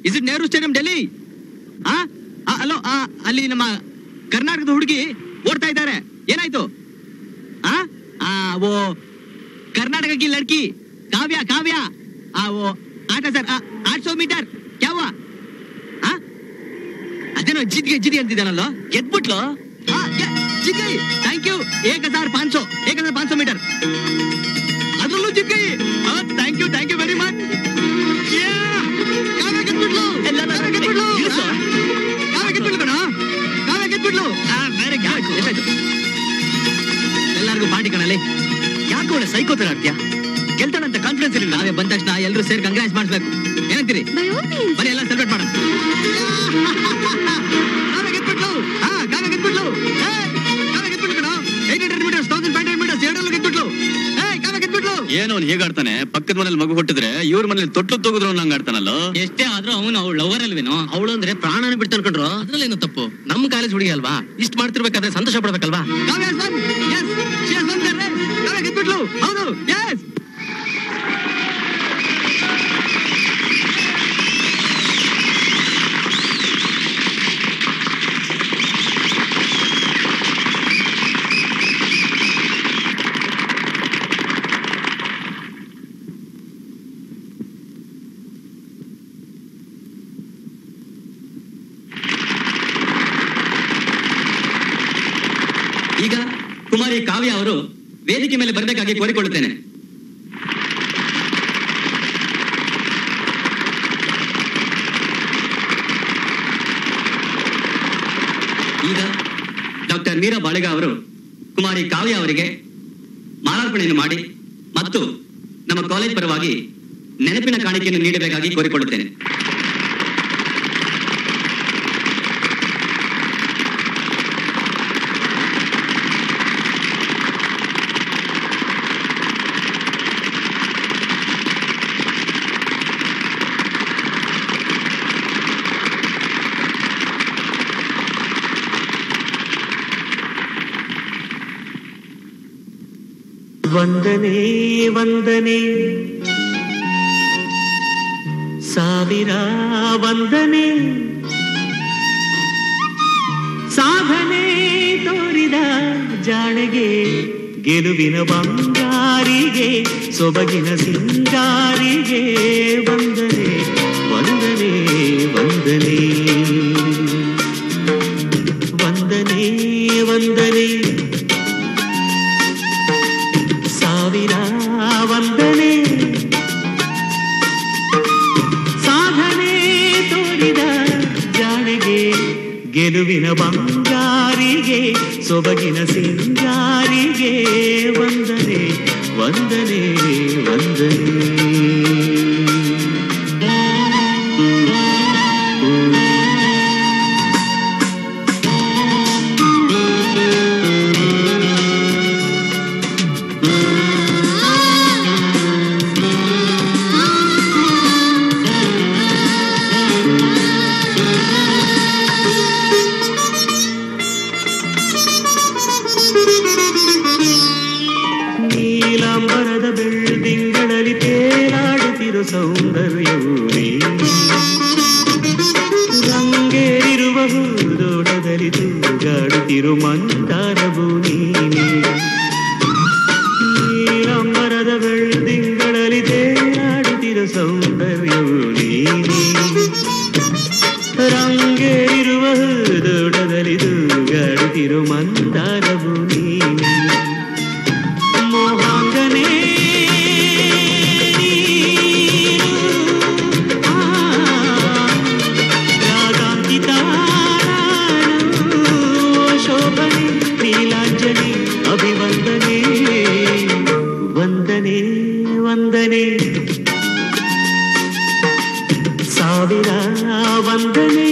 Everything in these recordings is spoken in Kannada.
Is it Nehru stadium Delhi ಆ ಹಲೋ ಅಲ್ಲಿ ನಮ್ಮ ಕರ್ನಾಟಕದ ಹುಡುಗಿ ಓಡ್ತಾ ಇದ್ದಾರೆ ಏನಾಯ್ತು ಆ ಆ, ಓ कर्नाटक की लड़की काव्या काव्या आ वो आठ हजार आठ सौ मीटर क्या हुआ ಆ? ಅದೇನೋ ಜಿದ್ಗೆ ಜಿದ್ಗೆ ಅಂತಿದ್ದಾನಲ್ಲ ಗೆದ್ಬಿಟ್ಲು ಆ, ಗೆ- ಜಿದ್ಗೈ ಥ್ಯಾಂಕ್ ಯು ಏಕ್ ಹಜಾರ್ ಪಾಂಚ್ ಸौ ಏಕ್ ಹಜಾರ್ ಪಾಂಚ್ ಸौ ಮೀಟರ್ ಅದ್ರಲ್ಲೂ ಜಿದ್ಗೈ thank you thank you very much Kavya ಗೆದ್ಬಿಟ್ಲು ಕಾವ್ಯ ಗೆದ್ಬಿಟ್ಲು ಕಾವ್ಯ ಗೆದ್ಬಿಟ್ಲು ಕಣ ಕಾವ್ಯ ಗೆದ್ಬಿಟ್ಲು ವೆರಿ ಗುಡ್ ಎಷ್ಟಾಯ್ತು ಎಲ್ಲರಿಗೂ ಪಾರ್ಟಿ ಕಣಲ್ಲಿ ಯಾಕೆ ಒಳ್ಳೆ ಸೈಕೋತರ ಆಡ್ತೀಯ ಗೆಲ್ತಾನಂತ ಕಾನ್ಫಿಡೆನ್ಸ್ ಇರಲಿಲ್ಲ ನಾವೇ ಬಂದ ತಕ್ಷಣ ಎಲ್ಲರೂ ಸೇರಿ ಕಂಗ್ರಾಸ್ ಮಾಡಿಸ್ಬೇಕು ಏನಂತೀರಿ By all means. ಬನ್ನಿ ಎಲ್ಲ ಸೆಲೆಬ್ರೇಟ್ ಮಾಡೋಣ ಕಾವ್ಯ ಗೆದ್ಬಿಟ್ಲು ಹಾ ಕಾವ್ಯ ಗೆದ್ಬಿಟ್ಲು ಏ, ಕಾವ್ಯ ಗೆದ್ಬಿಟ್ಲು ಕಣ eight hundred metres thousand five hundred metres ಎರಡಲ್ಲೂ ಗೆದ್ಬಿಟ್ಲು ಏ ಕಾವ್ಯ ಗೆದ್ಬಿಟ್ಲು ಏನೋ ಅವ್ನು ಹೇಗಾಡ್ತಾನೆ ಪಕ್ಕದ ಮನೇಲಿ ಮಗು ಹುಟ್ಟಿದ್ರೆ ಇವ್ರ ಮನೇಲಿ ತೊಟ್ಟು ತೋಗಿದ್ರು ನಂಗೆ ಆಡ್ತಾನಲ್ಲ ಎಷ್ಟೇ ಆದ್ರೂ ಅವನು ಅವಳು ಲವರ್ ಅಲ್ವೇನೋ ಅವಳು ಅಂದ್ರೆ ಪ್ರಾಣನ ಬಿಡ್ತಾನೆ ಕಣ್ರು ಅದ್ರಲ್ಲೇನು ತಪ್ಪು ನಮ್ ಕಾಲೇಜ್ ಹುಡುಗಿ ಅಲ್ವಾ ಇಷ್ಟ್ ಮಾಡ್ತಿರ್ಬೇಕಾದ್ರೆ ಸಂತೋಷ ಪಡ್ಬೇಕಲ್ವಾ ಕಾವ್ಯ has won. Yes, she has won the race. ಕಾವ್ಯ ಗೆದ್ಬಿಟ್ಲು ಹೌದು ಎಸ್ ಈಗ ಕುಮಾರಿ ಕಾವ್ಯ ಅವರು ವೇದಿಕೆ ಮೇಲೆ ಬರಬೇಕಾಗಿ ಕೋರಿಕೊಳ್ಳುತ್ತೇನೆ ಈಗ ಡಾಕ್ಟರ್ ಮೀರಾ ಬಾಳೆಗ ಅವರು ಕುಮಾರಿ ಕಾವ್ಯ ಅವರಿಗೆ ಮಾಲಾರ್ಪಣೆಯನ್ನು ಮಾಡಿ ಮತ್ತು ನಮ್ಮ ಕಾಲೇಜ್ ಪರವಾಗಿ ನೆನಪಿನ ಕಾಣಿಕೆಯನ್ನು ನೀಡಬೇಕಾಗಿ ಕೋರಿಕೊಳ್ಳುತ್ತೇನೆ ವಂದನೆ ವಂದನೆ ಸಾವಿರ ವಂದನೆ ಸಾಧನೆ ತೋರಿದ ಜಾಣಗೆ ಗೆಲುವಿನ ಬಂಗಾರಿಗೆ ಸೊಬಗಿನ ಸಿಂಗಾರಿಗೆ ವಂದನೆ ವಂದನೆ ವಂದನೆ ವಂದನೆ ವಂದನೆ ಸಾವಿರ ವಂದನೆ ಸಾಧನೆ ತೋರಿದ ಜಾಣೆಗೆ ಗೆಲುವಿನ ಬಂಗಾರಿಗೆ ಸೊಬಗಿನ ಸಿಂಗಾರಿಗೆ ವಂದನೆ ವಂದನೆ ವಂದನೆ ನೀಲಾಂಬರದ ಬೆಳ್ದಿಂಗಳಲ್ಲಿ ತೇಲಾಡುತ್ತಿರೋ ಸೌಂದರ್ಯವು ನೀ. ರಂಗೇರಿರುವ ಹೂದೋಟದಲ್ಲಿ ತೂಗಾಡುತ್ತಿರೋ ಮಂದಾರವು ನೀನೆ ನೀಲಾಂಬರದ ಬೆಳ್ದಿಂಗಳಲ್ಲಿ ತೇಲಾಡುತ್ತಿರೋ ಸೌಂದರ್ಯವು ನೀನೆ ರಂಗೇರಿರುವ ಹೂದೋಟದಲ್ಲಿ ತೂಗಾಡುತ್ತಿರೋ ಮಂದಾರವು ನೀನೆ ಮೋಹಾಂಗನೇ ನೀನು. ಆ, ರಾಗಾಂಕಿತ ನಾನು. ಶೋಭನೆ ನೀಲಾಂಜಲಿ ಅಭಿವಂದನೆ ವಂದನೆ ವಂದನೆ ಸಾವಿರ ವಂದನೆ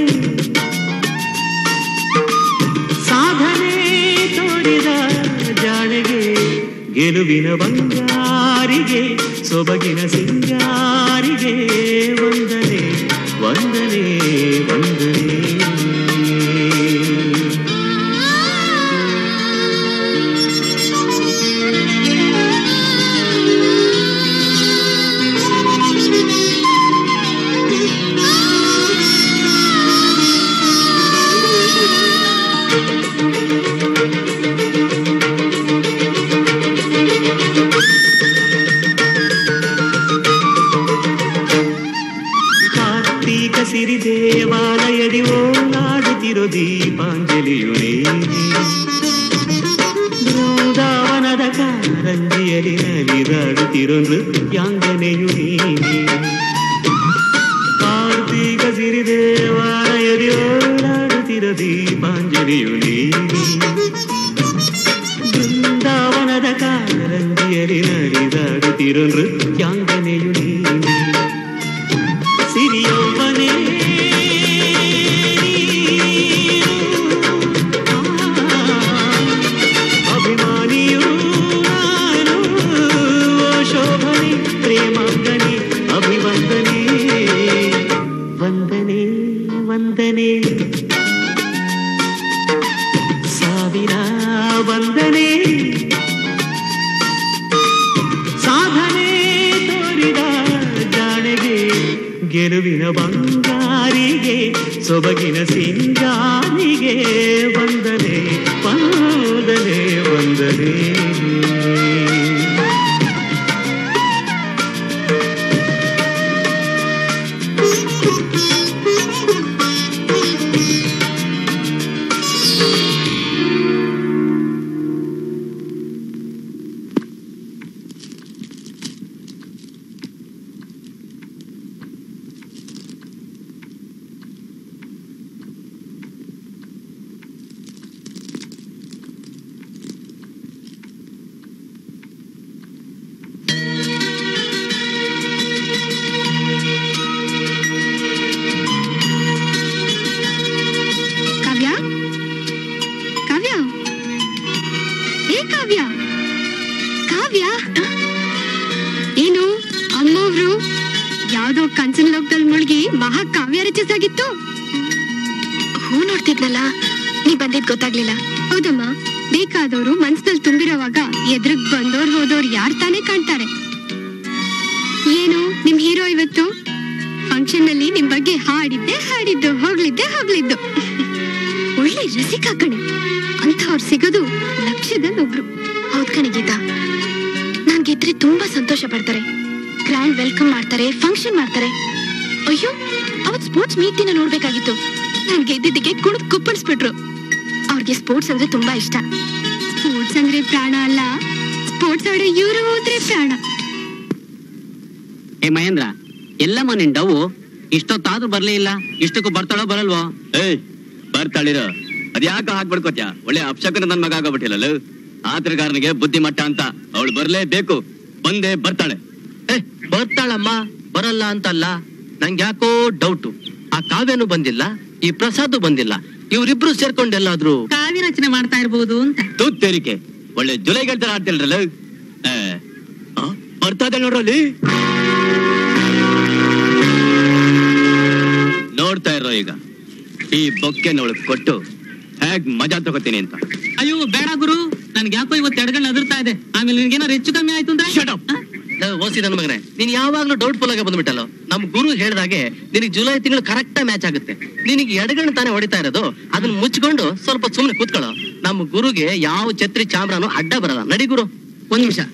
ಸಾಧನೆ ತೋರಿದ ಜಾಣೆಗೆ ಗೆಲುವಿನ ಬಂಗಾರಿಗೆ ಸೊಬಗಿನ ಸಿಂಗಾರಿಗೆ ವಂದನೆ ವಂದನೆ ವಂದನೆ Thank you. ಕಾರ್ತೀಕ ಸಿರಿ ದೇವಾಲಯದಿ ಓಲಾಡುತ್ತಿರೋ ದೀಪಾಂಜಲಿಯು ನೀನೆ ಬೃಂದಾವನದ ಕಾರಂಜಿಯಲ್ಲಿ ನಲಿದಾಡುತ್ತಿರೋ ನೃತ್ಯಾಂಗನೆಯು ನೀನೆ ಕಾರ್ತೀಕ ಸಿರಿ ದೇವಾಲಯದಿ ಓಲಾಡುತ್ತಿರೋ ದೀಪಾಂಜಲಿಯು ನೀನೆ ಬೃಂದಾವನದ ಕಾರಂಜಿಯಲ್ಲಿ ನಲಿದಾಡುತ್ತಿರೋ ನೃತ್ಯಾಂಗನೆಯು ನೀನೆ ಸಿರಿಯೊಬ್ಬನೇ ಅಭಿಮಾನಿಯೂ ನಾನು ಓ ಶೋಭನೆ ಪ್ರೇಮಾಂಗನೆ ಅಭಿವಂದನೆ ವಂದನೆ ವಂದನೆ ಸಾವಿರ ವಂದನೆ ಸಾಧನೆ ತೋರಿದ ಜಾಣೆಗೆ ಗೆಲುವಿನ ಬಂಗಾರಿಗೆ ಸೊಬಗಿನ ಸಿಂಗಾರಿಗೆ ವಂದನೆ ವಂದನೆ ವಂದನೆ ಕಾವ್ಯ ಕಾವ್ಯ ಏ ಕಾವ್ಯ ಕಾವ್ಯ ಏನು ಅಮ್ಮವ್ರು ಯಾವ್ದೋ ಕನ್ಸಿನ ಲೋಕದಲ್ಲಿ ಮುಳುಗಿ ಮಹಾ ಕಾವ್ಯ ರಚಿಸಾಗಿತ್ತು ಹೂ ನೋಡ್ತಿದ್ನಲ್ಲ ನೀ ಬಂದಿದ್ ಗೊತ್ತಾಗ್ಲಿಲ್ಲ ಹೌದಮ್ಮ ಬೇಕಾದವರು ಮನ್ಸಲ್ಲಿ ತುಂಬಿರೋವಾಗ ಎದುರುಗ್ ಬಂದೋರ್ ಹೋದೋರ್ ಯಾರ್ ತಾನೇ ಕಾಣ್ತಾರೆ ಏನು ನಿಮ್ ಹೀರೋ ಇವತ್ತು ಫಂಕ್ಷನ್ ನಲ್ಲಿ ನಿಮ್ ಬಗ್ಗೆ ಹಾಡಿದ್ದೆ ಹಾಡಿದ್ದು ಹೊಗಳಿದ್ದೆ ಹೊಗಳಿದ್ದು ಒಳ್ಳೆ ರಸಿಕ ಕಣೆ ಅಂಥವ್ರು ಸಿಗೋದು ಲಕ್ಷದಲ್ಲಿ ಒಬ್ರು ಹೌದ್ ಕಣೆ ಗೀತಾ ನಾನ್ ಗೆದ್ರೆ ತುಂಬಾ ಸಂತೋಷ ಪಡ್ತಾರೆ ಗ್ರ್ಯಾಂಡ್ ವೆಲ್ಕಮ್ ಮಾಡ್ತಾರೆ ಫಂಕ್ಷನ್ ಮಾಡ್ತಾರೆ ಅಯ್ಯೋ ಅವತ್ ಸ್ಪೋರ್ಟ್ಸ್ ಮೀಟ್ ದಿನ ನೋಡ್ಬೇಕಾಗಿತ್ತು ನಾನ್ ಗೆದ್ದಿದ್ದಕ್ಕೆ ಕುಣಿದ್ ಕುಪ್ಪಳಿಸ್ಬಿಟ್ರು ಅವ್ರಿಗೆ ಸ್ಪೋರ್ಟ್ಸ್ ಅಂದ್ರೆ ತುಂಬಾ ಇಷ್ಟ ಸ್ಪೋರ್ಟ್ಸ್ ಅಂದ್ರೆ ಪ್ರಾಣ ಅಲ್ಲ ಸ್ಪೋರ್ಟ್ಸ್ ಆಡೋ ಇವರು ಹೋದ್ರೆ ಪ್ರಾಣ ಏ ಮಹೇಂದ್ರ ಎಲ್ಲಮ್ಮ ನಿನ್ ಡವ್ ಇಷ್ಟೊತ್ತಾದ್ರೂ ಬರ್ಲೇ ಇಲ್ಲ ಇಷ್ಟಕ್ಕೂ ಬರ್ತಾಳೋ ಬರಲ್ವೋ ಏಯ್ ಬರ್ತಾಳಿರ ಅದ್ಯಾಕ ಹಾಕ್ಬಿಡ್ಕೋತ್ಯಾ ಒಳ್ಳೆ ಅಪ್ಶಕನ ನನ್ ಮಗ ಆಗೋಬಿಟ್ಟಿಲ್ಲ ಆತರಗಾರನಿಗೆ ಬುದ್ಧಿ ಮಟ್ಟ ಅಂತ ಅವಳು ಬರ್ಲೇಬೇಕು ಬಂದೆ ಬರ್ತಾಳೆ ಏ ಬರ್ತಾಳಮ್ಮ ಬರಲ್ಲ ಅಂತಲ್ಲ ನಂಗೆ ಯಾಕೋ ಡೌಟು ಆ ಕಾವ್ಯನು ಬಂದಿಲ್ಲ ಈ ಪ್ರಸಾದ್ ಬಂದಿಲ್ಲ ಇವ್ರಿಬ್ರು ಸೇರ್ಕೊಂಡು ಎಲ್ಲಾದ್ರೂ ಕಾವ್ಯ ರಚನೆ ಮಾಡ್ತಾ ಇರ್ಬೋದು ಅಂತ ತೂತ್ತೇರಿಕೆ ಒಳ್ಳೆ ಜುಲೈಗಳ ತರ ಆಡ್ತಿಲ್ರಲ್ಲ ಏ, ಆ, ಬರ್ತಾ ಇದ್ದಾಳೆ ನೋಡ್ರಲ್ಲಿ ನೋಡ್ತಾ ಇರೋ ಈಗ ಈ ಬೊಕ್ಕೆ ನೋಳಕ್ ಕೊಟ್ಟು ಹೇಗ್ ಮಜಾ ತಗೋತೀನಿ ಅಂತ ಅಯ್ಯೋ ಬೇಡ ಗುರು ನನ್ಗೆ ಯಾಕೋ ಇವತ್ತು ಎಡಗಣ್ಣ ಅದಿರ್ತಾ ಇದೆ ಆಮೇಲೆ ನಿನ್ಗೇನಾರು ಹೆಚ್ಚು ಕಮ್ಮಿ ಆಯ್ತು ಅಂದ್ರೆ Shut up. ಆ? ಓಸಿ ನನ್ನ ಮಗನೇ ನೀನ್ ಯಾವಾಗ್ಲೂ ಡೌಟ್ಫುಲ್ ಆಗಿ ಬಂದ್ಬಿಟ್ಟಲ್ಲ ನಮ್ ಗುರು ಹೇಳ್ದಾಗೆ ನಿನಗೆ ಜುಲೈ ತಿಂಗಳು ಕರೆಕ್ಟ್ ಮ್ಯಾಚ್ ಆಗುತ್ತೆ ನಿನಗೆ ಎಡಗಣ್ಣು ತಾನೇ ಹೊಡಿತಾ ಇರೋದು ಅದನ್ನ ಮುಚ್ಕೊಂಡು ಸ್ವಲ್ಪ ಸುಮ್ಮನೆ ಕೂತ್ಕೊಳ್ಳೋ ನಮ್ಮ ಗುರುಗೆ ಯಾವ ಛತ್ರಿ ಚಾಮ್ರಾನು ಅಡ್ಡ ಬರಲ್ಲ ನಡಿ ಗುರು ಒಂದ್ ನಿಮಿಷ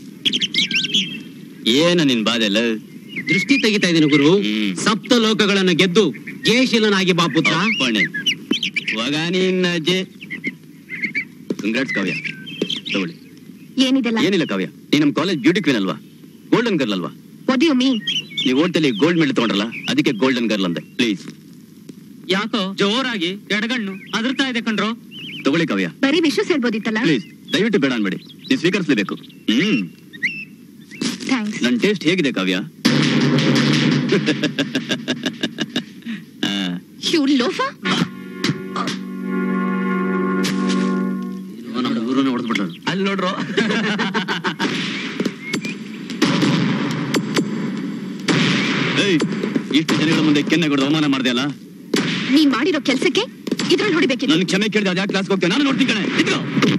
ಏನ ನಿನ್ ಬಾದೆಲ್ಲ ದೃಷ್ಟಿ ತೆಗಿತಾ ಇದೀನಿ ಗುರು ಹ್ಮ್. ಸಪ್ತ ಲೋಕಗಳನ್ನ ಗೆದ್ದು ಜಯಶೀಲನಾಗಿ ಬಾ ಪುತ್ರ ಅಪ್ಪಣೆ ಇವಾಗ ನಿನ್ನ ಜೆ ಕಂಗ್ರಾಟ್ಸ್ ಕಾವ್ಯ ತಗೊಳ್ಳಿ ಏನಿದೆಲ್ಲ ಏನಿಲ್ಲ ಕಾವ್ಯ ನೀ ನಮ್ ಕಾಲೇಜ್ ಬ್ಯೂಟಿ ಕ್ವೀನ್ ಅಲ್ವಾ ಗೋಲ್ಡನ್ ಗರ್ಲ್ ಅಲ್ವಾ ವಾಟ್ ಯು ಮೀನ್ ನೀವು ಓಟಲ್ಲಿ ಗೋಲ್ಡ್ ಮೆಡಲ್ ತಗೊಂಡ್ರಲ್ಲ ಅದಕ್ಕೆ ಗೋಲ್ಡನ್ ಗರ್ಲ್ ಅಂದೆ ಪ್ಲೀಸ್ ಯಾಕೋ ಜೋರಾಗಿ ಎಡಗಣ್ಣು ಅದಿರ್ತಾ ಇದೆ ಕಣ್ರೋ ತಗೊಳ್ಳಿ ಕಾವ್ಯ ಬರೀ ವಿಶ್ವ ಹೇಳ್ಬೋದಿತ್ತಲ್ಲ ಪ್ಲೀಸ್ ದಯವಿಟ್ಟು ಬೇಡ ಅನ್ಬೇಡಿ ನೀವು ಸ್ವೀಕರಿಸಲೇಬೇಕು ಹ್ಮ್ ಥ್ಯಾಂಕ್ಸ್ ನನ್ ಟೇಸ್ಟ್ ಹೇಗಿದೆ ಕಾವ್ಯ ಆ, ಯು ಲೋಫಾ ನಮ್ಮ ಗುರುನ ಹೊಡೆದ್ಬಿಟ್ರು ಅಲ್ಲಿ ನೋಡ್ರು ಏಯ್ ಇಷ್ಟು ಜನಗಳ ಮುಂದೆ ಕೆನ್ನೆ ಕೊಡದು ಅವಮಾನ ಮಾಡ್ದೆ ಅಲ್ಲ ನೀನ್ ಮಾಡಿರೋ ಕೆಲ್ಸಕ್ಕೆ ಇದ್ರಲ್ಲಿ ಹೊಡಿಬೇಕಿತ್ತು ನನ್ ಕ್ಷಮೆ ಕೇಳಿದೆ ಅದ್ಯಾಕೆ ಕ್ಲಾಸ್ಗೆ ಹೋಗ್ತೇನೆ ನಾನು ನೋಡ್ತೀನಿ ಕಣೆ ಇದ್ಕೋ.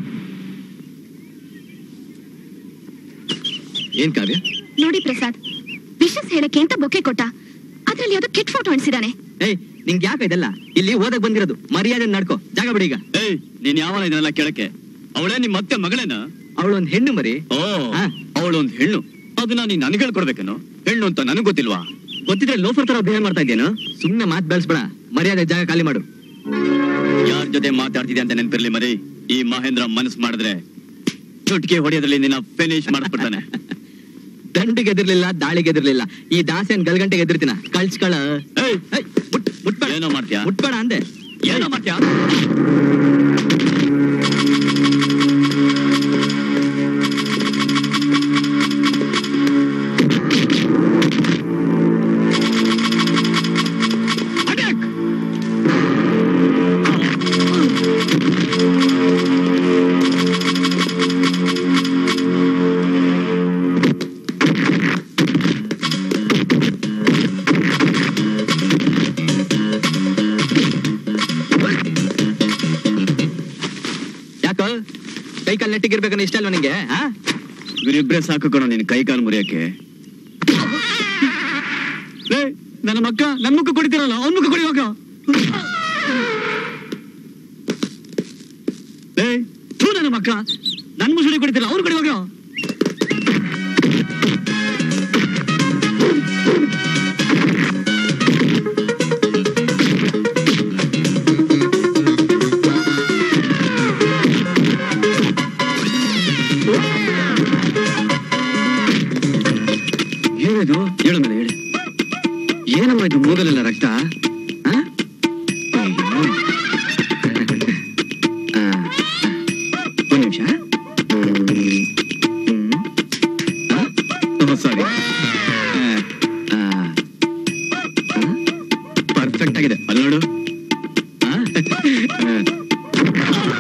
ಏನ್ ಕಾವ್ಯ ನೋಡಿ ಪ್ರಸಾದ್ ವಿಶಸ್ ಹೇಳಕ್ಕೆ ಅಂತ ಬೊಕ್ಕೆ ಕೊಟ್ಟ ಅದ್ರಲ್ಲಿ ಯಾವ್ದೋ ಕೆಟ್ಟ ಫೋಟೋ ಅಣಿಸಿದಾನೆ ಏಯ್ ನಿಂಗೆ ಯಾಕೆ ಇದೆಲ್ಲ ಇಲ್ಲಿ ಓದಕ್ ಬಂದಿರೋದು ಮರ್ಯಾದೆ ನಡ್ಕೋ ಜಾಗ ಬಿಡಿ ಈಗ ಏಯ್ ನೀನ್ ಯಾವನ ಇದನ್ನೆಲ್ಲ ಕೇಳಕ್ಕೆ ಅವಳೇ ನಿಮ್ ಮತ್ತೆ ಮಗಳೇನ ಅವಳೊಂದ್ ಹೆಣ್ಣು ಮರಿ ಓ ಹಾ. ಅವಳೊಂದ್ ಹೆಣ್ಣು ಅದನ್ನ ನೀನ್ ನನಗೆ ಹೇಳ್ಕೊಡ್ಬೇಕೇನು ಹೆಣ್ಣು ಅಂತ ನನಗ್ ಗೊತ್ತಿಲ್ವಾ ಗೊತ್ತಿದ್ರೆ ಲೋಫರ್ ತರ ಬಿಹೇವ್ ಮಾಡ್ತಾ ಇದ್ದೇನು ಸುಮ್ನೆ ಮಾತ್ ಬೆಳೆಸ್ಬೇಡ ಮರ್ಯಾದೆ ಜಾಗ ಖಾಲಿ ಮಾಡು ಯಾರ ಜೊತೆ ಮಾತಾಡ್ತಿದ್ದೆ ಅಂತ ನೆನಪಿರ್ಲಿ ಮರಿ ಈ ಮಹೇಂದ್ರ ಮನಸ್ ಮಾಡಿದ್ರೆ ಚುಟ್ಕಿ ಹೊಡೆಯೋದ್ರಲ್ಲಿ ನಿನ್ನ ಫಿನಿಶ್ ಮಾಡ್ಬಿಡ್ತಾನೆ ದಂಡಿಗೆ ಎದಿರ್ಲಿಲ್ಲ ದಾಳಿಗೆ ಎದಿರ್ಲಿಲ್ಲ ಈ ದಾಸೇನ್ ಗಲ್ಗಂಟೆಗೆ ಎದಿರ್ತೀನ ಕಳ್ಸ್ಕಳ ಏಯ್, ಮುಟ್ ಮುಟ್ಬೇಡ ಏನೋ ಮಾಡ್ತೀಯಾ ಮುಟ್ಬೇಡ ಅಂದೆ ಏನೋ ಮಾಡ್ತೀಯಾ ಯಾಕೋ ಕೈ ಕಾಲ್ ನೆಟ್ಟಿಗಿರ್ಬೇಕನ್ನ ಇಷ್ಟ ಅಲ್ವಾ ನಿಂಗೆ ಹಾ ಇವರಿಬ್ರೆ ಸಾಕು ಕಣೋ ನಿನ್ ಕೈ ಕಾಲು ಮುರಿಯಕ್ಕೆ ಲೇ, ನನ್ನ ಮಕ್ಕ ನನ್ ಮುಖ ಕುಡಿತಿರಲ್ಲ ಅವ್ನ ಮುಖ ಕುಡಿಯುವಾಗ ಲೇ, ಥು ನನ್ನ ಮಕ್ಕ ನನ್ ಮುಸುಳಿ ಕುಡಿತಿಲ್ಲ ಅವ್ರು ಕುಡಿಯುವಾಗ ಏನಿದು ಹೇಳು ಮೇಲೆ ಹೇಳಿ ಏನಮ್ಮ ಇದು ಮೂಗಲೆಲ್ಲ ರಕ್ತ ಆ? ಅಯ್ಯೋ. ಆ, ಒಂದ್ ನಿಮಿಷ ಸಾರಿ ಪರ್ಫೆಕ್ಟ್ ಆಗಿದೆ ಅಲ್ಲಿ ನೋಡು ಆ? ಆ.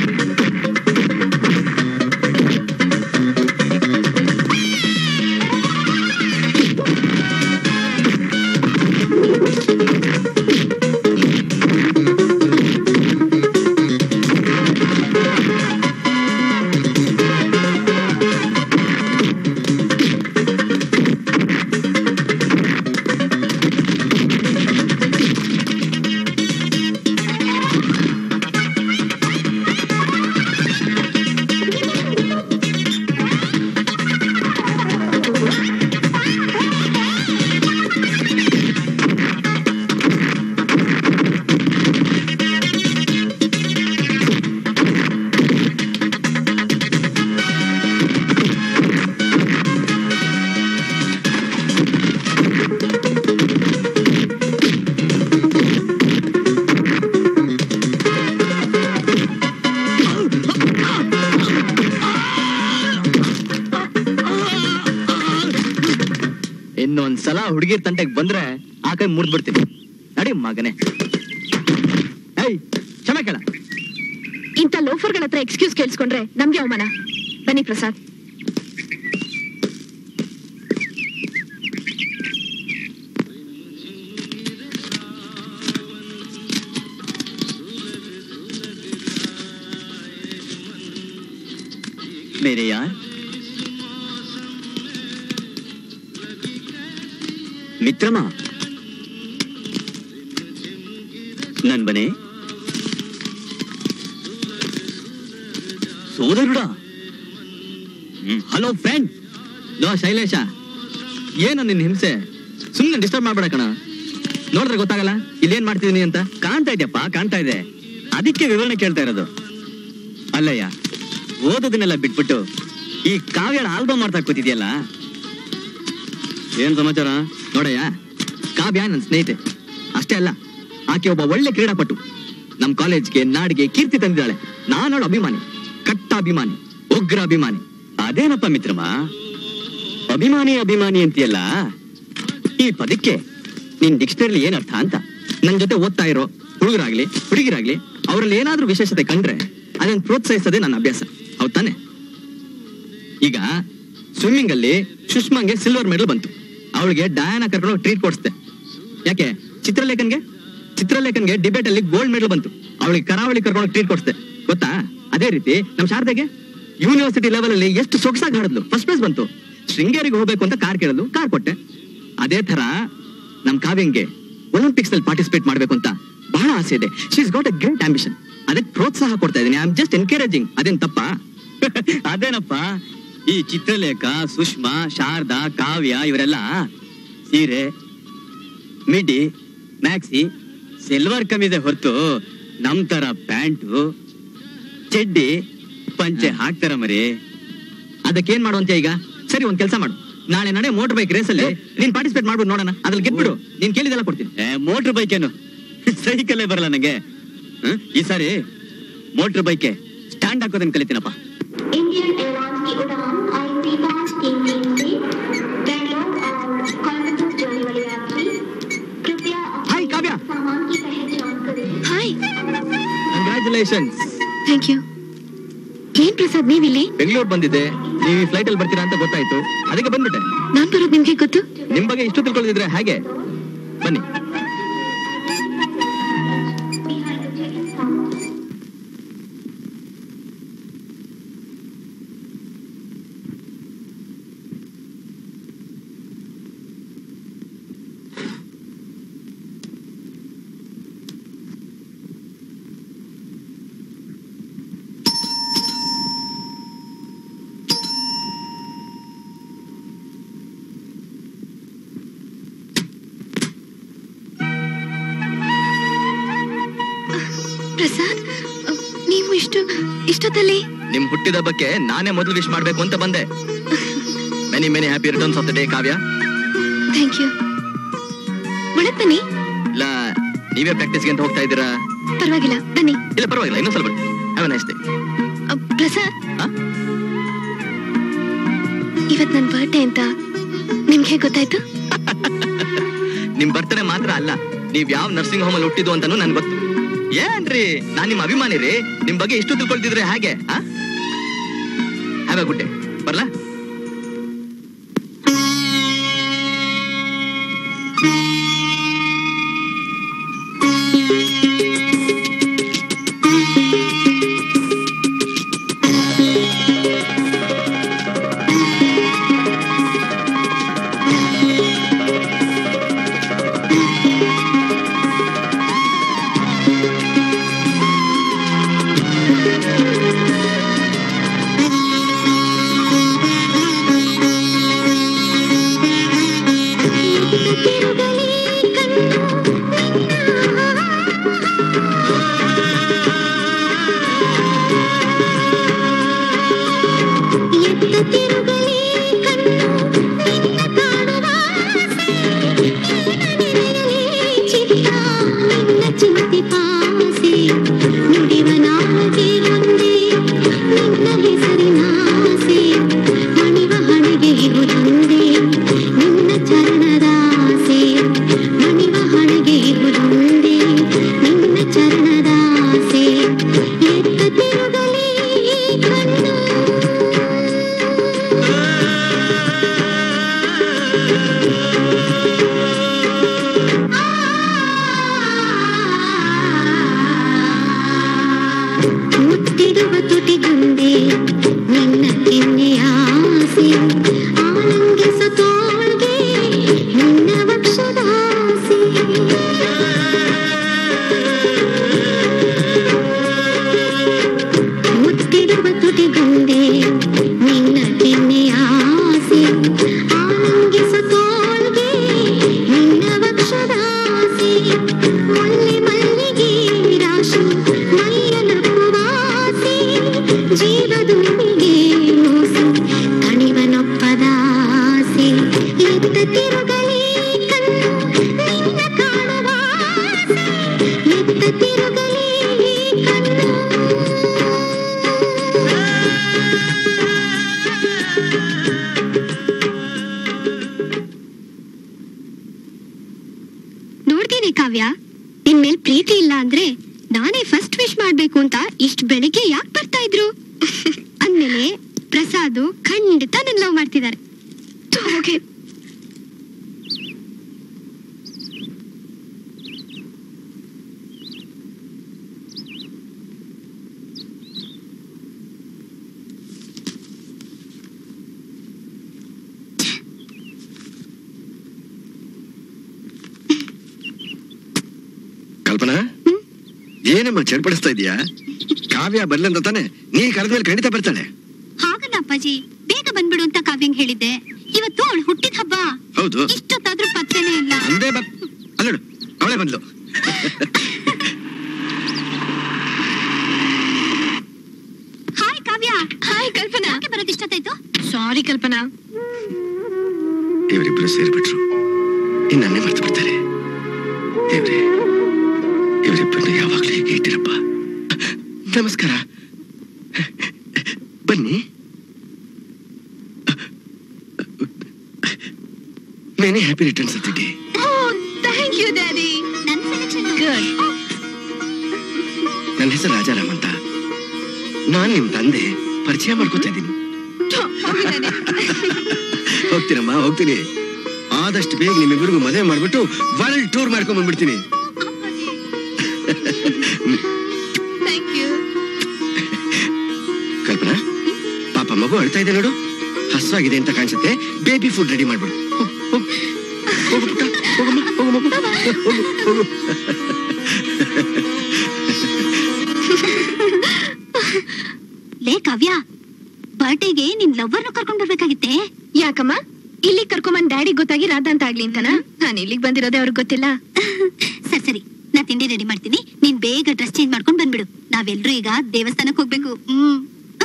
ಇನ್ನೊಂದ್ಸಲ ಹುಡುಗಿರ್ ತಂಟೆಗ್ ಬಂದ್ರೆ ಆ ಕೈ ಮುರ್ದ್ ಬಿಡ್ತೀನಿ ನಡಿ ಮಗನೇ ಏಯ್ ಕ್ಷಮೆ ಕೇಳ ಇಂಥ ಲೋಫರ್ಗಳ ಹತ್ರ ಎಕ್ಸ್ಕ್ಯೂಸ್ ಕೇಳಿಸ್ಕೊಂಡ್ರೆ ನಮ್ಗೆ ಅವಮಾನ ಬನ್ನಿ ಪ್ರಸಾದ್ मेरे यार ಮಿತ್ರಮ ನನ್ ಬನೆ ಸೋದರುಡ ಹಲೋ ಫ್ರೆಂಡ್ ಲೋ ಶೈಲೇಶ ಏನು ನಿನ್ ಹಿಂಸೆ ಸುಮ್ನೆ ಡಿಸ್ಟರ್ಬ್ ಮಾಡ್ಬೇಡ ಕಣ ನೋಡಿದ್ರೆ ಗೊತ್ತಾಗಲ್ಲ ಇಲ್ಲೇನ್ ಮಾಡ್ತಿದೀನಿ ಅಂತ ಕಾಣ್ತಾ ಇದೆಯಪ್ಪ ಕಾಣ್ತಾ ಇದೆ ಅದಕ್ಕೆ ವಿವರಣೆ ಕೇಳ್ತಾ ಇರೋದು ಅಲ್ಲಯ್ಯ ಓದೋದನ್ನೆಲ್ಲ ಬಿಟ್ಬಿಟ್ಟು ಈ ಕಾವ್ಯನ ಆಲ್ಬಮ್ ಮಾಡ್ತಾ ಕೂತಿದ್ಯಲ್ಲ ಏನ್ ಸಮಾಚಾರ ನೋಡಯ್ಯ ಕಾವ್ಯ ನನ್ನ ಸ್ನೇಹಿತೆ ಅಷ್ಟೇ ಅಲ್ಲ ಆಕೆ ಒಬ್ಬ ಒಳ್ಳೆ ಕ್ರೀಡಾಪಟು ನಮ್ ಕಾಲೇಜ್ಗೆ ನಾಡಿಗೆ ಕೀರ್ತಿ ತಂದಿದ್ದಾಳೆ ನಾನವಳ ಅಭಿಮಾನಿ ಕಟ್ಟ ಅಭಿಮಾನಿ ಉಗ್ರ ಅಭಿಮಾನಿ ಅದೇನಪ್ಪ ಮಿತ್ರಮ್ಮ ಅಭಿಮಾನಿ ಅಭಿಮಾನಿ ಅಂತೀಯಲ್ಲ ಈ ಪದಕ್ಕೆ ನಿನ್ ಡಿಕ್ಷನರಿ ಏನ್ ಅರ್ಥ ಅಂತ ನನ್ ಜೊತೆ ಓದ್ತಾ ಇರೋ ಹುಡುಗರಾಗ್ಲಿ ಹುಡುಗಿರಾಗ್ಲಿ ಅವರಲ್ಲಿ ಏನಾದ್ರೂ ವಿಶೇಷತೆ ಕಂಡ್ರೆ ಅದನ್ನ ಪ್ರೋತ್ಸಾಹಿಸೋದೇ ನನ್ನ ಅಭ್ಯಾಸ ಹೌದ್ ತಾನೆ ಈಗ ಸ್ವಿಮ್ಮಿಂಗ್ ಅಲ್ಲಿ ಸುಷ್ಮಾಂಗೆ ಸಿಲ್ವರ್ ಮೆಡಲ್ ಬಂತು ಅವಳಿಗೆ ಡಯಾನ ಕರ್ಕೊಂಡು ಟ್ರೀಟ್ ಕೊಡಿಸ್ದೆ ಯಾಕೆ ಚಿತ್ರಲೇಖನ್ಗೆ ಚಿತ್ರಲೇಖನ್ಗೆ ಡಿಬೇಟ್ ಅಲ್ಲಿ ಗೋಲ್ಡ್ ಮೆಡಲ್ ಬಂತು ಅವಳಿಗೆ ಕರಾವಳಿ ಕರ್ಕೊಂಡು ಟ್ರೀಟ್ ಕೊಡಿಸ್ದೆ ಗೊತ್ತಾ ಅದೇ ರೀತಿ ನಮ್ ಶಾರದೆಗೆ ಯೂನಿವರ್ಸಿಟಿ ಲೆವೆಲ್ ಅಲ್ಲಿ ಎಷ್ಟು ಸೊಗಸಾಗಿ ಹಾಡಿದ್ಲು ಫಸ್ಟ್ ಪ್ಲೇಸ್ ಬಂತು ಶೃಂಗೇರಿಗೆ ಹೋಗ್ಬೇಕು ಅಂತ ಕಾರ್ ಕೇಳಲು ಕಾರ್ ಕೊಟ್ಟೆ ಅದೇ ತರ ನಮ್ ಕಾವ್ಯಂಗೆ ಒಲಿಂಪಿಕ್ಸ್ ಅಲ್ಲಿ ಪಾರ್ಟಿಸಿಪೇಟ್ ಮಾಡ್ಬೇಕು ಅಂತ ಬಹಳ ಆಸೆ ಇದೆ she's got a great ambition ಅದಕ್ಕೆ ಪ್ರೋತ್ಸಾಹ ಕೊಡ್ತಾ ಇದೀನಿ ಐ ಆಮ್ ಜಸ್ಟ್ ಎನ್ಕರೇಜಿಂಗ್ ಅದೇನ್ ತಪ್ಪಾ ಅದೇನಪ್ಪ ಈ ಚಿತ್ರಲೇಖ ಸುಷ್ಮಾ ಶಾರದಾ ಕಾವ್ಯ ಇವರೆಲ್ಲ ಸೀರೆ ಮಿಡಿ ಮ್ಯಾಕ್ಸಿ ಸಿಲ್ವರ್ ಕಮಿದೆ ಹೊರತು ನಮ್ ತರ ಪ್ಯಾಂಟು ಚಡ್ಡಿ ಪಂಚೆ ಹಾಕ್ತಾರ ಮರಿ ಅದಕ್ಕೇನ್ ಮಾಡುವಂತೆ ಈಗ ಸರಿ ಒಂದ್ ಕೆಲಸ ಮಾಡು ನಾಳೆ ನಡೆ ಮೋಟರ್ ಬೈಕ್ ರೇಸಲ್ಲಿ ನೀನ್ ಪಾರ್ಟಿಸಿಪೇಟ್ ಮಾಡ್ಬಿಡು ನೋಡೋಣ ಅದ್ರಲ್ಲಿ ಗೆದ್ಬಿಡು ನೀನ್ ಕೇಳಿದೆಲ್ಲ ಕೊಡ್ತೀನಿ ಮೋಟರ್ ಬೈಕ್ ಏನು ಸೈಕಲ್ಲೇ ಬರಲ್ಲ ನಂಗೆ ಹ್ಮ್? ಈ ಸಾರಿ ಮೋಟರ್ ಬೈಕೆ ಸ್ಟ್ಯಾಂಡ್ ಹಾಕೋದನ್ನ ಕಲಿತೀನಪ್ಪ इंडियन एयरलाइंस की उड़ान आई पाँच तीन तीन से बैंगलोर और कोयम्बटूर जाने वाले यात्री कृपया अपने हाय काव्या सामान की पहचान करें ಹಾಯ್ ಕಂಗ್ರ್ಯಾಚುಲೇಷನ್ಸ್ ಥ್ಯಾಂಕ್ ಯು ಏನ್ ಪ್ರಸಾದ್ ನೀವಿಲ್ಲಿ ಬೆಂಗಳೂರು ಬಂದಿದ್ದೆ ನೀವು ಈ ಫ್ಲೈಟ್ ಅಲ್ಲಿ ಬರ್ತೀರಾ ಅಂತ ಗೊತ್ತಾಯ್ತು ಅದಕ್ಕೆ ಬಂದ್ಬಿಟ್ಟೆ ನಾನ್ ಬರೋದ್ ನಿಮ್ಗೆ ಗೊತ್ತು ನಿಮ್ ಬಗ್ಗೆ ಇಷ್ಟು ತಿಳ್ಕೊಳ್ಳಿದ್ರೆ ಹೇಗೆ ಬನ್ನಿ behind the check-in counter. Prasad ಅಹ್, ನೀವು ಇಷ್ಟು ಇಷ್ಟೊತ್ತಲ್ಲಿ ನಿಮ್ ಹುಟ್ಟಿದ ಹಬ್ಬಕ್ಕೆ ನಾನೇ ಮೊದಲು ವಿಶ್ ಮಾಡ್ಬೇಕು ಅಂತ ಬಂದೆ many many happy returns of the day Kavya thank you ಒಳಗ್ ಬನ್ನಿ ಇಲ್ಲ ನೀವೇ ಪ್ರಾಕ್ಟೀಸ್ಗೆ ಅಂತ ಹೋಗ್ತಾ ಇದ್ದೀರಾ ಪರವಾಗಿಲ್ಲ ಬನ್ನಿ ಇಲ್ಲ ಪರವಾಗಿಲ್ಲ ಇನ್ನೊಂದ್ ಸ್ವಲ್ಪ have nice day ah, Prasad ಹಾ? ಇವತ್ ನನ್ ಬರ್ಡೇ ಅಂತ ನಿಮ್ಗೆ ಗೊತ್ತಾಯ್ತು ನಿಮ್ ಬರ್ತಡೇ ಮಾತ್ರ ಅಲ್ಲ ನೀವ್ ಯಾವ ನರ್ಸಿಂಗ್ ಹೋಮ್ ಅಲ್ಲಿ ಹುಟ್ಟಿದ್ದು ಅಂತಾನು ನನ್ಗೆ ಗೊತ್ತು ಏನ್ರಿ ನಾನ್ ನಿಮ್ ಅಭಿಮಾನಿ ರೀ ನಿಮ್ ಬಗ್ಗೆ ಇಷ್ಟು ತಿಳ್ಕೊಳ್ತಿದ್ರೆ ಹೇಗೆ ಹ್ಯಾವ್ ಅ ಗುಡ್ ಡೇ ಬರ್ಲಾ ಚಿಂತೆ ಪಾಸೆ ನುಡಿವ ನಾಲ್ಗೆ ಒಂದೇ ನಿನ್ನ ಹೆಸರಿನಾಸೆ ಮಣಿವ ಹಣೆಗೆ ಇರುವುದೊಂದೇ ನಿನ್ನ ಚರಣದಾಸೆ ಮಣಿವ ಹಣೆಗೆ ಇರುವುದೊಂದೇ ನಿನ್ನ ಚರಣದಾಸೆ ಎತ್ತ ತಿರುಗಲಿ ಕಣ್ಣು ಮುತ್ತಿಡುವ ತುಟಿಗುಂದೆ ನಿನ್ನ ಕೆನ್ನೆಯ ಆಸೆ ಆನಂದಿಸ ತೋಳ್ಗೆ ನಿನ್ನ ವಕ್ಷದಾಸೆ ಮುತ್ತಿಡುವ ತುಟಿಗುಂದೆ ನಿನ್ನ ಕೆನ್ನೆಯ ಆಸೆ ಆನಂದಿಸ ತೋಳ್ಗೆ ನಿನ್ನ ವಕ್ಷದಾಸೆ ಮುಳ್ಳಿ ಮಲ್ಲಿಗೆ ರಾಶಿ ಮೈಯ ನಪ್ಪುವಾಸೆ ಜೀವದುಂಬಿಗೆ ಮೋಸಿ ತಣಿವನೊಪ್ಪದ ಆಸೆ ಎತ್ತ ತಿರುಗಲಿ ಕಣ್ಣು ನಿನ್ನ ಕಾಣುವ ಆಸೆ ಎತ್ತ ತಿರುಗಲಿ ಕಣ್ಣು ನೋಡ್ತೀನಿ ಕಾವ್ಯ ನಿನ್ ಮೇಲ್ ಪ್ರೀತಿ ಇಲ್ಲ ಅಂದ್ರೆ ನಾನೇ ಫಸ್ಟ್ ವಿಶ್ ಮಾಡ್ಬೇಕು ಅಂತ ಇಷ್ಟ ಬೆಳಿಗ್ಗೆ ಯಾಕೆ ಬರ್ತಾ ಇದ್ರು ಅಂದ್ಮೇಲೆ ಪ್ರಸಾದ್ ಖಂಡಿತ ನನ್ ಲವ್ ಮಾಡ್ತಿದ್ದಾರೆ ಓಕೆ ಕಲ್ಪನಾ ಏನಮ್ಮ ಚಡ್ಪಡಿಸ್ತಾ ಇದೀಯಾ ಕಾವ್ಯ ಬರ್ಲಂತ ತಾನೆ ನೀ ಕರೆದ್ಮೇಲೆ ಖಂಡಿತ ಬರ್ತಾಳೆ ಹಾಗಲ್ಲ ಅಪ್ಪಾಜಿ ಬೇಗ ಬಂದ್ಬಿಡು ಅಂತ ಕಾವ್ಯಂಗ್ ಹೇಳಿದ್ದೆ ಇವತ್ತು ಅವಳು ಹುಟ್ಟಿದ ಹಬ್ಬ ಹೌದು ಇಷ್ಟೊತ್ತಾದ್ರೂ ಪತ್ತೆನೇ ಇಲ್ಲ ಅಂದೇ ಬರ್ ಅಲ್ಲ ಅವಳೆ ಬಂದ್ಲು ಹಾಯ್ ಕಾವ್ಯ ಹಾಯ್ ಕಲ್ಪನಾ ಯಾಕೆ ಬರೋದು ಇಷ್ಟೊತ್ತಾಯ್ತು ಸಾರಿ ಕಲ್ಪನಾ ಇವರಿಬ್ರು ಸೇರ್ಬಿಟ್ರು ಇನ್ನನ್ನೇ ಮರ್ತು ಬಿಡ್ತಾರೆ ದೇವ್ರೆ ಇವರಿಬ್ಬರನ್ನು ಯಾವಾಗ್ಲೂ ಹೀಗೆ ಇಟ್ಟಿರಪ್ಪ ನಮಸ್ಕಾರ ಬನ್ನಿ many happy returns of the day thank you daddy ನನ್ನ ಸೆಲೆಕ್ಷನ್ ಗುಡ್ ನನ್ನ ಹೆಸರು ರಾಜಾರಾಮ್ ಅಂತ ನಾನ್ ನಿಮ್ ತಂದೆ ಪರಿಚಯ ಮಾಡ್ಕೊತಾ ಇದ್ದೀನಿ ಹೋಗ್ತೀನಮ್ಮ ಹೋಗ್ತೀನಿ ಆದಷ್ಟು ಬೇಗ ನಿಮ್ಮಿಬ್ಬರಿಗೂ ಮದುವೆ ಮಾಡ್ಬಿಟ್ಟು ವರ್ಲ್ಡ್ ಟೂರ್ ಮಾಡ್ಕೊಂಡ್ ಬಂದ್ಬಿಡ್ತೀನಿ ಥ್ಯಾಂಕ್ ಯು ಕಲ್ಪನಾ ಪಾಪ ಮಗು ಅಳ್ತಾ ಇದೆ ನೋಡು ಹಸ್ವಾಗಿದೆ ಅಂತ ಕಾಣಿಸುತ್ತೆ ಬೇಬಿ ಫುಡ್ ರೆಡಿ ಮಾಡ್ಬಿಡು ಹೋಗ್, ಹೋಗ್. ಹೋಗು ಪುಟ್ಟ, ಹೋಗಮ್ಮ, ಹೋಗು ಮಗು. ಹೋಗು, ಹೋಗು. ಲೇ ಕಾವ್ಯ ಬರ್ಡೇಗೆ ನಿನ್ ಲವ್ವರ್ನ ಕರ್ಕೊಂಡ್ ಬರ್ಬೇಕಾಗಿತ್ತೆ ಯಾಕಮ್ಮ ಇಲ್ಲಿ ಕರ್ಕೊಂಬಂದ್ ಡ್ಯಾಡಿ ಗೊತ್ತಾಗಿ ರಾಧಾ ಅಂತ ಆಗ್ಲಿ ಅಂತನಾ ನಾನು ಇಲ್ಲಿಗೆ ಬಂದಿರೋದೇ ಅವ್ರಿಗೆ ಗೊತ್ತಿಲ್ಲ ಸರಿ ಸರಿ ನಾ ತಿಂಡಿ ರೆಡಿ ಮಾಡ್ತೀನಿ ನೀನ್ ಬೇಗ ಡ್ರೆಸ್ ಚೇಂಜ್ ಮಾಡ್ಕೊಂಡ್ ಬಂದ್ಬಿಡು ನಾವೆಲ್ರೂ ಈಗ ದೇವಸ್ಥಾನಕ್ಕೆ ಹೋಗ್ಬೇಕು ಹ್ಮ್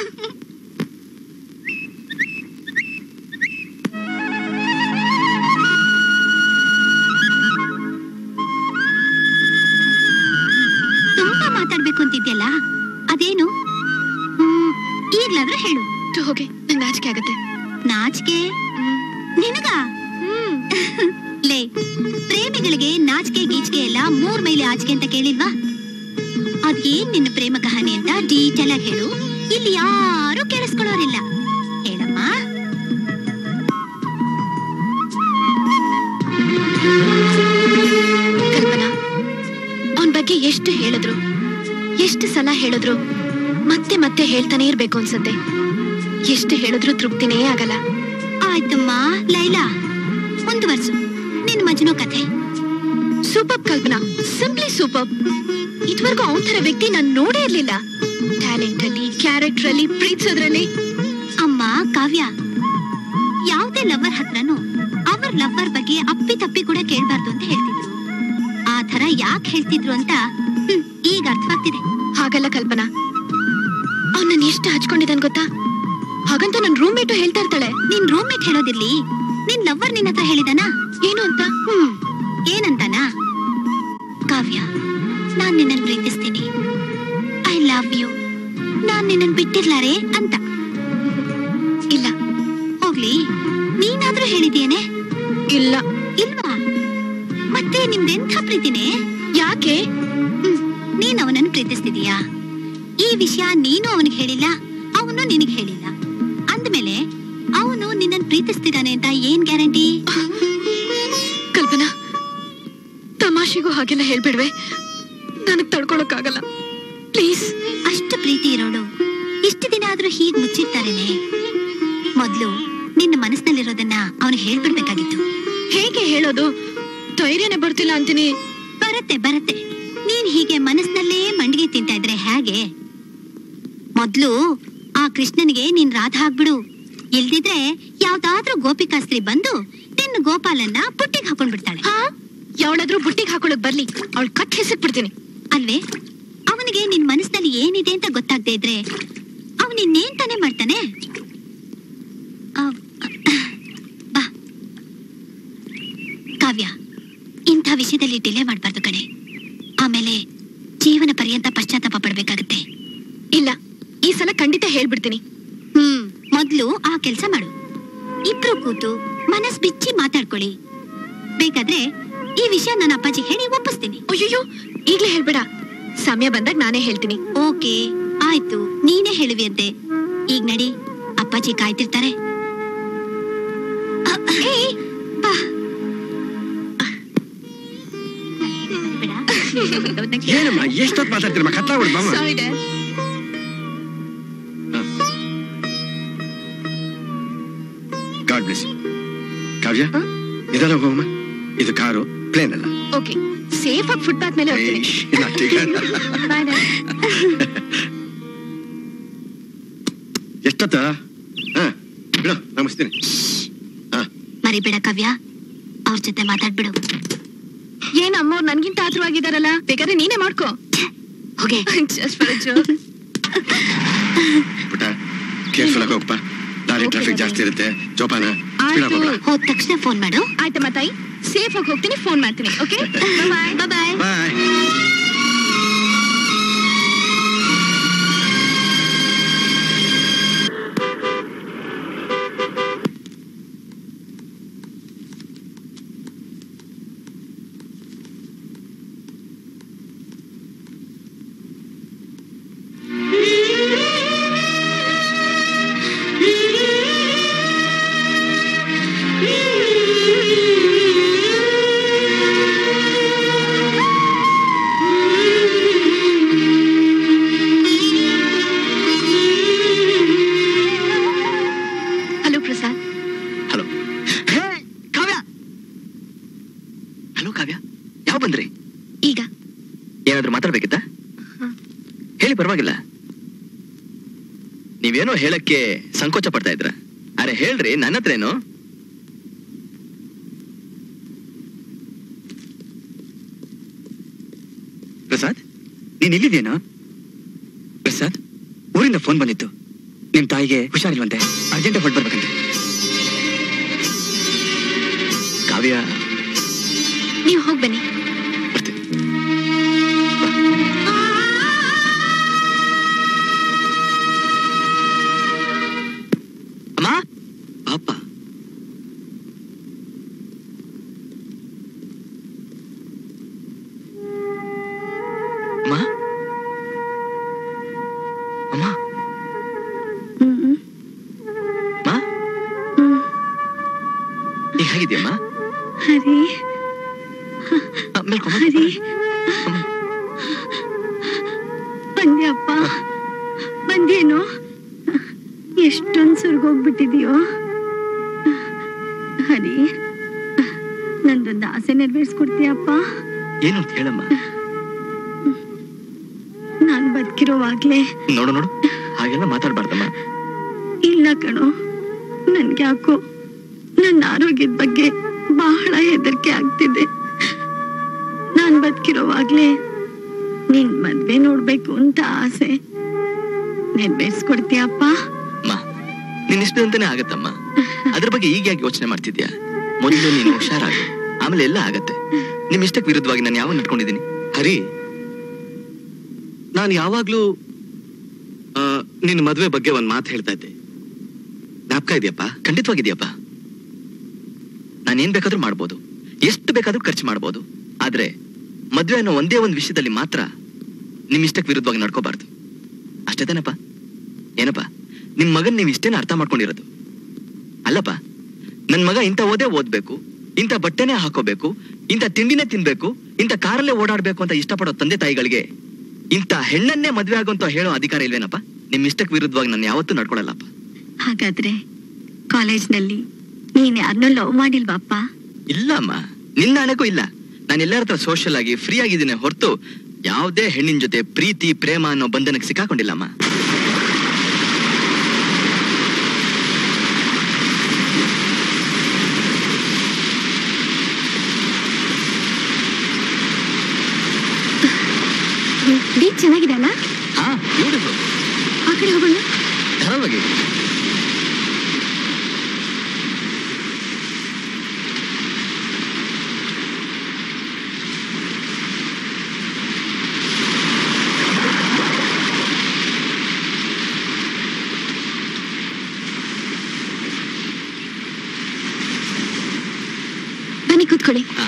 ತುಂಬಾ ಮಾತಾಡ್ಬೇಕು ಅಂತಿದ್ಯಲ್ಲ ಅದೇನು ಹ್ಮ್, ಈಗ್ಲಾದ್ರೂ ಹೇಳು ಹೋಗಿ ನಂಗೆ ನಾಚಿಕೆ ಆಗತ್ತೆ ನಾಚಿಕೆ ನಿನಗ ಲೇ ಪ್ರೇಮಿಗಳಿಗೆ ನಾಚಿಕೆ ಗೀಚಿಕೆ ಎಲ್ಲ ಮೂರ್ ಮೈಲಿ ಆಚಿಕೆ ಅಂತ ಕೇಳಿಲ್ವಾ ಅದೇನ್ ನಿನ್ನ ಪ್ರೇಮ ಕಹಾನಿ ಅಂತ ಡೀಟೇಲ್ ಆಗಿ ಹೇಳು ಇಲ್ಲಿ ಯಾರು ಕೇಳಿಸ್ಕೊಳ್ಳೋರಿಲ್ಲ ಹೇಳಮ್ಮ ಕಲ್ಪನಾ ಅವನ್ ಬಗ್ಗೆ ಎಷ್ಟು ಹೇಳಿದ್ರು ಎಷ್ಟು ಸಲ ಹೇಳಿದ್ರು ಮತ್ತೆ ಮತ್ತೆ ಹೇಳ್ತಾನೆ ಇರ್ಬೇಕು ಅನ್ಸತ್ತೆ ಎಷ್ಟು ಹೇಳಿದ್ರು ತೃಪ್ತಿನೇ ಆಗಲ್ಲ ಆಯ್ತಮ್ಮ ಲೈಲಾ ಮುಂದುವರ್ಸು ನಿನ್ ಮಜ್ನೋ ಕಥೆ ಸೂಪರ್ ಕಲ್ಪನಾ ಸಿಂಪ್ಲಿ ಸೂಪರ್ ಇದುವರೆಗೂ ಅವನ್ ತರ ವ್ಯಕ್ತಿ ನಾನು ನೋಡೇ ಇರ್ಲಿಲ್ಲ ಟ್ಯಾಲೆಂಟ್ ಅಲ್ಲಿ ಕ್ಯಾರೆಕ್ಟರ್ ಅಲ್ಲಿ ಪ್ರೀತಿಸೋದ್ರಲ್ಲಿ ಅಮ್ಮ ಕಾವ್ಯ ಯಾವುದೇ ಲವರ್ ಹತ್ರನೂ ಅವರ್ ಲವರ್ ಬಗ್ಗೆ ಅಪ್ಪಿ ತಪ್ಪಿ ಕೂಡ ಕೇಳ್ಬಾರ್ದು ಅಂತ ಹೇಳ್ತಿದ್ರು ಆ ತರ ಯಾಕೆ ಹೇಳ್ತಿದ್ರು ಅಂತ ಹ್ಮ್, ಈಗ ಅರ್ಥವಾಗ್ತಿದೆ ಹಾಗಲ್ಲ ಕಲ್ಪನಾ ಅವ್ನ ನಾನು ಎಷ್ಟು ಹಚ್ಕೊಂಡಿದ್ದಾನೆ ಗೊತ್ತಾ ಹಾಗಂತ ನನ್ ರೂಮ್ ಮೇಟು ಹೇಳ್ತಾ ಇರ್ತಾಳೆ ನಿನ್ ರೂಮ್ ಮೇಟ್ ಹೇಳೋದಿರ್ಲಿ ನಿನ್ ಲವ್ವರ್ ನಿನ್ನ ಹತ್ರ ಹೇಳಿದಾನ ಏನು ಅಂತ ಹ್ಮ್ ಏನಂತಾನಾ ಕಾವ್ಯ ನಾನ್ ನಿನ್ನನ್ ಪ್ರೀತಿಸ್ತೀನಿ ಐ ಲವ್ ಯು ನಾನ್ ನಿನ್ನನ್ ಬಿಟ್ಟಿರ್ಲಾರೆ ಅಂತ ಇಲ್ಲ ಹೋಗ್ಲಿ ನೀನಾದ್ರೂ ಹೇಳಿದೇನೆ ಇಲ್ಲ ಇಲ್ವಾ ಮತ್ತೆ ನಿಮ್ದೆಂಥ ಪ್ರೀತಿನೇ ಯಾಕೆ ಹ್ಮ್, ನೀನ್ ಅವನನ್ನು ಪ್ರೀತಿಸ್ತಿದೀಯಾ ಈ ವಿಷಯ ನೀನು ಅವನಿಗೆ ಹೇಳಿಲ್ಲ ಅವನು ನಿನಗೆ ಹೇಳಿಲ್ಲ ಅಂದ್ಮೇಲೆ ಅವನು ನಿನ್ನನ್ನು ಪ್ರೀತಿಸ್ತಿದ್ದಾನೆ ಅಂತ ಏನ್ ಗ್ಯಾರಂಟಿ ಕಲ್ಪನಾ ತಮಾಷೆಗೂ ಹಾಗೆಲ್ಲ ಹೇಳ್ಬಿಡ್ವೆ ನನಗ್ ತಡ್ಕೊಳಕ್ಕಾಗಲ್ಲ ಪ್ಲೀಸ್ ಅಷ್ಟು ಪ್ರೀತಿ ಇರೋಳು ಇಷ್ಟು ದಿನ ಆದ್ರೂ ಹೀಗ್ ಮುಚ್ಚಿರ್ತಾರೇನೆ ಮೊದ್ಲು ನಿನ್ನ ಮನಸ್ಸಿನಲ್ಲಿರೋದನ್ನ ಅವನಿಗೆ ಹೇಳ್ಬಿಡ್ಬೇಕಾಗಿತ್ತು ಹೇಗೆ ಹೇಳೋದು ಧೈರ್ಯನೇ ಬರ್ತಿಲ್ಲ ಅಂತೀನಿ ಬರತ್ತೆ ಬರತ್ತೆ ನೀನ್ ಹೀಗೆ ಮನಸ್ಸಿನಲ್ಲೇ ಮಂಡಿಗೆ ತಿಂತಾ ಇದ್ರೆ ಹೇಗೆ ಮೊದ್ಲು ಆ ಕೃಷ್ಣನಿಗೆ ನೀನ್ ರಾಧ ಆಗ್ಬಿಡು ಇಲ್ದಿದ್ರೆ ಯಾವ್ದಾದ್ರೂ ಗೋಪಿಕಾಸ್ತ್ರಿ ಬಂದು ನಿನ್ನ ಗೋಪಾಲನ್ನ ಬುಟ್ಟಿಗೆ ಹಾಕೊಂಡ್ ಬಿಡ್ತಾಳೆ ಯಾವಳಾದ್ರೂ ಬುಟ್ಟಿಗೆ ಹಾಕೊಳಕ್ ಬರ್ಲಿ ಅವಳು ಕಟ್ ಹೆಸಕ್ ಬಿಡ್ತೀನಿ ಅಲ್ವೇ ಅವನಿಗೆ ನಿನ್ ಮನಸ್ಸಿನಲ್ಲಿ ಏನಿದೆ ಅಂತ ಗೊತ್ತಾಗ್ದೇ ಇದ್ರೆ ಅವನ್ ಇನ್ನೇನ್ ತಾನೇ ಮಾಡ್ತಾನೆ ಆ, ಬಾ ಕಾವ್ಯ ಇಂಥ ವಿಷಯದಲ್ಲಿ ಡಿಲೇ ಮಾಡ್ಬಾರ್ದು ಕಣೆ ಆಮೇಲೆ ಜೀವನ ಪರ್ಯಂತ ಪಶ್ಚಾತ್ತಾಪ ಪಡ್ಬೇಕಾಗತ್ತೆ ಇಲ್ಲ ಈ ಸಲ ಖಂಡಿತ ಹೇಳ್ಬಿಡ್ತೀನಿ ಹ್ಮ್ ಮೊದ್ಲು ಆ ಕೆಲ್ಸ ಮಾಡು ಇಬ್ರು ಕೂತು ಮನಸ್ ಬಿಚ್ಚಿ ಮಾತಾಡ್ಕೊಳ್ಳಿ ಬೇಕಾದ್ರೆ ಈ ವಿಷಯ ನನ್ನ ಅಪ್ಪಾಜಿ ಹೇಳಿ ಒಪ್ಪಿಸ್ತೀನಿ ಅಯ್ಯೋ ಈಗ್ಲೇ ಹೇಳ್ಬೇಡ ಸಮಯ ಬಂದಾಗ ನಾನೇ ಹೇಳ್ತೀನಿ ಓಕೆ ಆಯ್ತು ನೀನೇ ಹೇಳುವಿಯಂತೆ ಈಗ ನಡಿ ಅಪ್ಪಾಜಿ ಕಾಯ್ತಿರ್ತಾರೆ ಅ, ಏಯ್, ಬಾ. ಬೇಡ. ಏನಮ್ಮ ಎಷ್ಟೊತ್ತು ಮಾತಾಡ್ತೀರಮ್ಮ ಕತ್ಲ ಬಿಡ್ಬಮ್ಮ Sorry, Dad. God bless Kavya ನಿಧಾನ ಹೋಗಮ್ಮ ಇದು ಕಾರು ಪ್ಲೇನ್ ಅಲ್ಲ ಓಕೆ ಸೇಫ್ ಆಗಿ ಫುಟ್ಪಾತ್ ಮೇಲೆ ಹೋಗ್ತೀನಿ ಏಯ್, ನಾಟಕ. ಬಾಯ್ ಎಷ್ಟೊತ್ತ ಹಾ ಬಿಡು ನಮಸ್ತೀನಿ ಹಾ ಮರಿಬೇಡ ಕಾವ್ಯ ಅವ್ರ ಜೊತೆ ಮಾತಾಡ್ಬಿಡು ಏನ್ ಅಮ್ಮವ್ರು ನನ್ಗಿಂತ ಆತರವಾಗಿದಾರಲ್ಲ ಬೇಕಾದ್ರೆ ನೀನೇ ಮಾಡ್ಕೋ ಹೋಗೆ ಜಸ್ಟ್ ಫಾರ್ ಜೋಕ್ ಪುಟ ಕೇರ್ಫುಲ್ ಆಗಿ ಹೋಗಪ್ಪ ದಾರಿ Okay, ಟ್ರಾಫಿಕ್ ಬಾಬಾ. ಜಾಸ್ತಿ ಇರುತ್ತೆ ಜೋಪಾನ ಸ್ಪೀಡ್ ಆಯ್ತು ಹೋಗ್ಬೇಡ ಹೋದ ತಕ್ಷಣ ಫೋನ್ ಮಾಡು ಆಯ್ತಮ್ಮ ತಾಯಿ ಸೇಫ್ ಆಗಿ ಹೋಗ್ತೀನಿ ಫೋನ್ ಮಾಡ್ತೀನಿ okay bye bye bye hello Prasad hello Kavya hello Kavya ಯಾವ ಬಂದ್ರಿ ಈಗ ಏನಾದ್ರೂ ಮಾತಾಡ್ಬೇಕಿತ್ತ ಹೇಳಿ ಪರವಾಗಿಲ್ಲ ನೀವೇನೋ ಹೇಳಕ್ಕೆ ಸಂಕೋಚ ಪಡ್ತಾ ಇದ್ರ ಅರೆ ಹೇಳ್ರಿ ನನ್ನ ಹತ್ರ ಏನು ಪ್ರಸಾದ್ ನೀನ್ ಇಲ್ಲಿದೇನೋ ಪ್ರಸಾದ್ ಊರಿಂದ ಫೋನ್ ಬಂದಿತ್ತು ನಿಮ್ ತಾಯಿಗೆ ಹುಷಾರಿಲ್ವಂತೆ ಅರ್ಜೆಂಟ್ ಹೊರಟು ಬರ್ಬೇಕಂತೆ ಕಾವ್ಯ ನೀವು ಹೋಗ್ ಬನ್ನಿ ಬರ್ತೀನಿ ಅಮ್ಮ ಅಪ್ಪ ಅಮ್ಮ ಅಮ್ಮ ಹ್ಮ್ ಅಮ್ಮ ಹ್ಮ್ ಈಗ ಹೇಗಿದ್ಯಮ್ಮ ಹರಿ ಆ, ಮೇಲ್ಕೊಂಬ. ಹರಿ ಅಮ್ಮ. ಬಂದ್ಯಪ್ಪ ಬಂದೇನು ಎಷ್ಟೊಂದ್ ಸುರ್ಗೋಗ್ಬಿಟ್ಟಿದೀಯೋ ಹರಿ ನಂದೊಂದು ಆಸೆ ನೆರವೇರಿಸ್ಕೊಡ್ತೀಯಪ್ಪ ಏನು ಅಂತ ಹೇಳಮ್ಮ ನಾನ್ ಬದುಕಿರೋವಾಗ್ಲೇ ನೋಡು ನೋಡು ಹಾಗೆಲ್ಲ ಮಾತಾಡ್ಬಾರ್ದಮ್ಮ ಇಲ್ಲ ಕಣೋ ನನ್ಗ್ಯಾಕೋ ನನ್ನ ಆರೋಗ್ಯದ ಬಗ್ಗೆ ಬಹಳ ಹೆದರಿಕೆ ಆಗ್ತಿದೆ ನಾನ್ ಬದುಕಿರೋವಾಗ್ಲೇ ನಿನ್ ಮದ್ವೆ ನೋಡ್ಬೇಕು ಅಂತ ಆಸೆ ನೆರವೇರಿಸ್ಕೊಡ್ತೀಯಪ್ಪ ಅಮ್ಮ ನಿನ್ ಇಷ್ಟದಂತಾನೆ ಆಗತ್ತಮ್ಮ ಅದ್ರ ಬಗ್ಗೆ ಈಗ ಯಾಕೆ ಯೋಚನೆ ಮಾಡ್ತಿದ್ಯಾ ಮೊದಲು ನೀನು ಹುಷಾರಾಗಿ ಆಮೇಲೆ ಎಲ್ಲ ಆಗತ್ತೆ ನಿಮ್ ಇಷ್ಟಕ್ಕೆ ವಿರುದ್ಧವಾಗಿ ನಾನು ಯಾವಾಗ ನಡ್ಕೊಂಡಿದ್ದೀನಿ ಹರಿ ನಾನು ಯಾವಾಗ್ಲೂ ಆ, ನಿನ್ ಮದ್ವೆ ಬಗ್ಗೆ ಒಂದ್ ಮಾತು ಹೇಳ್ತಾ ಇದ್ದೆ ಜ್ಞಾಪಕ ಇದೆಯಪ್ಪ ಖಂಡಿತವಾಗಿದ್ಯಪ್ಪ ನಾನೇನ್ ಬೇಕಾದ್ರೂ ಮಾಡ್ಬೋದು ಎಷ್ಟು ಬೇಕಾದ್ರೂ ಖರ್ಚು ಮಾಡ್ಬೋದು ಆದ್ರೆ ಮದ್ವೆ ಅನ್ನೋ ಒಂದೇ ಒಂದು ವಿಷಯದಲ್ಲಿ ಮಾತ್ರ ನಿಮ್ ಇಷ್ಟಕ್ಕೆ ವಿರುದ್ಧವಾಗಿ ನಡ್ಕೋಬಾರ್ದು ಅಷ್ಟೇ ತಾನಪ್ಪ ಏನಪ್ಪ ನಿಮ್ ಮಗನ್ ನೀವು ಇಷ್ಟೇನ ಅರ್ಥ ಮಾಡ್ಕೊಂಡಿರೋದು ಅಲ್ಲಪ್ಪ ನನ್ ಮಗ ಇಂಥ ಓದೇ ಓದ್ಬೇಕು ಇಂಥ ಬಟ್ಟೆನೇ ಹಾಕೋಬೇಕು ಇಂಥ ತಿಂಡಿನೇ ತಿನ್ಬೇಕು ಇಂಥ ಕಾರಲ್ಲೇ ಓಡಾಡ್ಬೇಕು ಅಂತ ಇಷ್ಟಪಡೋ ತಂದೆ ತಾಯಿಗಳಿಗೆ ಇಂಥ ಹೆಣ್ಣನ್ನೇ ಮದ್ವೆ ಆಗೋಂತ ಹೇಳೋ ಅಧಿಕಾರ ಇಲ್ವೇನಪ್ಪ ನಿಮ್ ಇಷ್ಟಕ್ಕೆ ವಿರುದ್ಧವಾಗಿ ನಾನು ಯಾವತ್ತೂ ನಡ್ಕೊಳಲ್ಲಪ್ಪ ಹಾಗಾದ್ರೆ ಕಾಲೇಜ್ನಲ್ಲಿ ನೀನ್ ಯಾರನ್ನೂ ಲವ್ ಮಾಡಿಲ್ವಾಪ್ಪ ಇಲ್ಲ ಅಮ್ಮ ನಿನ್ನ ಹಣಕ್ಕೂ ಇಲ್ಲ ನಾನು ಎಲ್ಲರ ಹತ್ರ ಸೋಷಿಯಲ್ ಆಗಿ ಫ್ರೀ ಆಗಿದ್ದೀನಿ ಹೊರತು ಯಾವುದೇ ಹೆಣ್ಣಿನ ಜೊತೆ ಪ್ರೀತಿ ಪ್ರೇಮ ಅನ್ನೋ ಬಂಧನಕ್ಕೆ ಸಿಕ್ಕಾಕೊಂಡಿಲ್ಲಮ್ಮ ಬೀಚ್ ಚೆನ್ನಾಗಿದೆ ಅಲ್ಲ ಹಾ ಬ್ಯೂಟಿಫುಲ್ ಆ ಕಡೆ ಹೋಗೋಣ ಧಾರಾಳವಾಗಿ ಬನ್ನಿ ಕೂತ್ಕೊಳ್ಳಿ ಹಾ.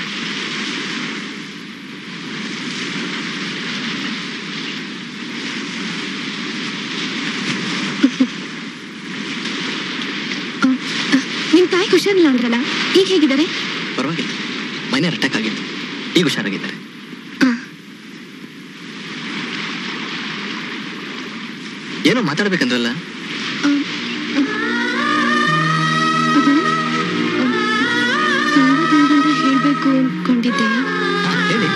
ನಿಮ್ ತಾಯಿ ಹುಷಾರಿಲ್ಲ ಅಂದ್ರಲ್ಲ ಈಗ ಹೇಗಿದ್ದಾರೆ ಪರವಾಗಿಲ್ಲ ಮೈನರ್ ಅಟ್ಯಾಕ್ ಆಗಿತ್ತು ಈಗ ಹುಷಾರಾಗಿದ್ದಾರೆ ಆ. ಏನೋ ಮಾತಾಡ್ಬೇಕಂದ್ರಲ್ಲ ತುಂಬಾ ದಿನದಿಂದ ಹೇಳ್ಬೇಕು ಅನ್ಕೊಂಡಿದ್ದೆ ಹಾ, ಹೇಳಿ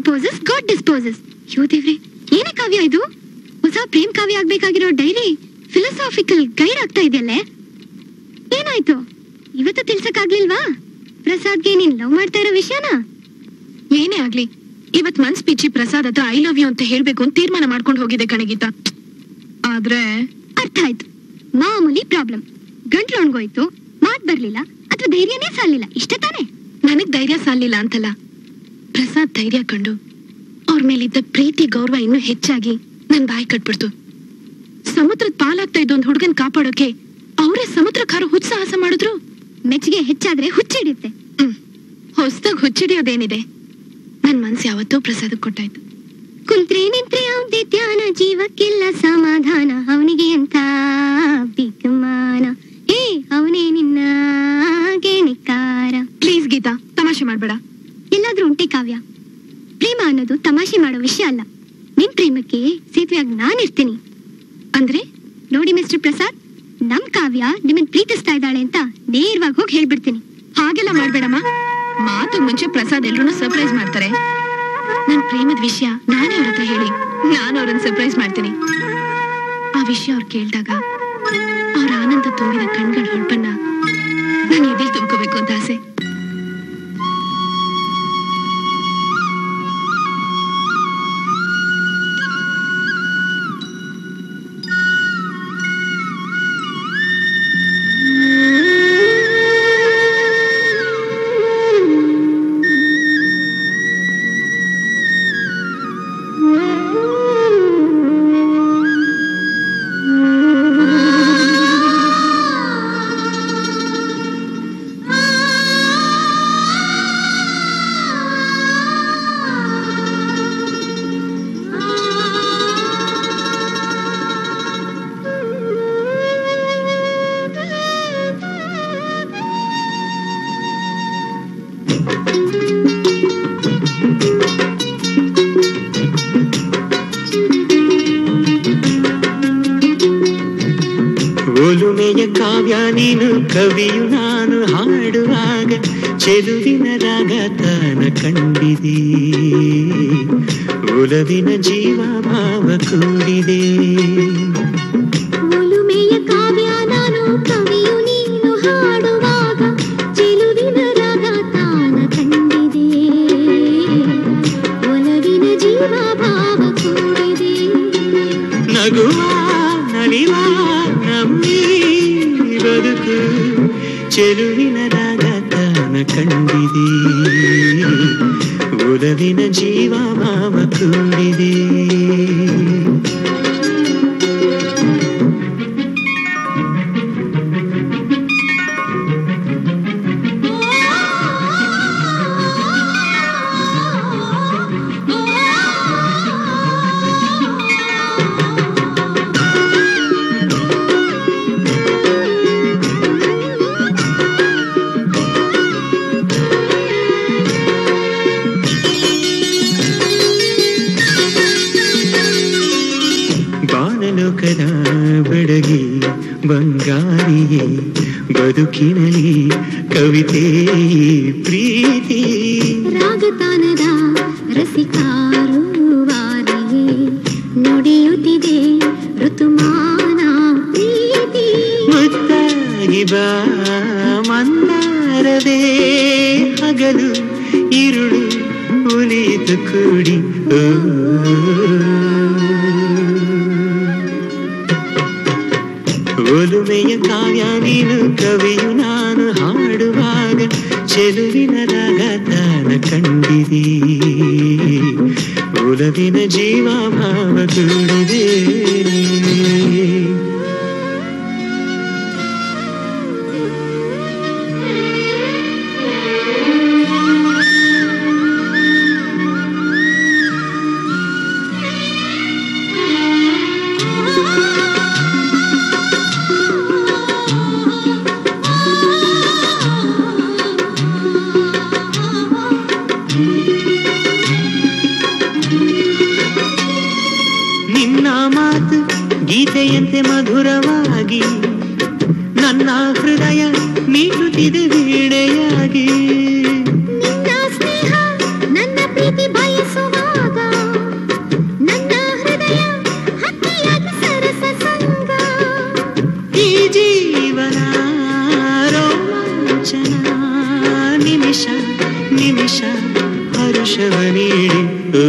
ಪ್ರಪೋಸಸ್ ಗಾಡ್ ಡಿಸ್ಪೋಸಸ್ ಯೋ ದೇವ್ರೆ ಏನೇ ಕಾವ್ಯ ಇದು ಹೊಸ ಪ್ರೇಮ್ ಕಾವ್ಯ ಆಗ್ಬೇಕಾಗಿರೋ ಡೈರಿ ಫಿಲಸಾಫಿಕಲ್ ಗೈಡ್ ಆಗ್ತಾ ಇದೆಯಲ್ಲೇ ಏನಾಯ್ತು ಇವತ್ತು ತಿಳ್ಸಕ್ಕಾಗ್ಲಿಲ್ವಾ ಪ್ರಸಾದ್ಗೆ ನೀನ್ ಲವ್ ಮಾಡ್ತಾ ಇರೋ ವಿಷಯನ ಏನೇ ಆಗ್ಲಿ ಇವತ್ ಮನ್ಸ್ ಪಿಚ್ಚಿ ಪ್ರಸಾದ್ ಹತ್ರ ಐ ಲವ್ ಯು ಅಂತ ಹೇಳ್ಬೇಕು ಅಂತ ತೀರ್ಮಾನ ಮಾಡ್ಕೊಂಡು ಹೋಗಿದೆ ಕಣಗೀತ ಆದ್ರೆ ಅರ್ಥ ಆಯ್ತು ಮಾಮೂಲಿ ಪ್ರಾಬ್ಲಮ್ ಗಂಟ್ಲು ಒಣಗೋಯ್ತು ಮಾತ್ ಬರ್ಲಿಲ್ಲ ಅಥವಾ ಧೈರ್ಯನೇ ಸಾಲಿಲ್ಲ ಇಷ್ಟೇ ತಾನೇ ನನಗ್ ಧೈರ್ಯ ಸಾಲಿಲ್ಲ ಅಂತಲ್ಲ ಪ್ರಸಾದ್ ಧೈರ್ಯ ಕಂಡು ಅವ್ರ ಮೇಲಿದ್ದ ಪ್ರೀತಿ ಗೌರವ ಇನ್ನೂ ಹೆಚ್ಚಾಗಿ ನನ್ ಬಾಯಿ ಕಟ್ಬಿಡ್ತು ಸಮುದ್ರದ ಪಾಲಾಗ್ತಾ ಇದ್ದ ಒಂದ್ ಹುಡುಗನ್ ಕಾಪಾಡೋಕೆ ಅವರೇ ಸಮುದ್ರ ಕಾರು ಹುತ್ಸಾಹಸ ಮಾಡಿದ್ರು ಮೆಚ್ಚುಗೆ ಹೆಚ್ಚಾದ್ರೆ ಹುಚ್ಚಿಡಿಯುತ್ತೆ ಹ್ಮ್ ಹೊಸ್ದಾಗ್ ಹುಚ್ಚಿಡಿಯೋದೇನಿದೆ ನನ್ ಮನ್ಸು ಯಾವತ್ತೂ ಪ್ರಸಾದಕ್ ಕೊಟ್ಟಾಯ್ತು ಕುಂತ್ರೆ ನಿಂತ್ರೆ ಯಾವುದೇ ಧ್ಯಾನ ಜೀವಕ್ಕೆಲ್ಲ ಸಮಾಧಾನ ಅವನಿಗೆ ಅಂತ ಬಿಗುಮಾನ ಏ ಅವನೇ ನಿನ್ನ ಗೆಣಿಕಾರ ಪ್ಲೀಸ್ ಗೀತಾ ತಮಾಷೆ ಮಾಡ್ಬೇಡ ಎಲ್ಲಾದ್ರೂ ಉಂಟೆ ಕಾವ್ಯ ಪ್ರೇಮ ಅನ್ನೋದು ತಮಾಷೆ ಮಾಡೋ ವಿಷಯ ಅಲ್ಲ ನಿನ್ ಪ್ರೇಮಕ್ಕೆ ಸೇತುವೆಯಾಗಿ ನಾನಿರ್ತೀನಿ ಅಂದ್ರೆ ನೋಡಿ ಮಿಸ್ಟರ್ ಪ್ರಸಾದ್ ನಮ್ ಕಾವ್ಯ ನಿಮ್ಮನ್ ಪ್ರೀತಿಸ್ತಾ ಇದ್ದಾಳೆ ಅಂತ ನೇರವಾಗಿ ಹೋಗಿ ಹೇಳ್ಬಿಡ್ತೀನಿ ಹಾಗೆಲ್ಲ ಮಾಡ್ಬೇಡಮ್ಮ ಮಾತು ಮುಂಚೆ ಪ್ರಸಾದ್ ಎಲ್ರೂ ಸರ್ಪ್ರೈಸ್ ಮಾಡ್ತಾರೆ ನನ್ ಪ್ರೇಮದ ವಿಷಯ ನಾನೇ ಅವ್ರ ಹತ್ರ ಹೇಳಿ ನಾನು ಅವ್ರನ್ನ ಸರ್ಪ್ರೈಸ್ ಮಾಡ್ತೀನಿ ಆ ವಿಷಯ ಅವ್ರು ಕೇಳಿದಾಗ ಅವ್ರ ಆನಂದ ತುಂಬಿದ ಕಣ್ಗಳ ಹೊಳಪನ್ನ ನಾನು ಎದೆಲ್ ತುಂಬ್ಕೋಬೇಕು ಅಂತ ಆಸೆ ಒಲುಮೆಯ ಕಾವ್ಯ ನೀನು ಕವಿಯು ನಾನು ಹಾಡುವಾಗ ಚೆಲುವಿನ ರಾಗ ತಾನ ಕಂಡಿದೆ ಒಲವಿನ ಜೀವ ಭಾವ ಕೂಡಿದೆ ಒಲುಮೆಯ ಕಾವ್ಯ ನಾನು ಕವಿಯು ನೀನು ಹಾಡುವಾಗ ಚೆಲುವಿನ ರಾಗ ತಾನ ಕಂಡಿದೆ ಒಲವಿನ ಜೀವ ಭಾವ ಕೂಡಿದೆ ನಗುವ ನಲಿವ ನಮ್ಮಿ ಬದುಕು ಚೆಲುವಿನ ರಾಗ ತಾನ ಕಂಡಿದೆ ಒಲವಿನ ಜೀವ ಭಾವ ಕೂಡಿದೆ ಬಾನಲೋಕದ ಬೆಡಗಿ ಬಂಗಾರಿಯೇ ಬದುಕಿನಲಿ ಕವಿತೆ ಪ್ರೀತಿ ರಾಗತಾನದ ರಸಿಕಾರುವಾರಿಯೇ ನುಡಿಯುತ್ತಿದೆ ಋತುಮಾನ ಪ್ರೀತಿ ಮುತ್ತಾಗಿ ಬಾ ಮಂದಾರವೇ ಹಗಲು ಇರುಳು ಉಳಿದು ಕೂಡಿ ಓ. ಒಲುಮೆಯ ಕಾವ್ಯ ನೀನು ಕವಿಯು ನಾನು ಹಾಡುವಾಗ ಚೆಲುವಿನ ರಾಗ ತಾನ ಕಂಡಿದೆ ಒಲವಿನ ಜೀವ ಭಾವ ಕೂಡಿದೆ ನಿನ್ನ ಮಾತು ಗೀತೆಯಂತೆ ಮಧುರವಾಗಿ ನನ್ನ ಹೃದಯ ಮೀಟುತ್ತಿದೆ ವೀಣೆಯಾಗಿ ನಿನ್ನ ಸ್ನೇಹ ನನ್ನ ಪ್ರೀತಿ ಬಯಸುವ ನಿಮಿಷ ಹರುಷವ ನೀಡಿ ಓ.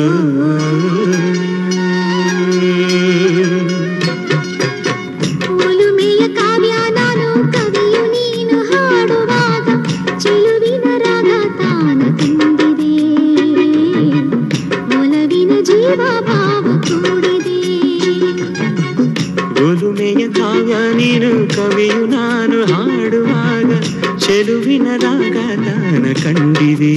ಒಲುಮೆಯ ಕಾವ್ಯ ನಾನು ಕವಿಯು ನೀನು ಹಾಡುವಾಗ ಚೆಲುವಿನ ರಾಗ ತಾನ ಕಂಡಿದೆ ಒಲವಿನ ಜೀವ ಭಾವ ಕೂಡಿದೆ ಒಲುಮೆಯ ಕಾವ್ಯ ನೀನು ಕವಿಯು ನಾನು ಹಾಡುವಾಗ ಚೆಲುವಿನ ರಾಗ ತಾನ ಕಂಡಿದೆ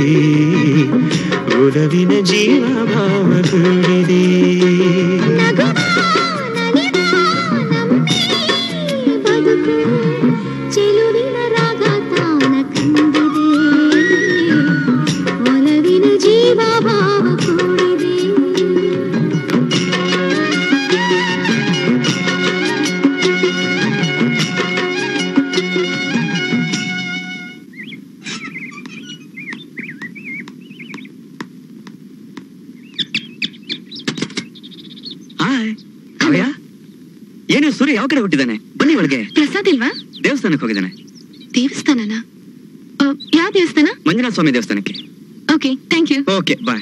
ಒಲವಿನ ಜೀವ ಭಾವ ಕೂಡಿದೆ ನಗುವ ನಲಿವ ನಮ್ಮಿ ಬದುಕು ಚೆಲುವಿನ ರಾಗ ತಾನ ಕಂಡಿದೆ ಒಲವಿನ ಜೀವ ಭಾವ ಕೂಡಿದೆ ಹಾಯ್ ಕಾವ್ಯ ಏನು ಸೂರ್ಯ ಯಾವ ಕಡೆ ಹುಟ್ಟಿದಾನೆ ಬನ್ನಿ ಒಳಗೆ ಪ್ರಸಾದ್ ಇಲ್ವಾ ದೇವಸ್ಥಾನಕ್ಕೆ ಹೋಗಿದ್ದಾನೆ ದೇವಸ್ಥಾನನ ಆ, ಯಾವ ದೇವಸ್ಥಾನ ಮಂಜುನಾಥ ಸ್ವಾಮಿ ದೇವಸ್ಥಾನಕ್ಕೆ okay thank you okay bye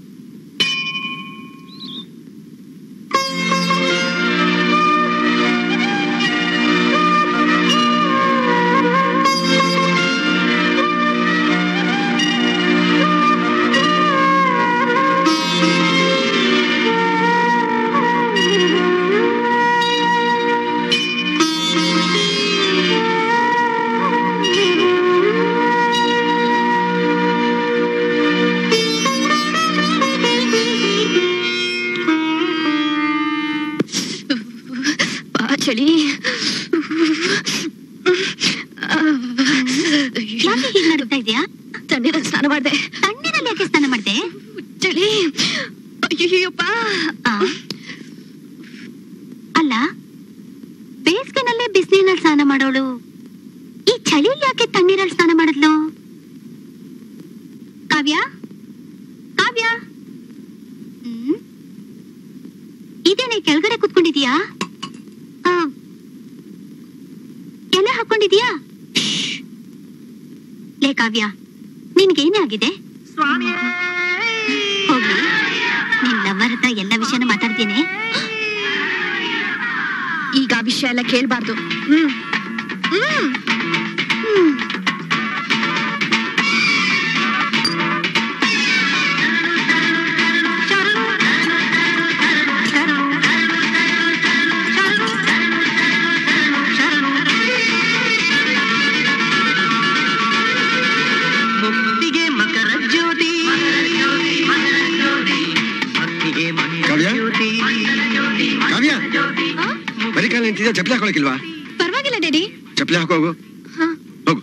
ಬಾ ಚಳಿ ಯಾಕೆ ಹೀಗೆ ನಡುಗ್ತಾ ಇದೆಯಾ ತಣ್ಣೀರಲ್ಲಿ ಸ್ನಾನ ಮಾಡಿದೆ ತಣ್ಣೀರಲ್ಲಿ ಯಾಕೆ ಸ್ನಾನ ಮಾಡ್ದೆ ಚಳಿ ಅಯ್ಯಯ್ಯಪ್ಪ ಆ? ಅಲ್ಲ ಬೇಸಿಗೆನಲ್ಲೇ ಬಿಸಿನೀರಲ್ಲಿ ಸ್ನಾನ ಮಾಡೋಳು ಈ ಚಳಿಲಿ ಯಾಕೆ ತಣ್ಣೀರಲ್ಲಿ ಸ್ನಾನ ಮಾಡಿದ್ಲು ಕಾವ್ಯ ಕಾವ್ಯ ಹ್ಮ್? ಇದೇನೆ ಕೆಳಗಡೆ ಕುತ್ಕೊಂಡಿದ್ಯಾ ಆ, ಎಲೆ ಹಾಕೊಂಡಿದ್ಯಾ ಲೇ ಕಾವ್ಯ ನಿನ್ಗೇನೇ ಆಗಿದೆ ಹೋಗ್ಲಿ ನಿನ್ ಲವರ್ ಹತ್ರ ಎಲ್ಲ ವಿಷಯನ ಮಾತಾಡ್ತೀನಿ ಈಗ ಆ ವಿಷಯ ಎಲ್ಲ ಕೇಳ್ಬಾರ್ದು ಹ್ಮ್ ಹ್ಮ್ ಹ್ಮ್. ಮುಕ್ತಿಗೆ ಮಕರ ಜ್ಯೋತಿ ಭಕ್ತಿಗೆ ಕಾವ್ಯ? ಕಾವ್ಯ ಆ? ಬರೀ ಕಾಲ ನಿಂತಿದ್ಯಾ ಚಪ್ಪಲಿ ಹಾಕೊಳಕಿಲ್ವಾ ಪರವಾಗಿಲ್ಲ ಡ್ಯಾಡಿ ಚಪ್ಪಲಿ ಹಾಕೋ ಹೋಗು ಹಾ ಹೋಗು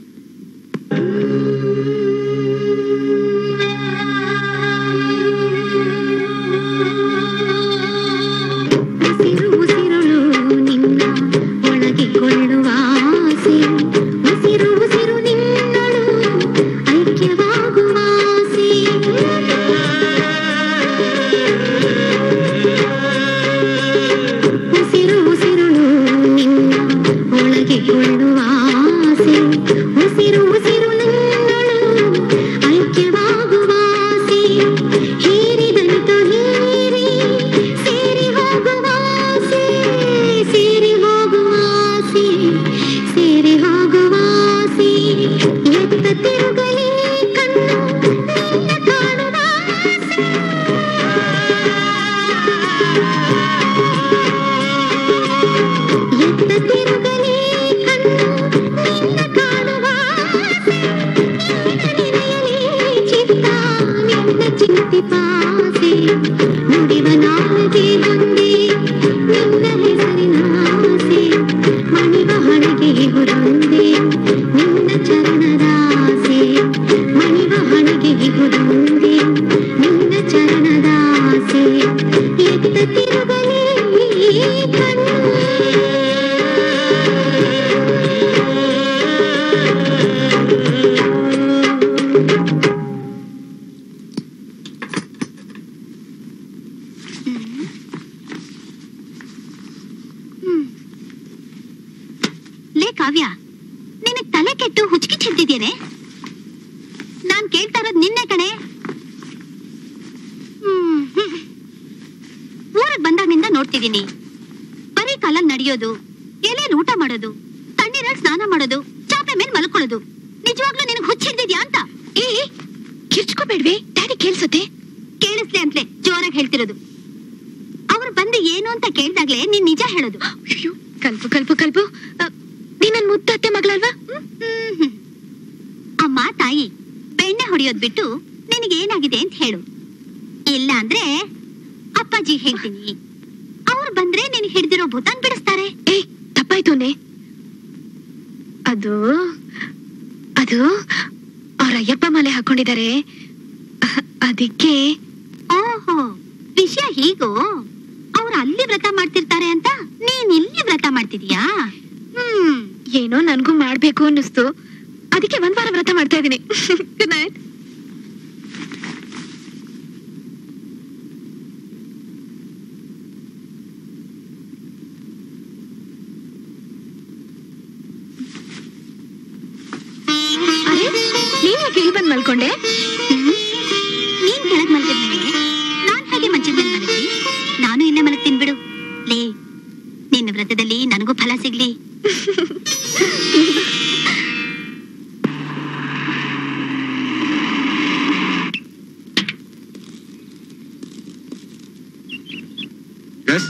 ಉಸಿರು ಉಸಿರುಳು ನಿನ್ನ ಒಳಗೆ ಕೊಳ್ಳುವ ಆಸೆ ಉಸಿರು ಉಸಿರು ನಿನ್ನಳು ಐಕ್ಯವಾಗುವ ಆಸೆ ಉಸಿರು ಉಸಿರುಳು ನಿನ್ನ ಒಳಗೆ ಕೊಳ್ಳುವ ನಾನ್ ಕೇಳ್ತಾ ಇರೋದ್ ನಿನ್ನೆ ಕಣೆ ಹ್ಮ್, ಹ್ಮ್. ಊರಿಗ್ ಬಂದಾಗಿನಿಂದ ನೋಡ್ತಿದೀನಿ ಬರೀ ಕಾಲಲ್ಲಿ ನಡೆಯೋದು ಎಲೆಯಲ್ಲಿ ಊಟ ಮಾಡೋದು ತಣ್ಣೀರಲ್ಲಿ ಸ್ನಾನ ಮಾಡೋದು ಚಾಪೆ ಮೇಲೆ ಮಲ್ಕೊಳ್ಳೋದು ನಿಜವಾಗ್ಲೂ ನಿನಗೆ ಹುಚ್ಚಿಡ್ದಿದ್ಯಾ ಅಂತ ಏ ಕಿರ್ಚ್ಕೋಬೇಡ್ವೆ ಡ್ಯಾಡಿ ಕೇಳ್ಸತ್ತೆ ಕೇಳಿಸ್ಲಿ ಅಂತಲೇ ಜೋರಾಗಿ ಹೇಳ್ತಿರೋದು ಅವ್ರು ಬಂದು ಏನು ಅಂತ ಕೇಳ್ದಾಗ್ಲೇ ನೀನ್ ನಿಜ ಹೇಳೋದು ಅಯ್ಯೋ ಕಲ್ಪು ಕಲ್ಪು ಕಲ್ಪು ಅ, ನೀನ್ ನನ್ ಮುದ್ದತ್ತೆ ಮಗಳಲ್ವಾ ಹ್ಮ್? ಹ್ಮ್, ಹ್ಮ್. ಅಮ್ಮ ತಾಯಿ ಬೆಣ್ಣೆ ಹೊಡಿಯೋದ್ ಬಿಟ್ಟು ನಿನಗೆ ಏನಾಗಿದೆ ಅಂತ ಹೇಳು ಇಲ್ಲ ಅಂದ್ರೆ ಅಪ್ಪಾಜಿ ಹೇಳ್ತೀನಿ ಅವ್ರು ಬಂದ್ರೆ ನಿನ್ ಹಿಡ್ದಿರೋ ಭೂತಾನ್ ಬಿಡಿಸ್ತಾರೆ ಏ ತಪ್ಪಾಯ್ತು ಅನ್ನೆ ಅದು ಅದು ಅವ್ರ ಅಯ್ಯಪ್ಪ ಮಾಲೆ ಹಾಕೊಂಡಿದ್ದಾರೆ ಅಹ್, ಅದಕ್ಕೆ ಓಹೋ ವಿಷಯ ಹೀಗೋ ಅವ್ರು ಅಲ್ಲಿ ವ್ರತ ಮಾಡ್ತಿರ್ತಾರೆ ಅಂತ ನೀನ್ ಇಲ್ಲಿ ವ್ರತ ಮಾಡ್ತಿದೀಯಾ ಹ್ಮ್ ಏನೋ ನನ್ಗೂ ಮಾಡ್ಬೇಕು ಅನ್ನಿಸ್ತು ಅದಕ್ಕೆ ಒಂದ್ ವಾರ ವ್ರತ ಮಾಡ್ತಾ ಇದೀನಿ ಗುಡ್ ನೈಟ್ ಅರೆ ನೀನ್ ಯಾಕೆ ಇಲ್ಲಿ ಬಂದ್ ಮಲ್ಕೊಂಡೆ ಹ್ಮ್. ನೀನ್ ಕೆಳಗ್ ಮಲಗಿದ್ಮೇಲೆ ನಾನ್ ಹಾಗೆ ಮಂಚದ ಮೇಲೆ ಮಲಗಿ ನಾನು ಇಲ್ಲೇ ಮಲಗ್ತೀನಿ ಬಿಡು ಲೇ ನಿನ್ನ ವ್ರತದಲ್ಲಿ ನನಗೂ ಫಲ ಸಿಗ್ಲಿ ಎಸ್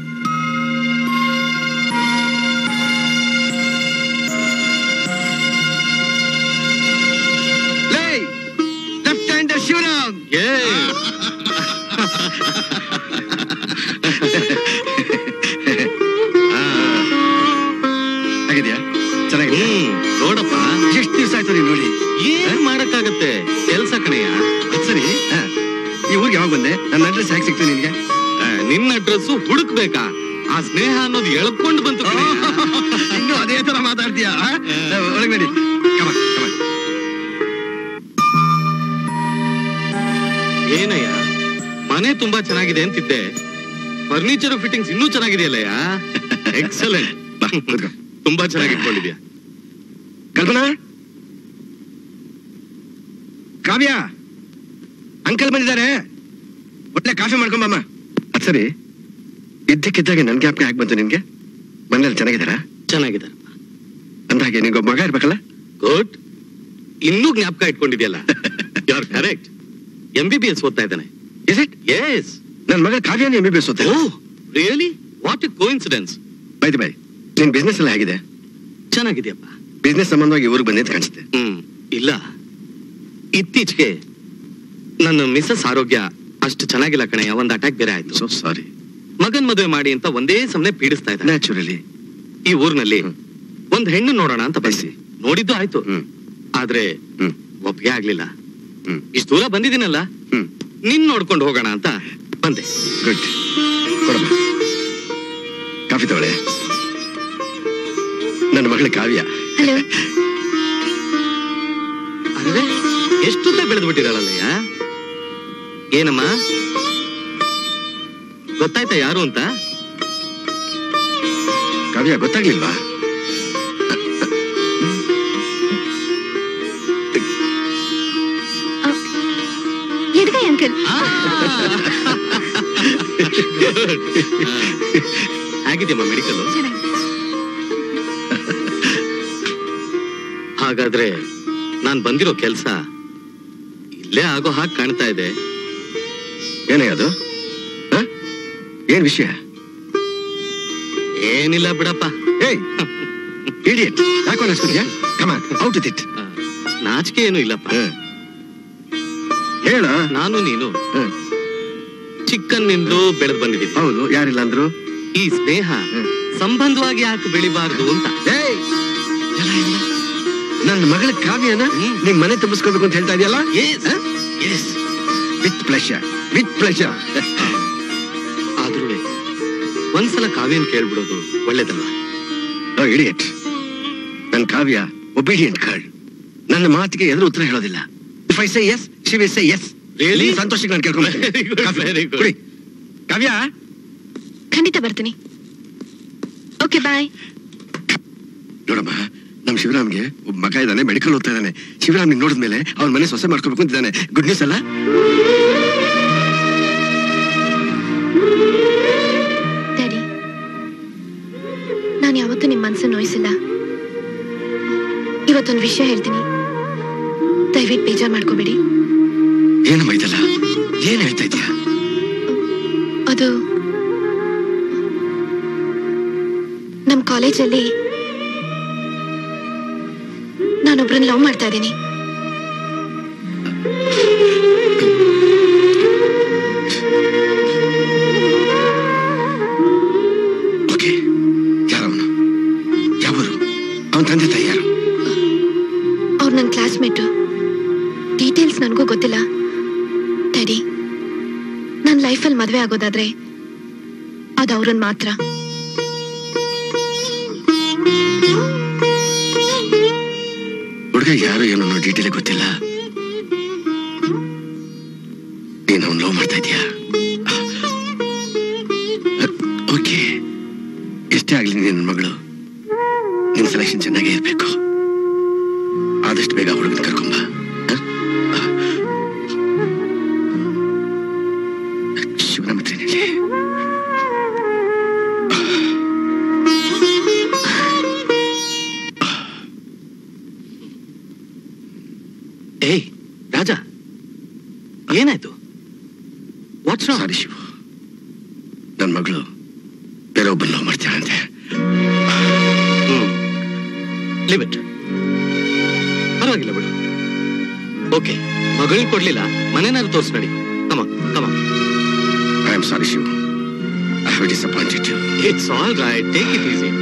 ಲೇ ಲೆಫ್ಟ್ ಹ್ಯಾಂಡ್ ಶಿವರಾಮ್ ಆಗಿದ್ಯಾ ಚೆನ್ನಾಗಿದೆ ನೋಡಪ್ಪ ಎಷ್ಟು ದಿವಸ ಆಯ್ತು ನೀನು ನೋಡಿ ಏನ್ ಮಾಡಕ್ಕಾಗತ್ತೆ ಕೆಲ್ಸ ಕಣಯ್ಯ ಅದ್ ಸರಿ ಹಾ. ಈ ಊರಿಗೆ ಯಾವಾಗ ಬಂದೆ ನನ್ನ ಅಡ್ರೆಸ್ ಹೇಗೆ ಸಿಕ್ತು ನಿನ್ಗೆ ಆ, ನಿನ್ನ ಅಡ್ರೆಸ್ ಹುಡುಕ್ಬೇಕಾ ಆ ಸ್ನೇಹ ಅನ್ನೋದು ಎಳ್ಕೊಂಡು ಬಂತು ಕಣಯ್ಯ. ಇನ್ನು ಅದೇ ತರ ಮಾತಾಡ್ತೀಯಾ ಒಳಗೆ ನಡಿ ಕಮ ಕಮ ಏನಯ್ಯ ಮನೆ ತುಂಬಾ ಚೆನ್ನಾಗಿದೆ ಅಂತಿದ್ದೆ ಫರ್ನಿಚರ್ ಫಿಟ್ಟಿಂಗ್ಸ್ ಇನ್ನೂ ಚೆನ್ನಾಗಿದೆಯಲ್ಲಯ್ಯ ಎಕ್ಸಲೆಂಟ್ ಬಾ ಕೂತ್ಕೋ. ತುಂಬಾ ಚೆನ್ನಾಗಿ ಇಟ್ಕೊಂಡಿದ್ಯಾ ಕಲ್ಪನಾ ಕಾವ್ಯ ಅಂಕಲ್ ಬಂದಿದ್ದಾರೆ ಒಳ್ಳೆ ಕಾಫಿ ಮಾಡ್ಕೊಂಬಮ್ಮ ಅದ್ ಸರಿ ಇದ್ದಕ್ಕಿದ್ದಾಗೆ ನನ್ ಜ್ಞಾಪಕ ಯಾಕೆ ಬಂತು ನಿನ್ಗೆ ಮನೇಲಿ ಚೆನ್ನಾಗಿದ್ದಾರಾ ಚೆನ್ನಾಗಿದ್ದಾರೆ ಅಂದಾಗೆ ನಿನ್ಗೊಬ್ಬ ಮಗ ಇರ್ಬೇಕಲ್ಲ ಗುಡ್ ಇನ್ನೂ ಜ್ಞಾಪಕ ಇಟ್ಕೊಂಡಿದ್ಯಲ್ಲ you are correct M B B S ಓದ್ತಾ ಇದ್ದಾನೆ ಇಸ್ ಇಟ್ ಎಸ್ ನನ್ ಮಗ ಕಾವ್ಯನೇ M B B S oh really what a coincidence by the by ನಿನ್ ಬಿಸ್ನೆಸ್ ಎಲ್ಲ ಹೇಗಿದೆ ಚೆನ್ನಾಗಿದೆಯಪ್ಪ ಬಿಸ್ನೆಸ್ ಸಂಬಂಧವಾಗಿ ಊರಿಗೆ ಬಂದಿದ್ದು ಕಾಣಿಸುತ್ತೆ ಹ್ಮ್ ಇಲ್ಲ ಇತ್ತೀಚೆಗೆ ನನ್ನ ಮಿಸಸ್ ಆರೋಗ್ಯ ಅಷ್ಟು ಚೆನ್ನಾಗಿಲ್ಲ ಕಣಯ್ಯ ಒಂದ್ ಅಟ್ಯಾಕ್ ಬೇರೆ ಆಯ್ತು ಸೊ ಸಾರಿ ಮಗನ್ ಮದುವೆ ಮಾಡಿ ಅಂತ ಒಂದೇ ಸಮನೆ ಪೀಡಿಸ್ತಾ ಇದ್ದಾರೆ ನ್ಯಾಚುರಲಿ ಈ ಊರಿನಲ್ಲಿ ಹ್ಮ್. ಒಂದ್ ಹೆಣ್ಣು ನೋಡೋಣ ಅಂತ ಬಯಸಿ ನೋಡಿದ್ದು ಆಯ್ತು ಹ್ಮ್ ಆದ್ರೆ ಹ್ಮ್ ಒಪ್ಪಿಗೆ ಆಗ್ಲಿಲ್ಲ ಹ್ಮ್ ಇಷ್ಟು ದೂರ ಬಂದಿದ್ದೀನಲ್ಲ ಹ್ಮ್ ನಿನ್ ನೋಡ್ಕೊಂಡು ಹೋಗೋಣ ಅಂತ ಬಂದೆ ಗುಡ್ ಕೊಡಮ್ಮ ಕಾಫಿ ತಗೊಳ್ಳೆ ನನ್ನ ಮಗಳ ಕಾವ್ಯ ಹಲೋ ಅರೆ ಎಷ್ಟುದ್ದ ಬೆಳೆದು ಬಿಟ್ಟಿರಲ್ಲಯ್ಯ ಏನಮ್ಮ ಗೊತ್ತಾಯ್ತಾ ಯಾರು ಅಂತ ಕಾವ್ಯ ಗೊತ್ತಾಗ್ಲಿಲ್ವಾ ಎಡ್ಗೈ ಅಂಕಲ್ ಆಗಿದೆಯಮ್ಮ ಮೆಡಿಕಲ್ ಚೆನ್ನಾಗಿ ಹಾಗಾದ್ರೆ ನಾನ್ ಬಂದಿರೋ ಕೆಲ್ಸ ಇಲ್ಲೇ ಆಗೋ ಹಾಗೆ ಕಾಣ್ತಾ ಇದೆ ಏನೇ ಅದು ಹ? ಏನ್ ವಿಷಯ ಏನಿಲ್ಲ ಬಿಡಪ್ಪ ಏಯ್ ಇಡಿಯಟ್ ಯಾಕೋ ಅನ್ಸ್ಕೊದ್ಯಾ ಕಮ ಔಟ್ ಇಟ್ ಇಟ್ ಆ, ನಾಚಿಕೆ ಏನು ಇಲ್ಲಪ್ಪ ಹೇಳ ನಾನು ನೀನು ಹ್ಮ್. ಚಿಕ್ಕನ್ನಿಂದಲೂ ಬೆಳೆದು ಬಂದಿದ್ದೀವಿ ಹೌದು ಯಾರಿಲ್ಲ ಅಂದ್ರು ಈ ಸ್ನೇಹ ಹ್ಮ್. ಸಂಬಂಧವಾಗಿ ಯಾಕೆ ಬೆಳಿಬಾರ್ದು ಅಂತ ಏಯ್ ನನ್ನ ಮಗಳ ಕಾವ್ಯನ ಹ್ಮ್. ನಿಮ್ ಮನೆ ತುಂಬಿಸ್ಕೋಬೇಕು ಅಂತ ಹೇಳ್ತಾ ಇದೆಯಲ್ಲ Yes. With pleasure with pleasure ಆದ್ರೂ ಒಂದ್ಸಲ ಕಾವ್ಯನ್ ಕೇಳ್ಬಿಡೋದು ಒಳ್ಳೇದಲ್ವಾ ಇಡಿಯಟ್ ನನ್ನ ಕಾವ್ಯ ಒಬಿಡಿಯಂಟ್ ಗರ್ಲ್ ನನ್ನ ಮಾತಿಗೆ ಎದುರು ಉತ್ತರ ಹೇಳೋದಿಲ್ಲ if I say yes she will say yes Really? ಸಂತೋಷಕ್ಕೆ ನಾನು Very good, very good. ಕೇಳ್ಕೊಂಡು ಕಾವ್ಯ ಖಂಡಿತ ಬರ್ತೀನಿ ಓಕೆ ಬಾಯ್ ನೋಡಮ್ಮ ನಮ್ ಶಿವರಾಮ್ಗೆ ಒಬ್ಬ ಮಗ ಇದ್ದಾನೆ ಮೆಡಿಕಲ್ ಓದ್ತಾ ಇದ್ದಾನೆ ಶಿವರಾಮ್ ನೋಡಿದ್ಮೇಲೆ ಅವ್ನ ಮನೆ ಸೊಸೆ ಮಾಡ್ಕೋಬೇಕು ಅಂತಿದ್ದಾನೆ ಗುಡ್ ನ್ಯೂಸ್ ಅಲ್ಲ ಡ್ಯಾಡಿ ನಾನು ಯಾವತ್ತೂ ನಿಮ್ಮ ಮನಸ್ಸನ್ನು ನೋಯಿಸಿಲ್ಲ ಇವತ್ತೊಂದು ವಿಷಯ ಹೇಳ್ತೀನಿ ದಯವಿಟ್ಟು ಬೇಜಾರು ಮಾಡ್ಕೋಬೇಡಿ ಏನಮ್ಮ ಇದಲ್ಲ ಏನ್ ಹೇಳ್ತಾ ಇದೀಯಾ ಅದು ನಮ್ಮ ಕಾಲೇಜಲ್ಲಿ ನಾನೊಬ್ರನ್ನ ಲವ್ ಮಾಡ್ತಾ ಇದ್ದೀನಿ ಓಕೆ ಯಾರವನು ಯಾವರು ಅವನ ತಂದೆ ತಾಯಿ ಯಾರು ಅವ್ರು ನನ್ನ ಕ್ಲಾಸ್ಮೇಟು ಡೀಟೇಲ್ಸ್ ನನಗೂ ಗೊತ್ತಿಲ್ಲ ಡ್ಯಾಡಿ ನನ್ನ ಲೈಫಲ್ಲಿ ಮದುವೆ ಆಗೋದಾದ್ರೆ ಅದು ಅವ್ರನ್ನ ಮಾತ್ರ ಹುಡುಗ ಯಾರು ಏನೋ ಅನ್ನೋ ಡೀಟೇಲ್ ಗೊತ್ತಿಲ್ಲ ನೀನು ಅವ್ನು ಲವ್ ಮಾಡ್ತಾ ಇದೀಯಾ ಓಕೆ ಎಷ್ಟೇ ಆಗ್ಲಿ ನಿನ್ನ ಮಗಳು ನಿನ್ ಸೆಲೆಕ್ಷನ್ ಚೆನ್ನಾಗೇ ಇರ್ಬೇಕು ಆದಷ್ಟು ಬೇಗ ಹುಡುಗನ ಕರ್ಕೊಂಬ ಹ? ಶಿವನ ಮತ್ತೆ ನಿಲ್ಲಿ ಏಯ್ ರಾಜ ಏನಾಯ್ತು ವಾಟ್ಸ್ ಸಾರಿ ಶಿವು ನನ್ನ ಮಗಳು ಬೇರೆ ಒಬ್ಬ ಲವ್ ಮಾಡ್ತಾಳಂತೆ ಲಿವ್ ಇಟ್ ಪರವಾಗಿಲ್ಲ ಬಿಡು ಓಕೆ ಮಗಳ್ ಕೊಡ್ಲಿಲ್ಲ ಮನೆನಾದ್ರು ತೋರ್ಸ್ ನಡಿ come come I am sorry Shivu I have disappointed you it's all right take it easy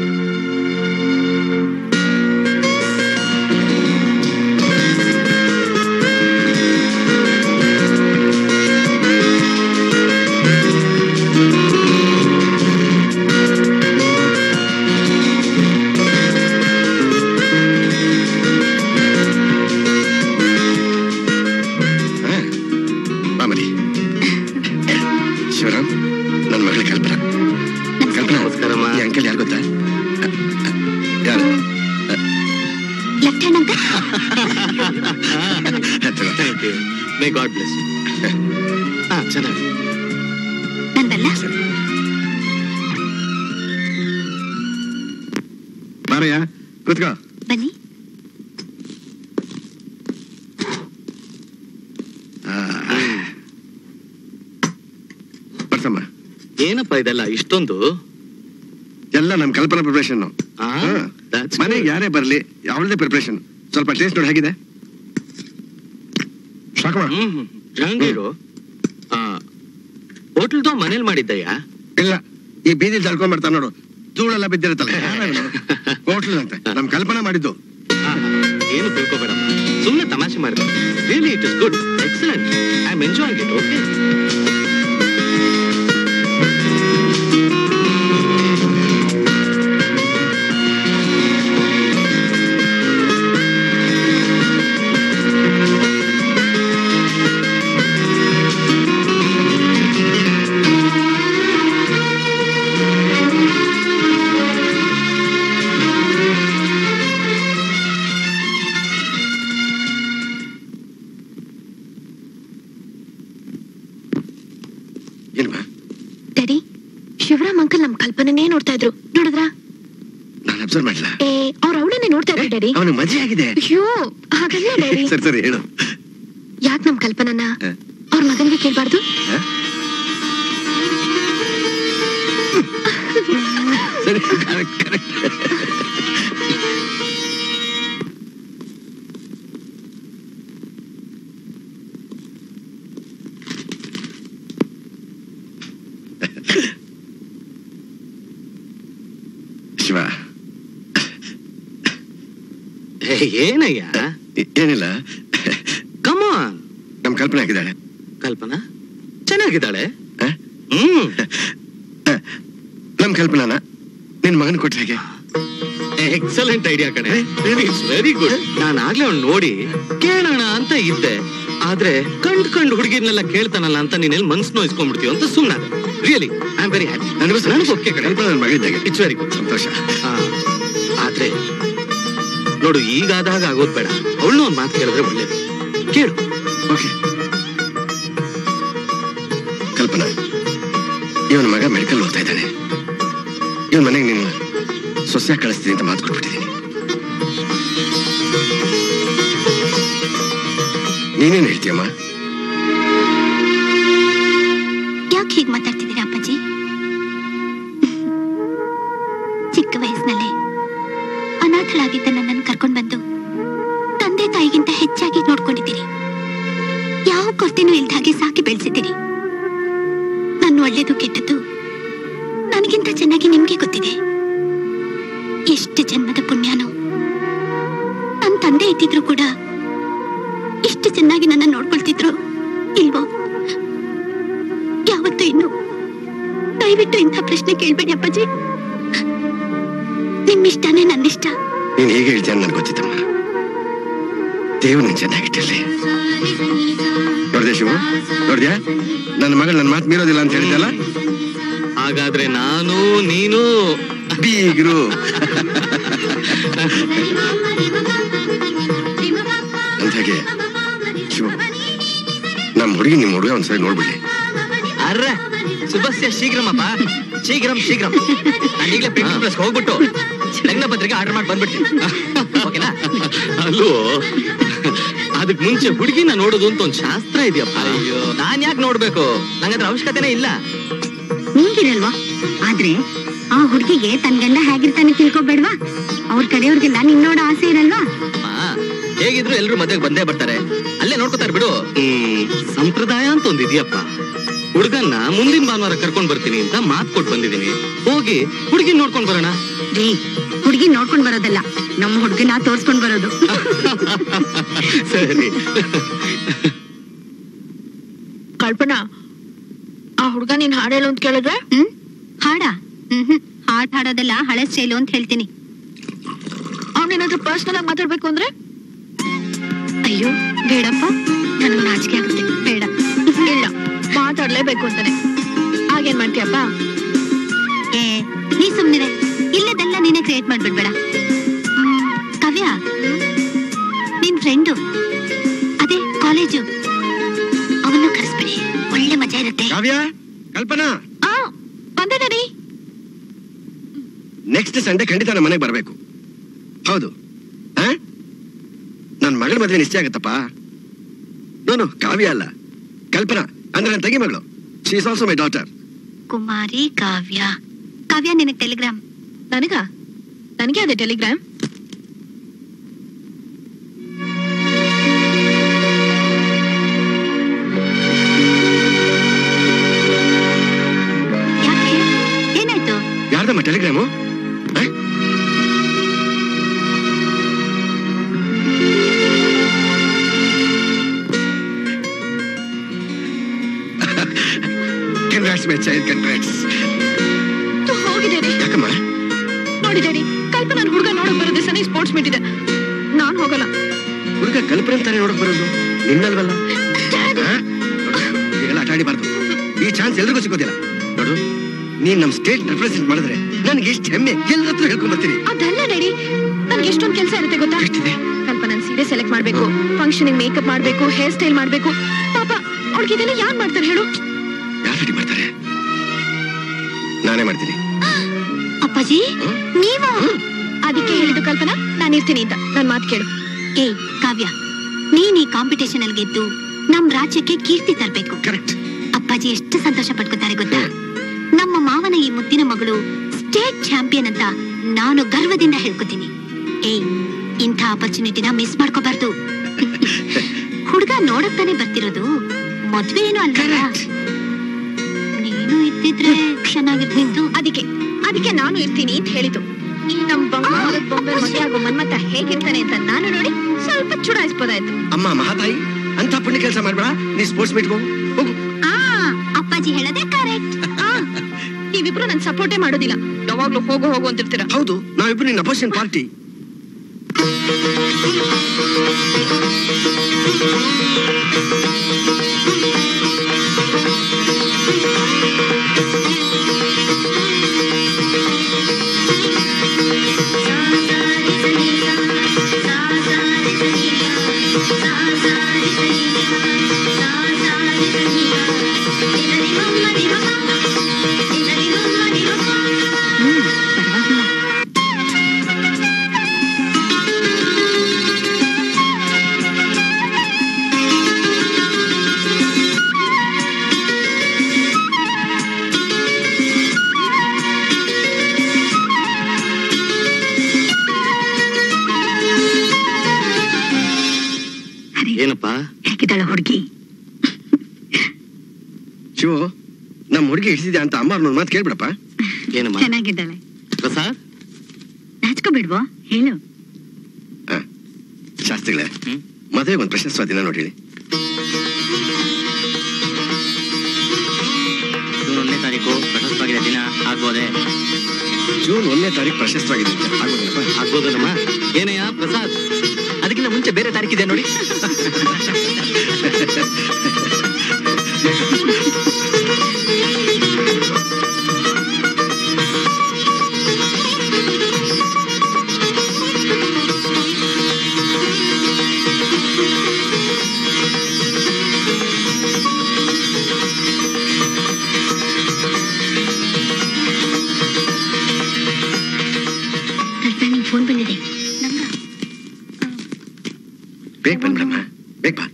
ಮಾಮರಿ ಶಿವರಾಮ್ ನನ್ನ ಮಗಳ ಕಲ್ಪನಾ ಕಲ್ಪನಾ ನಮಸ್ಕಾರಮ್ಮ. ಈ ಅಂಕಲ್ ಯಾರು ಗೊತ್ತಾ ಯಾರು lieutenant uncle thank you may God bless ಹಾ ಚೆನ್ನಾಗಿ ನಂದಲ್ಲ ಬಾರಯ್ಯ ಕೂತ್ಕೋ ಬನ್ನಿ ಬರ್ಸಮ್ಮ ಏನಪ್ಪ ಇದೆಲ್ಲ ಇಷ್ಟೊಂದು ಎಲ್ಲ ನಮ್ ಕಲ್ಪನಾ ಪ್ರಿಪರೇಷನ್ ಆ, that's ಮನೆಗೆ good. ಯಾರೇ ಬರ್ಲಿ ಅವಳದೇ ಪ್ರಿಪರೇಷನ್ ಸ್ವಲ್ಪ ಟೇಸ್ಟ್ ನೋಡಿ ಹೇಗಿದೆ ಸಾಕಮ್ಮ ಹ್ಮ್ ಹ್ಮ್. ಜಹಾಂಗೀರು ಹೋಟೆಲ್ದು ಮನೇಲಿ ಮಾಡಿದ್ದಯ್ಯ ಇಲ್ಲ ಈ ಬೀದಿಲ್ ತಳ್ಕೊಂಡ್ ಬರ್ತಾನ ನೋಡು ಧೂಳೆಲ್ಲ ಬಿದ್ದಿರುತ್ತಲ್ಲ ಹೋಟ್ಲ್ ಅಂತೆ ನಮ್ ಕಲ್ಪನಾ ಮಾಡಿದ್ದು ಏನು ತಿಳ್ಕೊಬೇಡಮ್ಮ ಸುಮ್ಮನೆ ತಮಾಷೆ ಮಾಡಿದೆ really it is good excellent I am enjoying it okay ಏನಮ್ಮ ಡ್ಯಾಡಿ ಶಿವರಾಮ್ ಅಂಕಲ್ ನಮ್ ಕಲ್ಪನೆನೇ ನೋಡ್ತಾ ಇದ್ರು ನೋಡಿದ್ರಾ ನಾನು ಅಬ್ಸರ್ವ್ ಮಾಡಿಲ್ಲ ಏ ಅವ್ರ ಅವಳನ್ನೇ ನೋಡ್ತಾ ಇದ್ರು ಡ್ಯಾಡಿ ಅವನಿಗೆ ಮದುವೆ ಆಗಿದೆ ಅಯ್ಯೋ ಹಾಗಲ್ಲ ಡ್ಯಾಡಿ ಸರಿ ಸರಿ ಹೇಳು ಯಾಕೆ ನಮ್ ಕಲ್ಪನನ ಹ? ಅವ್ರ ಮಗನ್ಗೆ ಕೇಳ್ಬಾರ್ದು ಹ? ಸರಿ correct, correct. ಶಿವ ಏನಯ್ಯ ಏ- ಏನಿಲ್ಲ ಕಮಾನ್ ನಮ್ ಕಲ್ಪನೆ ಆಗಿದ್ದಾಳೆ ಕಲ್ಪನಾ ಚೆನ್ನಾಗಿದ್ದಾಳೆ ಹ? ಹ್ಮ್ ನಮ್ ಕಲ್ಪನಾನ ನಿನ್ ಮಗನ್ ಕೊಟ್ರೆ ಹೇಗೆ ಎಕ್ಸಲೆಂಟ್ ಐಡಿಯಾ ಕಣೆ ಇಟ್ಸ್ ವೆರಿ ಗುಡ್ ನಾನು ಆಗ್ಲೇ ಅವ್ನು ನೋಡಿ ಕೇಳೋಣ ಅಂತ ಇದ್ದೆ ಆದ್ರೆ ಕಂಡ್ ಕಂಡ್ ಹುಡುಗಿರ್ನೆಲ್ಲ ಕೇಳ್ತಾನಲ್ಲ ಅಂತ ನೀನೆಲ್ಲಿ ಮನ್ಸ್ ನೋಯಿಸ್ಕೊಂಡ್ಬಿಡ್ತೀವಿ ಅಂತ ಸುಮ್ಮನಾದೆ really I am very happy ನನಗೂ ನನಗೂ ಓಕೆ ಕಣೆ ಕಲ್ಪನಾ ನನ್ನ ಮಗಳಿದ್ದಾಗೆ ಇಟ್ಸ್ ವೆರಿ ಗುಡ್ ಸಂತೋಷ ಆದ್ರೆ ನೋಡು ಈಗಾದಾಗ ಆಗೋದ್ ಬೇಡ ಅವಳು ಒಂದ್ ಮಾತು ಕೇಳಿದ್ರೆ ಒಳ್ಳೇದು ಕೇಳು ಓಕೆ ಕಲ್ಪನಾ ಇವನ ಮಗ ಮೆಡಿಕಲ್ ಓದ್ತಾ ಇದ್ದಾನೆ ಇವನ್ ಮನೆಗೆ ನೀನು ಸೊಸೆ ಕಳಿಸ್ತೀನಿ ಅಂತ ಮಾತು ಕೊಟ್ಬಿಟ್ಟಿದ್ದೀನಿ ನೀನೇನ್ ಹೇಳ್ತೀಯಮ್ಮ ಯಾಕೆ ಹೀಗೆ ಮಾತಾಡ್ತಿದ್ದೀರಾ ಅಪ್ಪಾಜಿ ಚಿಕ್ಕ ವಯಸ್ಸಿನಲ್ಲೇ ಅನಾಥಳಾಗಿದ್ದ ನನ್ನನ್ನು ಕರ್ಕೊಂಡು ಬಂದು ತಂದೆ ತಾಯಿಗಿಂತ ಹೆಚ್ಚಾಗಿ ನೋಡ್ಕೊಂಡಿದ್ದೀರಿ ಯಾವ ಕೊರತೆನೂ ಇಲ್ದ ಹಾಗೆ ಸಾಕಿ ಬೆಳೆಸಿದ್ದೀರಿ ನನ್ನ ಒಳ್ಳೇದು ಕೆಟ್ಟದ್ದು ನನಗಿಂತ ಚೆನ್ನಾಗಿ ನಿಮ್ಗೆ ಗೊತ್ತಿದೆ ಎಷ್ಟು ಜನ್ಮದ ಪುಣ್ಯನೋ ನನ್ನ ತಂದೆ ಇದ್ದಿದ್ರು ಕೂಡ ಇಷ್ಟು ಚೆನ್ನಾಗಿ ನನ್ನ ನೋಡ್ಕೊಳ್ತಿದ್ರು ಇಲ್ವೋ ಯಾವತ್ತೂ ಇನ್ನು ದಯವಿಟ್ಟು ಇಂಥ ಪ್ರಶ್ನೆ ಕೇಳ್ಬೇಡಿ ಅಪ್ಪಾಜಿ ನಿಮ್ಮಿಷ್ಟನೇ ನನ್ನಿಷ್ಟ ನೀನ್ ಹೇಗೆ ಹೇಳ್ತೀಯ ನನ್ಗೆ ಗೊತ್ತಿತ್ತಮ್ಮ ದೇವ್ರು ನೀನ್ ಚೆನ್ನಾಗಿಟ್ಟಿರ್ಲಿ ನೋಡ್ದೆ ಶಿವು ನೋಡ್ದ್ಯಾ ನನ್ನ ಮಗಳು ನನ್ನ ಮಾತು ಮೀರೋದಿಲ್ಲ ಅಂತ ಹೇಳಿದಲ್ಲ ಹಾಗಾದ್ರೆ ನಾನು ನೀನು ಬೀಗ್ರು ಅಂದಾಗೆ ಶಿವು ನಮ್ಮ ಹುಡುಗಿ ನಿಮ್ಮ ಹುಡುಗ ಒಂದ್ಸರಿ ನೋಡ್ಬಿಡಿ ಅರ್ರೆ ಸುಭಸ್ಯ ಶೀಘ್ರಮಪ್ಪ ಶೀಘ್ರಂ ಶೀಘ್ರಂ ನಾನು ಈಗಲೇ ಪ್ರಿಂಟಿಂಗ್ ಪ್ರೆಸ್ ಹೋಗ್ಬಿಟ್ಟು ಲಗ್ನ ಪತ್ರಿಕೆ ಆರ್ಡರ್ ಮಾಡಿ ಬಂದ್ಬಿಡ್ತೀನಿ ಓಕೆನಾ ಅಲ್ಲೋ ಅದಕ್ ಮುಂಚೆ ಹುಡುಗಿನ ನೋಡೋದು ಅಂತ ಒಂದ್ ಶಾಸ್ತ್ರ ಇದೆಯಪ್ಪ ಅಯ್ಯೋ ನಾನ್ ಯಾಕೆ ನೋಡ್ಬೇಕು ನಂಗದ್ರ ಅವಶ್ಯಕತೆನೇ ಇಲ್ಲ ನೀವಿರಲ್ವಾ ಆದ್ರೆ ಆ ಹುಡುಗಿಗೆ ತನ್ ಗಂಡ ಹೇಗಿರ್ತಾನೆ ತಿಳ್ಕೊಬೇಡ್ವಾ ಅವ್ರ ಕಡೆಯವ್ರಿಗೆಲ್ಲ ನಿನ್ ನೋಡೋ ಆಸೆ ಇರಲ್ವಾ ಅಮ್ಮ, ಹೇಗಿದ್ರು ಎಲ್ರು ಮದ್ವೆಗೆ ಬಂದೇ ಬರ್ತಾರೆ ಅಲ್ಲೇ ನೋಡ್ಕೋತಾರೆ ಬಿಡು ಹ್ಮ್ ಸಂಪ್ರದಾಯ ಅಂತ ಒಂದ್ ಇದೆಯಪ್ಪ ಹುಡುಗನ್ನ ಮುಂದಿನ ಭಾನುವಾರ ಕರ್ಕೊಂಡ್ ಬರ್ತೀನಿ ಅಂತ ಮಾತ್ ಕೊಟ್ಟು ಬಂದಿದ್ದೀನಿ ಹೋಗಿ ಹುಡುಗಿ ನೋಡ್ಕೊಂಡ್ ಬರೋಣ ರೀ ಹುಡುಗಿ ನೋಡ್ಕೊಂಡ್ ಬರೋದಲ್ಲ ನಮ್ಮ ಹುಡುಗನ ತೋರ್ಸ್ಕೊಂಡ್ ಬರೋದು ಸರಿ ಕಲ್ಪನಾ ಆ ಹುಡ್ಗ ನೀನ್ ಹಾಡು ಹೇಳು ಅಂತ ಕೇಳಿದ್ರೆ ಹ್ಮ್ ಹಾಡ ಹ್ಮ್ ಹಾಡ್ ಹಾಡೋದೆಲ್ಲ ಹಳೆ ಸ್ಟೈಲು ಅಂತ ಹೇಳ್ತೀನಿ ಅವ್ನೇನಾದ್ರೂ ಪರ್ಸನಲ್ ಆಗಿ ಮಾತಾಡ್ಬೇಕು ಅಂದ್ರೆ ಅಯ್ಯೋ ಬೇಡಪ್ಪ ನನಗ್ ನಾಚಿಕೆ ಆಗುತ್ತೆ ಬೇಡ ಇಲ್ಲ ಮಾತಾಡ್ಲೇಬೇಕು ಅಂತಾನೆ ಆಗೇನ್ ಮಾಡ್ತೀಯಪ್ಪ ಏ ನೀ ಸುಮ್ನಿರೆ ಇಲ್ಲದೆಲ್ಲ ನೀನೇ ಕ್ರಿಯೇಟ್ ಮಾಡ್ಬಿಡ್ಬೇಡ ಹ್ಮ್, ಕಾವ್ಯ ನಿನ್ ಫ್ರೆಂಡು ಅದೇ ಕಾಲೇಜು ಅವನ್ನ ಕರೆಸ್ಬಿಡಿ ಒಳ್ಳೆ ಮಜಾ ಇರುತ್ತೆ ಕಾವ್ಯ ಕಲ್ಪನಾ ಆ ಬಂದೆ ಡ್ಯಾಡಿ ನೆಕ್ಸ್ಟ್ ಸಂಡೇ ಖಂಡಿತ ನಮ್ಮ ಮನೆಗೆ ಬರಬೇಕು ಹೌದು ನನ್ನ ಮಗಳ ಮದುವೆ ನಿಶ್ಚಯ ಆಗತ್ತಪ್ಪ ನೋನು ಕಾವ್ಯ ಅಲ್ಲ ಕಲ್ಪನಾ ಅಂದ್ರೆ ನನ್ನ ತಂಗಿ ಮಗಳು she is also my daughter Kumari Kavya Kavya ನಿನಗ್ ಟೆಲಿಗ್ರಾಮ್ ನನಗ ನನಗೆ ಅದೇ ಟೆಲಿಗ್ರಾಮ್ ಯಾಕೆ ಏನಾಯ್ತು ಯಾರ್ದಮ್ಮ ಟೆಲಿಗ್ರಾಮು ಕನ್ಗ್ರಾಟ್ಸ್ ಮೈ ಚೈಲ್ಡ್ ಕನ್ಗ್ರಾಟ್ಸ್ ಹೋಗಿದ್ದೇನೆ ಯಾಕಮ್ಮ ನೋಡಿ ಡ್ಯಾಡಿ ಕಲ್ಪನಾ ಹುಡುಗ ನೋಡಕ್ ಬರೋ ದಿವಸನೇ ಸ್ಪೋರ್ಟ್ಸ್ ಮೀಟ್ ಇದೆ ನಾನ್ ಹೋಗಲ್ಲ ಹುಡುಗ ಕಲ್ಪನೆ ಅಂತಾನೆ ನೋಡಕ್ ಬರೋದು ನಿನ್ನಲ್ವಲ್ಲ ಡ್ಯಾಡಿ ಆ? ಹೀಗೆಲ್ಲ ಆಟ ಆಡಿಬಾರ್ದು ಈ ಚಾನ್ಸ್ ಎಲ್ರಿಗೂ ಸಿಗೋದಿಲ್ಲ ನೋಡು ನೀನ್ ನಮ್ ಸ್ಟೇಟ್ ರೆಪ್ರೆಸೆಂಟ್ ಮಾಡಿದ್ರೆ ನನ್ಗೆ ಎಷ್ಟು ಹೆಮ್ಮೆ ಎಲ್ಲ ಹತ್ರ ಹೇಳ್ಕೊಂಡ್ ಬರ್ತೀನಿ ಅದಲ್ಲ ಡ್ಯಾಡಿ ನನ್ಗೆ ಎಷ್ಟೊಂದು ಕೆಲಸ ಇರುತ್ತೆ ಗೊತ್ತಾ ಎಷ್ಟಿದೆ ಕಲ್ಪನಾ ಸೀರೆ ಸೆಲೆಕ್ಟ್ ಮಾಡ್ಬೇಕು ಫಂಕ್ಷನ್ ಮೇಕಪ್ ಮಾಡ್ಬೇಕು ಹೇರ್ ಸ್ಟೈಲ್ ಮಾಡ್ಬೇಕು ಪಾಪ ಅವ್ಳಿಗೆ ಇದೆಲ್ಲ ಯಾರ್ ಮಾಡ್ತಾರೆ ಹೇಳು ಯಾರು ರೆಡಿ ಮಾಡ್ತಾರೆ ನಾನೇ ಮಾಡ್ತೀನಿ ಅಪ್ಪಾಜಿ ಹ್ಮ್? ನೀವಾ ಅದಕ್ಕೆ ಹೇಳಿದ್ದು ಕಲ್ಪನಾ ನಾನು ಇರ್ತೀನಿ ಅಂತ ನನ್ ಮಾತು ಕೇಳು ಏ ಕಾವ್ಯ ನೀನ್ ಈ ಕಾಂಪಿಟೇಷನ್ ಅಲ್ಲಿ ಗೆದ್ದು ನಮ್ ರಾಜ್ಯಕ್ಕೆ ಕೀರ್ತಿ ತರ್ಬೇಕು ಕರೆಕ್ಟ್ ಅಪ್ಪಾಜಿ ಎಷ್ಟು ಸಂತೋಷ ಪಡ್ಕೋತಾರೆ ಗೊತ್ತಾ ನಮ್ಮ ಮಾವನ ಈ ಮುದ್ದಿನ ಮಗಳು ಸ್ಟೇಟ್ ಚಾಂಪಿಯನ್ ಅಂತ ನಾನು ಗರ್ವದಿಂದ ಹೇಳ್ಕೊತೀನಿ ಏಯ್ ಇಂಥ ಆಪರ್ಚುನಿಟಿನ ಮಿಸ್ ಮಾಡ್ಕೋಬಾರ್ದು ಹುಡುಗ ನೋಡಕ್ ತಾನೇ ಬರ್ತಿರೋದು ಮದ್ವೆ ಏನು ಅಲ್ಲ ನೀನು ಇದ್ದಿದ್ರೆ ಚೆನ್ನಾಗಿರ್ತಿತ್ತು ಅದಕ್ಕೆ ಅದಕ್ಕೆ ನಾನು ಇರ್ತೀನಿ ಅಂತ ಹೇಳಿದ್ದು ಈ ನಮ್ ಬಂಗಾರದ ಬೊಂಬೆ ಮದುವೆ ಆಗೋ ಮನ್ಮತ ಹೇಗಿರ್ತಾನೆ ಅಂತ ನಾನು ನೋಡಿ ಸ್ವಲ್ಪ ಚುಡಾಯಿಸ್ಬೋದಾಯ್ತು ಅಮ್ಮ ಮಹಾತಾಯಿ ಅಂತ ಪುಣ್ಯ ಕೆಲಸ ಮಾಡ್ಬೇಡ ನೀ ಸ್ಪೋರ್ಟ್ಸ್ ಮೀಟ್ಗೆ ಹೋಗು ಹೋಗು ಆ ಅಪ್ಪಾಜಿ ಹೇಳೋದೇ ಕರೆಕ್ಟ್ ನೀವಿಬ್ರು ನನ್ ಸಪೋರ್ಟೇ ಮಾಡೋದಿಲ್ಲ ಯಾವಾಗ್ಲೂ ಹೋಗು ಹೋಗು ಅಂತಿರ್ತೀರ ಹೌದು ನಾವಿಬ್ರು ನಿನ್ನ ಅಪೋಸಿಷನ್ ಪಾರ್ಟಿ ಹ್ಮ್ ಪರವಾಗಿಲ್ಲ ಏನಪ್ಪ ಹೇಗಿದ್ದಾಳೆ ಹುಡುಗಿ ಶಿವು ನಮ್ಮ ಹುಡುಗಿ ಹಿಡಿಸಿದ್ಯಾ ಅಂತ ಅಮ್ಮ ಒಂದು ಮಾತು ಕೇಳ್ಬಿಡಪ್ಪ ಏನಮ್ಮ ಚೆನ್ನಾಗಿದ್ದಾಳೆ ಪ್ರಸಾದ್ ನಾಚ್ಕೋಬಿಡ್ವೋ ಹೇಳು ಶಾಸ್ತ್ರಿಗಳೇ ಹ್ಮ್. ಮದುವೆಗೆ ಒಂದು ಪ್ರಶಸ್ತ ದಿನ ನೋಡಿ ಹೇಳಿ ಜೂನ್ ಒಂದನೇ ತಾರೀಕು ಪ್ರಶಸ್ತವಾಗಿದೆ ದಿನ ಆಗ್ಬೋದೆ ಜೂನ್ ಒಂದನೇ ತಾರೀಕು ಪ್ರಶಸ್ತವಾಗಿದೆ ಅಂತ ಆಗ್ಬೋದಲ್ಲಪ್ಪ ಆಗ್ಬೋದಲ್ಲಮ್ಮ ಏನಯ್ಯ ಪ್ರಸಾದ್ ಅದಕ್ಕಿಂತ ಮುಂಚೆ ಬೇರೆ ತಾರೀಕಿದೆ ನೋಡಿ ಕಲ್ಪನಾ ನಿಂಗೆ ಫೋನ್ ಬಂದಿದೆ ಬೇಗ ಬಂದ್ಬಿಡಮ್ಮ ಬೇಗ ಬಾ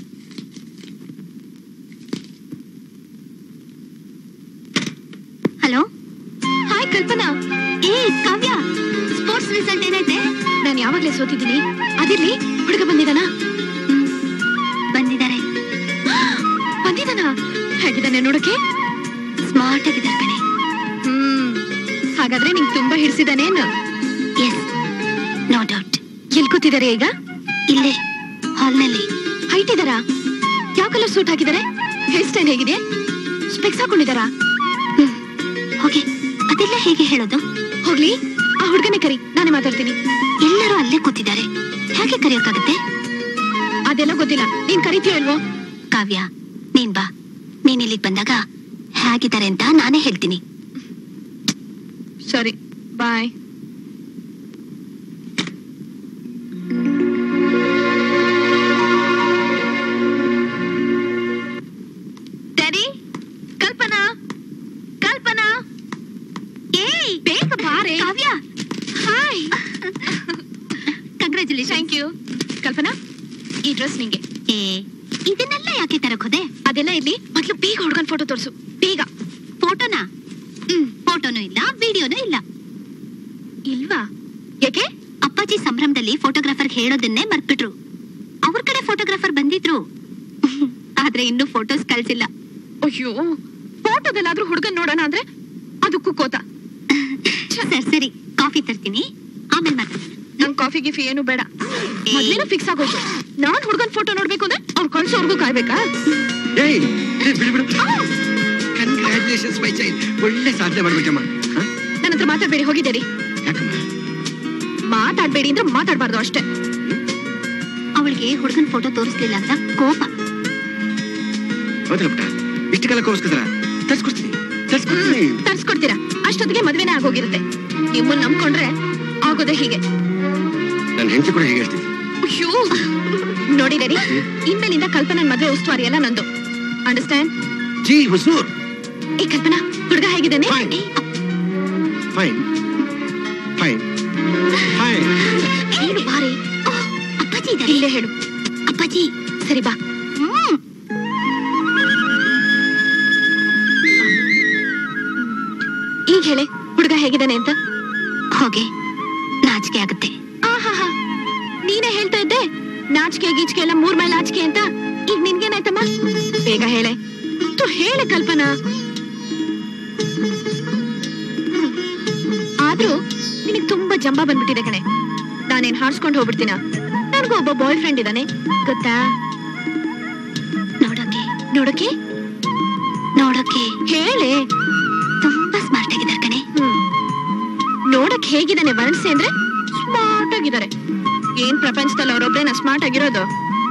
ಹಲೋ ಹಾಯ್ ಕಲ್ಪನಾ ಏ ಕಾವ್ಯ ಸ್ಪೋರ್ಟ್ಸ್ ರಿಸಲ್ಟ್ ಏನೈತೆ ನಾನು ಯಾವಾಗ್ಲೇ ಸೋತಿದ್ದೀನಿ ಅದಿರ್ಲಿ ಹುಡುಗ ಬಂದಿದಾನ ಬಂದಿದ್ದಾರೆ ಬಂದಿದಾನ ಹೇಗಿದ್ದಾನೆ ನೋಡಕ್ಕೆ ಸ್ಮಾರ್ಟ್ ಆಗಿದ್ದಾರೆ ಕಣೆ ಹ್ಮ್ ಹಾಗಾದ್ರೆ ನಿಂಗೆ ತುಂಬಾ ಹಿಡಿಸಿದಾನೇನು ಎಸ್ ನೋ ಡೌಟ್ ಎಲ್ ಕೂತಿದಾರೆ ಈಗ ಇಲ್ಲೇ ಹಾಲ್ನಲ್ಲಿ ಹೈಟ್ ಇದಾರಾ ಯಾವ ಕಲರ್ ಸೂಟ್ ಹಾಕಿದ್ದಾರೆ ಹೇರ್ ಸ್ಟೈಲ್ ಹೇಗಿದೆ ಸ್ಪೆಕ್ಸ್ ಹಾಕೊಂಡಿದಾರಾ ಹೋಗಿ ಅದೆಲ್ಲ ಹೇಗೆ ಹೇಳೋದು ಹೋಗ್ಲಿ ಆ ಹುಡುಗನೇ ಕರಿ ನಾನೇ ಮಾತಾಡ್ತೀನಿ ಎಲ್ಲರೂ ಅಲ್ಲೇ ಕೂತಿದ್ದಾರೆ ಹೇಗೆ ಕರೆಯೋಕ್ಕಾಗತ್ತೆ ಅದೆಲ್ಲ ಗೊತ್ತಿಲ್ಲ ನೀನ್ ಕರಿತೀಯೋ ಇಲ್ವೋ ಕಾವ್ಯ ನೀನ್ ಬಾ ನೀನ್ ಇಲ್ಲಿಗೆ ಬಂದಾಗ ಹೇಗಿದ್ದಾರೆ ಅಂತ ನಾನೇ ಹೇಳ್ತೀನಿ ಸರಿ ಬಾಯ್ ಡ್ಯಾಡಿ ಕಲ್ಪನಾ ಕಲ್ಪನಾ ಏಯ್ ಬೇಗ ಬಾರೆ Kavya hi congratulation thank you Kalpana ಈ ಡ್ರೆಸ್ ನಿಂಗೆ ಏ ಇದನ್ನೆಲ್ಲ ಯಾಕೆ ತರಕ್ ಹೋದೆ ಅದೆಲ್ಲ ಇರ್ಲಿ ಮೊದ್ಲು ಬೇಗ ಹುಡುಗನ್ ಫೋಟೋ ತೋರಿಸು ಬೇಗ ಫೋಟೋನಾ ಹ್ಮ್ ಫೋಟೋನೂ ಇಲ್ಲ ವಿಡಿಯೋನೂ ಇಲ್ಲ ಇಲ್ವಾ ಯಾಕೆ ಅಪ್ಪಾಜಿ ಸಂಭ್ರಮದಲ್ಲಿ ಫೋಟೋಗ್ರಾಫರ್ ಹೇಳೋದನ್ನೇ ಮರ್ತ್ಬಿಟ್ರು ಅವ್ರ ಕಡೆ ಫೋಟೋಗ್ರಾಫರ್ ಬಂದಿದ್ರು ಆದ್ರೆ ಇನ್ನು ಫೋಟೋಸ್ ಕಳ್ಸಿಲ್ಲ ಅಯ್ಯೋ ಫೋಟೋದಲ್ಲಾದ್ರೂ ಹುಡುಗನ್ ನೋಡೋಣ ಅಂದ್ರೆ ಅದಕ್ಕೂ ಕೋತ ಸರಿ ಸರಿ ಕಾಫಿ ತರ್ತೀನಿ ಆಮೇಲೆ ಮಾತಾಡ್ತೀನಿ ನಂಗ್ ಕಾಫಿ ಗಿಫಿ ಏನು ಬೇಡ ಮೊದ್ಲೇನು ಫಿಕ್ಸ್ ಆಗೋಯ್ತು ನಾನ್ ಹುಡುಗನ್ ಫೋಟೋ ನೋಡ್ಬೇಕು ಅಂದ್ರೆ ಅವ್ರು ಕಳ್ಸೋರ್ಗೂ ಕಾಯ್ಬೇಕಾ ಏಯ್ ಏ, ಬಿಡು ಬಿಡು ಕಂಗ್ರ್ಯಾಚುಲೇಷನ್ಸ್ ಮೈ ಚೈಲ್ಡ್ ಒಳ್ಳೆ ಸಾಧನೆ ಮಾಡ್ಬಿಟ್ಟಮ್ಮ ಹ? ನನ್ನ ಹತ್ರ ಮಾತಾಡ್ಬೇಡಿ ಹೋಗಿದ್ದೀರಿ ಯಾಕಮ್ಮ ಮಾತಾಡ್ಬೇಡಿ ಅಂದ್ರೆ ಮಾತಾಡ್ಬಾರ್ದು ಅಷ್ಟೇ ಅವಳಿಗೆ ಹುಡುಗನ್ ಫೋಟೋ ತೋರಿಸ್ಲಿಲ್ಲ ಅಂತ ಕೋಪ ಹೌದಲ್ಲ ಪುಟ್ಟ ಇಷ್ಟು ಕಾಲ ಕೋರ್ಸ್ಕೊತಾರ ತರ್ಸ್ಕೊಡ್ತೀನಿ ತರ್ಸ್ಕೊಡ್ತೀನಿ ತರ್ಸ್ಕೊಡ್ತೀರಾ ಅಷ್ಟೊತ್ತಿಗೆ ಮದ್ವೆನೇ ಆಗೋಗಿರುತ್ತೆ ನಿಮ್ಮನ್ನ ನಂಬ್ಕೊಂಡ್ರೆ ಆಗೋದೇ ಹೀಗೆ ನನ್ನ ಹೆಂಡತಿ ಕೂಡ ಹೇಗೆ ಹೇಳ್ತೀನಿ ಅಯ್ಯೋ ನೋಡಿ ರೆಡಿ ಇನ್ಮೇಲಿಂದ ಕಲ್ಪನನ್ ಮದ್ವೆ ಉಸ್ತುವಾರಿ ಎಲ್ಲ ನಂದು ಅಂಡರ್ಸ್ಟ್ಯಾಂಡ್ ಜಿ ಹುಸೂರ್ ಏ ಕಲ್ಪನಾ ಹುಡುಗ ಹೇಗಿದ್ದಾನೆ ಫೈನ್ ಫೈನ್ ಫೈನ್ ಫೈನ್ ಹೇಳು ಬಾರಿ ಓಹ್, ಅಪ್ಪಾಜಿ ಇದ್ದಾರೆ ಇಲ್ಲೇ ಹೇಳು ಅಪ್ಪಾಜಿ ಸರಿ ಬಾ ಹ್ಮ್ ಈಗ ಹೇಳೆ ಹುಡುಗ ಹೇಗಿದ್ದಾನೆ ಅಂತ ಹೋಗಿ ನಾಚಿಕೆ ಆಗುತ್ತೆ ಆಹಾಹಾ ನೀನೇ ಹೇಳ್ತಾ ಇದ್ದೆ ನಾಚಿಕೆ ಗೀಚಿಕೆ ಎಲ್ಲ ಮೂರ್ ಮೈಲ್ ನಾಚಿಕೆ ಅಂತ ಈಗ ನಿನ್ಗೇನಾಯ್ತಮ್ಮ ಬೇಗ ಹೇಳೆ ತು ಹೇಳೆ ಕಲ್ಪನಾ ಹ್ಮ್. ಆದ್ರೂ ನಿನಗ್ ತುಂಬಾ ಜಂಬ ಬಂದ್ಬಿಟ್ಟಿದೆ ಕಣೆ ನಾನೇನ್ ಹಾರ್ಸ್ಕೊಂಡು ಹೋಗ್ಬಿಡ್ತೀನ ನನ್ಗೂ ಒಬ್ಬ ಬಾಯ್ ಫ್ರೆಂಡ್ ಇದ್ದಾನೆ ಗೊತ್ತಾ ನೋಡೋಕೆ ನೋಡಕ್ಕೆ ನೋಡೋಕೆ ಹೇಳೆ ತುಂಬಾ ಸ್ಮಾರ್ಟ್ ಆಗಿದ್ದಾರೆ ಕಣೆ ಹ್ಮ್ ನೋಡಕ್ ಹೇಗಿದ್ದಾನೆ ವರ್ಣಿಸಿ ಅಂದ್ರೆ ಸ್ಮಾರ್ಟ್ ಆಗಿದ್ದಾರೆ ಏನ್ ಪ್ರಪಂಚದಲ್ಲಿ ಅವ್ರೊಬ್ರೇನ ಸ್ಮಾರ್ಟ್ ಆಗಿರೋದು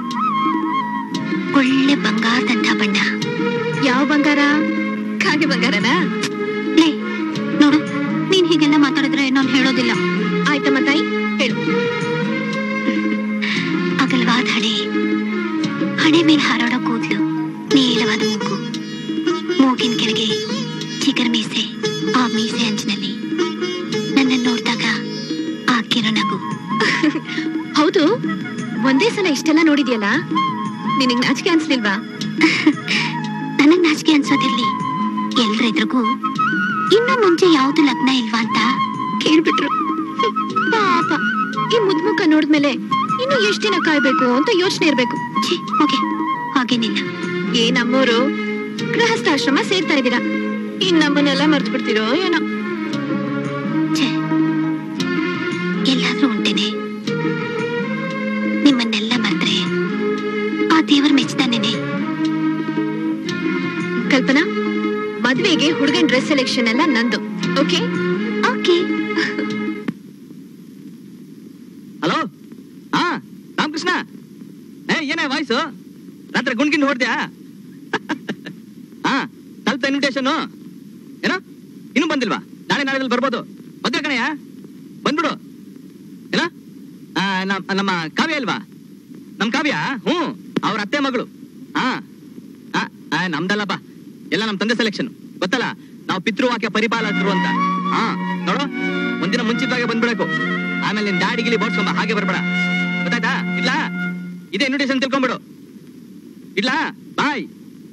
ಒಳ್ಳೆ ಬಂಗಾರದಂತ ಬಣ್ಣ ಯಾವ ಬಂಗಾರ ಕಾಗೆ ಬಂಗಾರನಾ ಲೇ ನೋಡು ನೀನ್ ಹೀಗೆಲ್ಲ ಮಾತಾಡಿದ್ರೆ ನಾನು ಹೇಳೋದಿಲ್ಲ ಆಯ್ತಮ್ಮ ತಾಯಿ ಹೇಳು ಅಗಲವಾದ ಹಣೆ ಹಣೆ ಮೇಲೆ ಹಾರಾಡೋ ಮಾಡೋ ಕೂದಲು ನೀಳವಾದ ಮೂಗು ಮೂಗಿನ ಕೆಳಗೆ ಚಿಗರ್ ಮೀಸೆ ಆ ಮೀಸೆ ಅಂಚಿನಲ್ಲಿ ನನ್ನ ನೋಡಿದಾಗ ಆ ಕಿರಣಗು ಹೌದು ಒಂದೇ ಸಲ ಇಷ್ಟೆಲ್ಲ ನೋಡಿದ್ಯಲ್ಲ ನಿನಗ್ ನಾಚಿಕೆ ಅನ್ಸ್ಲಿಲ್ವಾ ನನಗ್ ನಾಚಿಕೆ ಅನ್ಸೋದಿರ್ಲಿ ಎಲ್ರೆದ್ರಿಗೂ ಇನ್ನು ಮುಂಚೆ ಯಾವ್ದು ಲಗ್ನ ಇಲ್ವಾ ಅಂತ ಕೇಳ್ಬಿಟ್ರು ಹ್ಮ್, ಪಾಪ ಈ ಮುದ್ಮುಖ ನೋಡಿದ್ಮೇಲೆ ಇನ್ನು ಎಷ್ಟ್ ದಿನ ಕಾಯ್ಬೇಕು ಅಂತ ಯೋಚನೆ ಇರ್ಬೇಕು ಛೀ, ಹೋಗೆ ಹಾಗೇನಿಲ್ಲ ಏ ನಮ್ಮೂರು ಗೃಹಸ್ಥಾಶ್ರಮ ಸೇರ್ತಾ ಇದ್ದೀರಾ ಇನ್ ನಮ್ಮನ್ನೆಲ್ಲ ಮರ್ತು ಬಿಡ್ತಿರೋ ಏನೋ ಛೇ ಎಲ್ಲಾದ್ರೂ ಉಂಟೇನೆ ನಿಮ್ಮನ್ನೆಲ್ಲ ಮರ್ತ್ರೆ ಆ ದೇವರ್ ಮೆಚ್ತಾನೇನೆ ಕಲ್ಪನಾ ಮದ್ವೆಗೆ ಹುಡುಗನ್ ಡ್ರೆಸ್ ಸೆಲೆಕ್ಷನ್ ಎಲ್ಲ ನಂದು ಓಕೆ ಓಕೆ ಹಲೋ ಹಾ ರಾಮಕೃಷ್ಣ ಏ ಏನೇ ವಾಯ್ಸು ರಾತ್ರಿ ಗುಂಡ್ಗಿಂಡ್ ಹೊಡ್ದ್ಯಾ ಹಾ ತಲುಪ್ತ ಇನ್ವಿಟೇಷನ್ ಏನೋ ಇನ್ನೂ ಬಂದಿಲ್ವಾ ನಾಳೆ ನಾಳೆದಲ್ಲಿ ಬರ್ಬೋದು ಮದ್ವೆ ಕಣಯ್ಯ ಬಂದ್ಬಿಡು ಏನೋ ಆ, ನಮ್- ನಮ್ಮ ಕಾವ್ಯ ಇಲ್ವಾ ನಮ್ ಕಾವ್ಯ ಹ್ಞೂ ಅವ್ರ ಅತ್ತೆ ಮಗಳು ಹಾ ಆ, ಆ, ನಮ್ದಲ್ಲಪ್ಪ ಎಲ್ಲ ನಮ್ ತಂದೆ ಸೆಲೆಕ್ಷನ್ ಗೊತ್ತಲ್ಲ ನಾವು ಪಿತೃವಾಕ್ಯ ಪರಿಪಾಲಕರು ಅಂತ ಹಾ ನೋಡು ಒಂದಿನ ಮುಂಚಿತವಾಗಿ ಬಂದ್ಬಿಡಬೇಕು ಆಮೇಲೆ ನಿನ್ ದಾಡಿ ಗಿಲಿ ಬೋಡ್ಸ್ಕೊಂಬ ಹಾಗೆ ಬರ್ಬೇಡ ಗೊತ್ತಾಯ್ತಾ ಇಲ್ಲ ಇದೇ ಇನ್ವಿಟೇಷನ್ ತಿಳ್ಕೊಂಬಿಡು ಇಲ್ಲ ಬಾಯ್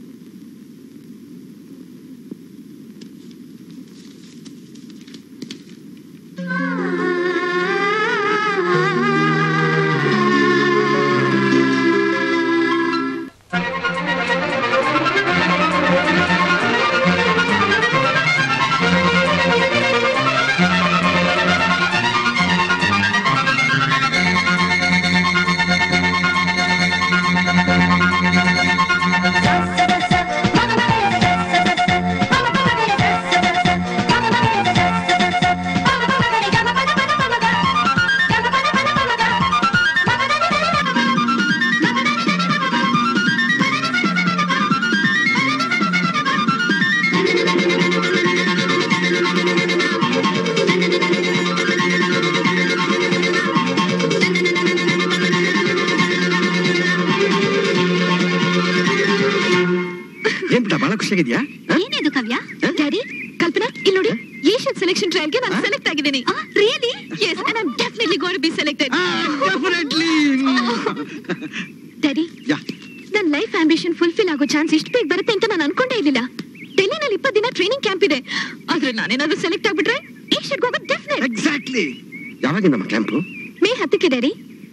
ಏನ್ ಬಿಡ ಬಹಳ ಖುಷಿಯಾಗಿದ್ಯಾ ಏನಿದು ಕಾವ್ಯ ಡ್ಯಾಡಿ ಕಲ್ಪನಾ ಇಲ್ಲಿ ನೋಡಿ ಏಷ್ಯನ್ ಸೆಲೆಕ್ಷನ್ ಟ್ರಯಲ್ಗೆ ನಾನು ಸೆಲೆಕ್ಟ್ ಆಗಿದ್ದೀನಿ really yes and I am definitely going to be selected definitely daddy yeah ನನ್ನ ಲೈಫ್ ಆಂಬಿಷನ್ ಫುಲ್ಫಿಲ್ ಆಗೋ ಚಾನ್ಸ್ ಇಷ್ಟು ಬೇಗ ಬರುತ್ತೆ ಅಂತ ನಾನು ಅನ್ಕೊಂಡೇ ಇರ್ಲಿಲ್ಲ ಡೆಲ್ಲಿನಲ್ಲಿ ಇಪ್ಪತ್ತು ದಿನ ಟ್ರೈನಿಂಗ್ ಕ್ಯಾಂಪ್ ಇದೆ ಆದ್ರೆ ನಾನೇನಾದ್ರೂ ಸೆಲೆಕ್ಟ್ ಆಗ್ಬಿಟ್ರೆ ಏಷ್ಯನ್ ಹೋಗೋದು ಡೆಫಿನೆಟ್ ಎಕ್ಸಾಕ್ಟ್ಲಿ ಯಾವಾಗಿಂದ ನಮ್ಮ ಕ್ಯಾಂಪು ಮೇ ಹತ್ತಕ್ಕೆ ಡ್ಯಾಡಿ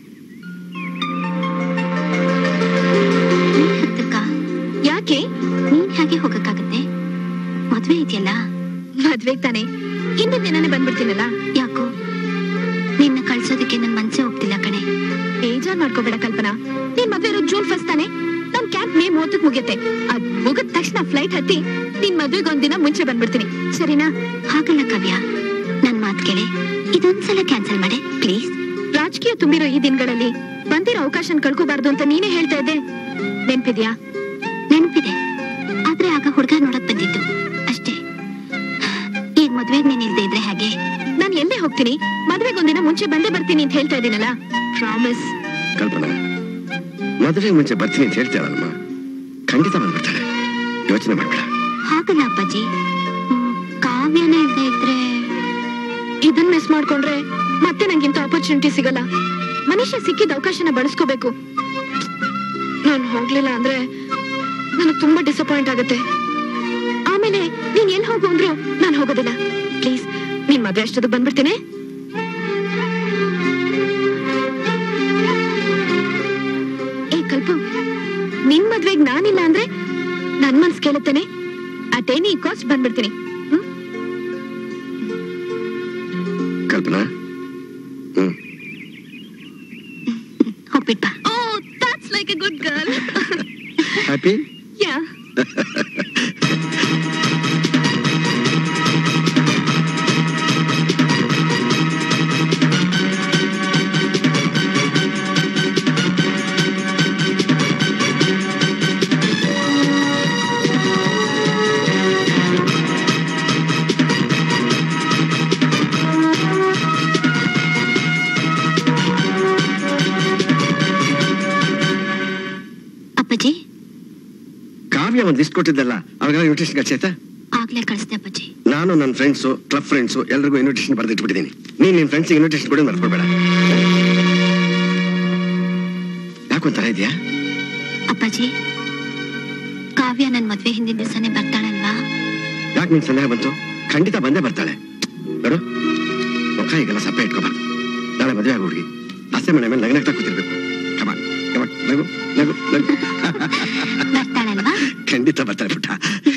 ಹತ್ತಕ್ಕ ಯಾಕೆ ನೀನ್ ಹೇಗೆ ಹೋಗಕ್ಕಾಗತ್ತೆ ಮದ್ವೆ ಇದೆಯಲ್ಲ ಮದ್ವೆಗ್ ತಾನೆ ಹಿಂದಿನ ದಿನಾನೇ ಬಂದ್ಬಿಡ್ತೀನಲ್ಲ ಯಾಕೋ ನಿನ್ನ ಕಳ್ಸೋದಕ್ಕೆ ನನ್ ಮನ್ಸೇ ಒಪ್ತಿಲ್ಲ ಕಣೆ ಬೇಜಾರ್ ಮಾಡ್ಕೋಬೇಡ ಕಲ್ಪನಾ ನೀನ್ ಮದ್ವೆ ಇರೋದು ಜೂನ್ ಫಸ್ಟ್ ತಾನೆ ನಮ್ ಕ್ಯಾಂಪ್ ಮೇ ಮೂವತ್ತಕ್ ಮುಗಿಯುತ್ತೆ ಅದ್ ಮುಗಿದ ತಕ್ಷಣ ಫ್ಲೈಟ್ ಹತ್ತಿ ನಿನ್ ಮದ್ವೆಗೆ ಒಂದಿನ ಮುಂಚೆ ಬಂದ್ಬಿಡ್ತೀನಿ ಸರಿನಾ ಹಾಗಲ್ಲ ಕಾವ್ಯ ನನ್ ಮಾತ್ ಕೇಳಿ ಇದೊಂದ್ಸಲ ಕ್ಯಾನ್ಸಲ್ ಮಾಡೆ ಪ್ಲೀಸ್ ರಾಜಕೀಯ ತುಂಬಿರೋ ಈ ದಿನಗಳಲ್ಲಿ ಬಂದಿರೋ ಅವಕಾಶ ಕಳ್ಕೋಬಾರ್ದು ಅಂತ ನೀನೇ ಹೇಳ್ತಾ ಇದ್ದೆ ನೆನ್ಪಿದ್ಯಾ ನೆನಪಿದೆ ಆದ್ರೆ ಆಗ ಹುಡ್ಗ ನೋಡಕ್ ಬಂದಿದ್ದು ಅಷ್ಟೇ ಈಗ ಮದ್ವೆಗ್ ನೀನ್ ಇಲ್ದೇ ಇದ್ರೆ ಹಾಗೆ ನಾನ್ ಎಲ್ಲೇ ಹೋಗ್ತೀನಿ ಮದ್ವೆಗೆ ಒಂದಿನ ಮುಂಚೆ ಬಂದೇ ಬರ್ತೀನಿ ಅಂತ ಹೇಳ್ತಾ ಇದ್ದೀನಲ್ಲ ಪ್ರಾಮಿಸ್ ಕಲ್ಪನಾ ಮದುವೆ ಮುಂಚೆ ಬರ್ತೀನಿ ಅಂತ ಹೇಳ್ತಾಳಲ್ಮ ಖಂಡಿತ ಬಂದ್ಬಿಡ್ತಾಳೆ ಯೋಚನೆ ಮಾಡ್ಬೇಡ ಹಾಗಲ್ಲ ಅಪ್ಪಾಜಿ ಹ್ಮ್, ಕಾವ್ಯನ ಇಲ್ದೇ ಇದ್ರೆ ಇದನ್ ಮಿಸ್ ಮಾಡ್ಕೊಂಡ್ರೆ ಮತ್ತೆ ನಂಗಿಂತ ಆಪರ್ಚುನಿಟಿ ಸಿಗಲ್ಲ ಮನುಷ್ಯ ಸಿಕ್ಕಿದ ಅವಕಾಶನ ಬಳಸ್ಕೋಬೇಕು ನಾನು ಹೋಗ್ಲಿಲ್ಲ ಅಂದ್ರೆ ನನಗೆ ತುಂಬಾ ಡಿಸಪಾಯಿಂಟ್ ಆಗುತ್ತೆ ಆಮೇಲೆ ನೀನ್ ಎಲ್ಲಿ ಹೋಗು ಅಂದ್ರು ನಾನು ಹೋಗೋದಿಲ್ಲ ಪ್ಲೀಸ್ ನೀನ್ ಮದ್ವೆ ಅಷ್ಟೊತ್ತು ಬಂದ್ಬಿಡ್ತೀನಿ ಏ ಕಲ್ಪ ನಿನ್ ಮದ್ವೆಗ್ ನಾನಿಲ್ಲ ಅಂದ್ರೆ ನನ್ ಮನ್ಸ್ ಕೇಳುತ್ತೇನೆ ಅಟ್ ಎನಿ ಕಾಸ್ಟ್ ಬಂದ್ಬಿಡ್ತೀನಿ ಹ್ಮ್ ಕಲ್ಪನಾ ಹ್ಮ್ ಹೋಗ್ಬಿಟ್ಟ Oh, that's like a good girl. Happy yeah. ಅಪ್ಪಾಜಿ ಕಾವ್ಯ ಒಂದು ಲಿಸ್ಟ್ ಕೊಟ್ಟಿದ್ದಲ್ಲ ಅವಾಗ ಇನ್ವಿಟೇಷನ್ ಕಳ್ಸಾಯ್ತಾ ಆಗ್ಲೇ ಕಳಿಸ್ದೆ ಅಪ್ಪಾಜಿ ನಾನು ನನ್ನ ಫ್ರೆಂಡ್ಸು ಕ್ಲಬ್ ಫ್ರೆಂಡ್ಸು ಎಲ್ರಿಗೂ ಇನ್ವಿಟೇಷನ್ ಬರೆದಿಟ್ಬಿಟ್ಟಿದ್ದೀನಿ ನೀನು ನಿನ್ನ ಫ್ರೆಂಡ್ಸಿಗೆ ಇನ್ವಿಟೇಷನ್ ಕೊಡಿ ಮರ್ಕೊಬೇಡ ಯಾಕೊಂತರ ಇದೆಯಾ ಅಪ್ಪಾಜಿ ಕಾವ್ಯ ನನ್ ಮದ್ವೆ ಹಿಂದಿನ ದಿವಸನೇ ಬರ್ತಾಳಲ್ವಾ ಯಾಕೆ ನಿನ್ ಸಂದೇಹ ಬಂತು ಖಂಡಿತ ಬಂದೇ ಬರ್ತಾಳೆ ನೋಡು ಮುಖ ಈಗೆಲ್ಲ ಸಪ್ಪೆ ಇಟ್ಕೋಬಾರ್ದು ನಾಳೆ ಮದುವೆ ಆಗೋ ಹುಡುಗಿ ಅಸೆ ಮನೆ ಮೇಲೆ ನಗನಗ್ತಾ ಕೂತಿರ್ಬೇಕು ಕಮಾನ್ ಕಮಾನ್ ನಗು ನಗು ನಗು ಬರ್ತಾಳಲ್ವಾ ಖಂಡಿತ ಬರ್ತಾಳೆ ಪುಟ್ಟ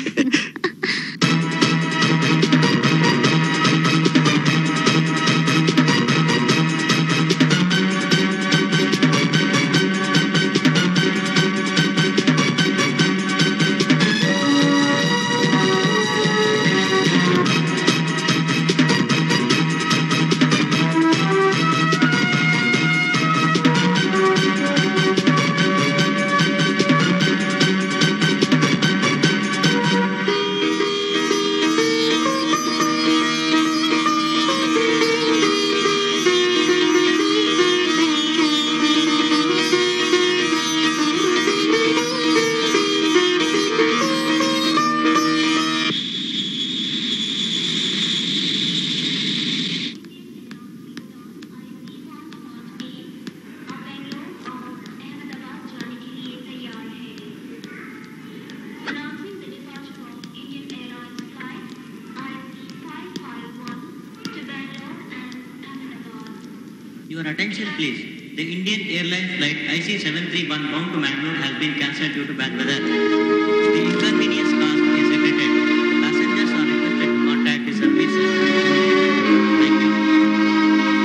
Your attention please. The Indian Airlines flight IC731 bound to Mangalore has been cancelled due to bad weather. The inconvenience caused is regretted. Passengers are requested to contact the services. Thank you.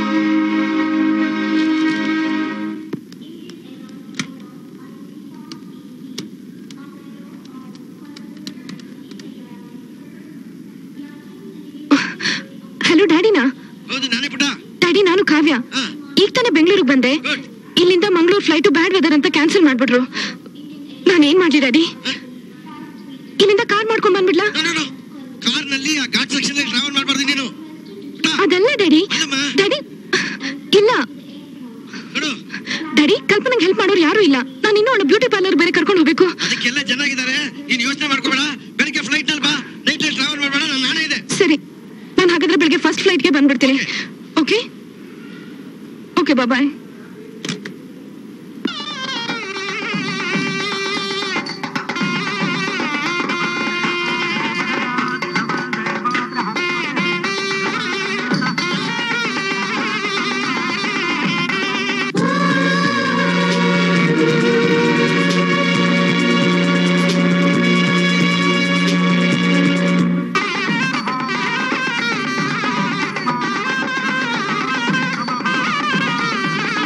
Hello ಡ್ಯಾಡಿನಾ ಹೌದು ನಾನೇ ಪುಟ್ಟ ಡ್ಯಾಡಿ ನಾನು ಕಾವ್ಯ ಈಗ ತಾನೇ ಬೆಂಗಳೂರಿಗೆ ಬಂದೆ ಇಲ್ಲಿಂದ ಮಂಗಳೂರು ಫ್ಲೈಟು ಬ್ಯಾಡ್ ವೆದರ್ ಅಂತ ಕ್ಯಾನ್ಸಲ್ ಮಾಡ್ಬಿಟ್ರು ನಾನು ಏನ್ ಮಾಡ್ಲಿ ಡ್ಯಾಡಿ ಇಲ್ಲಿಂದ ಕಾರ್ ಮಾಡ್ಕೊಂಡ್ ಬಂದ್ಬಿಡ್ಲಾ ಕಾರ್ನಲ್ಲಿ ಆ ಘಾಟ್ ಸೆಕ್ಷನ್ ಟ್ರಾವೆಲ್ ಮಾಡಬಾರ್ದು ನೀನು ಅದಲ್ಲ ಡ್ಯಾಡಿ ಡ್ಯಾಡಿ ಇಲ್ಲ ಡ್ಯಾಡಿ ಕಲ್ಪನೆಗೆ ಹೆಲ್ಪ್ ಮಾಡೋರು ಯಾರು ಇಲ್ಲ ನಾನು ಇನ್ನೂ ಅವಳು ಬ್ಯೂಟಿ ಪಾರ್ಲರ್ ಬೇರೆ ಕರ್ಕೊಂಡು ಹೋಗ್ಬೇಕು ಅದಕ್ಕೆಲ್ಲ ಜನ ಆಗಿದ್ದಾರೆ ನೀನು ಯೋಚನೆ ಮಾಡ್ಕೋಬೇಡ ಬೆಳಿಗ್ಗೆ ಫ್ಲೈಟ್ ನಲ್ಲಿ ಬಾ ನೈಟ್ ಟ್ರಾವೆಲ್ ಮಾಡಬೇಡ ನಾನು ನಾನೇ ಇದೆ ಸರಿ ನಾನು ಹಾಗಾದ್ರೆ ಬೆಳಿಗ್ಗೆ ಫಸ್ಟ್ ಫ್ಲೈಟ್ಗೆ ಬಂದ್ಬಿಡ್ತೀನಿ ಓಕೆ ಓಕೆ ಬಾಯ್ Thank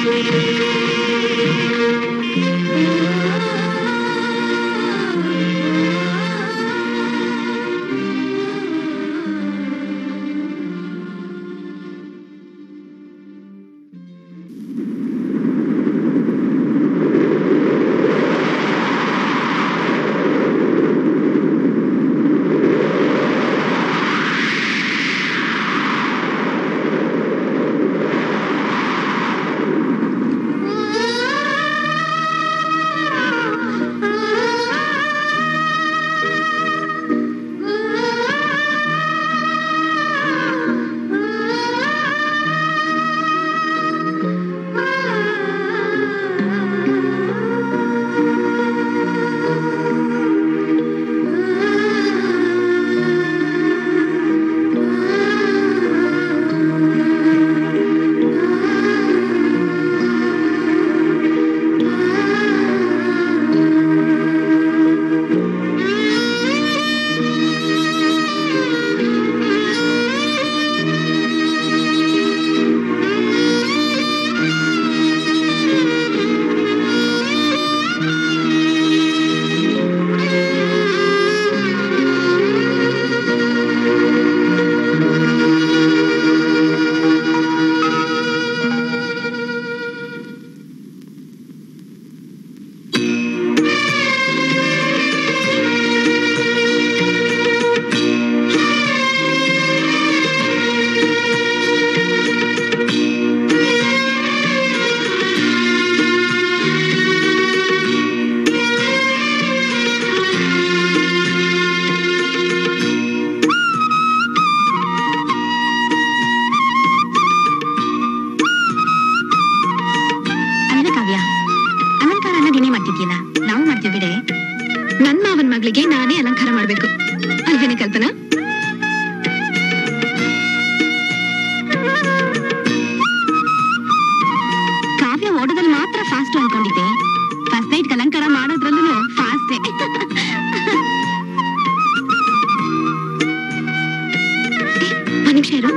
ಅಲ್ವೇ ಕಾವ್ಯ ಅಲಂಕಾರನ ನೀನೇ ಮಾಡ್ತಿದ್ಯಲ್ಲ ನಾವು ಮಾಡ್ತೀವಿ ಬಿಡೆ ನನ್ ಮಾವನ್ ಮಗಳಿಗೆ ನಾನೇ ಅಲಂಕಾರ ಮಾಡ್ಬೇಕು ಅಲ್ವೇನೆ ಕಲ್ಪನಾ ಕಾವ್ಯ ಓಡೋದ್ರಲ್ಲಿ ಮಾತ್ರ ಫಾಸ್ಟ್ ಅನ್ಕೊಂಡಿದ್ದೆ ಫಸ್ಟ್ ನೈಟ್ ಅಲಂಕಾರ ಮಾಡೋದ್ರಲ್ಲೂ ಫಾಸ್ಟೇ ಒಂದ್ ನಿಮಿಷ ಇರು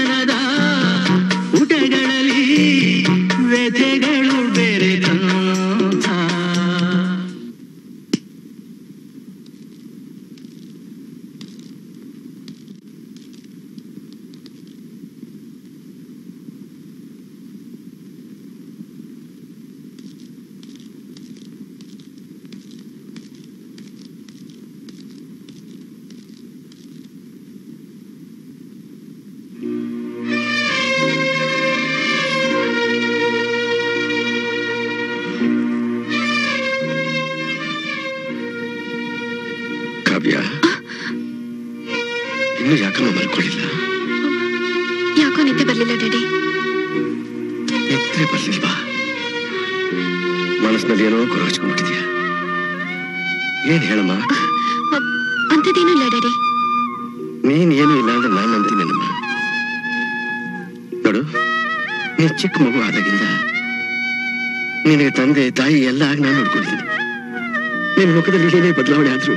ಮನದ ಊಟಗಳಲ್ಲಿ ವ್ಯಥೆಗಳು ಬೇರೆ ತಂದ ಕಾವ್ಯ ಇನ್ನು ಯಾಕಮ್ಮ ಮಲ್ಕೊಳ್ಳಿಲ್ಲ ಯಾಕೋ ನಿದ್ದೆ ಬರ್ಲಿಲ್ಲ ಡ್ಯಾಡಿ ನಿದ್ರೆ ಬರ್ಲಿಲ್ವಾ ಮನಸ್ಸಿನಲ್ಲಿ ಏನೋ ಕೊರ ಹಚ್ಕೊಂಡ್ಬಿಟ್ಟಿದ್ಯಾ ಏನ್ ಹೇಳಮ್ಮ ಅಂಥದ್ದೇನೂ ಇಲ್ಲ ಡ್ಯಾಡಿ ನೀನ್ ಏನು ಇಲ್ಲ ಅಂದ್ರೆ ನಾನು ಅಂತೀನಮ್ಮ ನೋಡು ನೀ ಚಿಕ್ಕ ಮಗು ಆದಾಗಿಂದ ನಿನಗೆ ತಂದೆ ತಾಯಿ ಎಲ್ಲ ಆಗಿ ನಾನು ನೋಡ್ಕೊಳ್ತೀನಿ ನಿನ್ ಮುಖದಲ್ಲಿ ಏನೇ ಬದಲಾವಣೆ ಆದ್ರು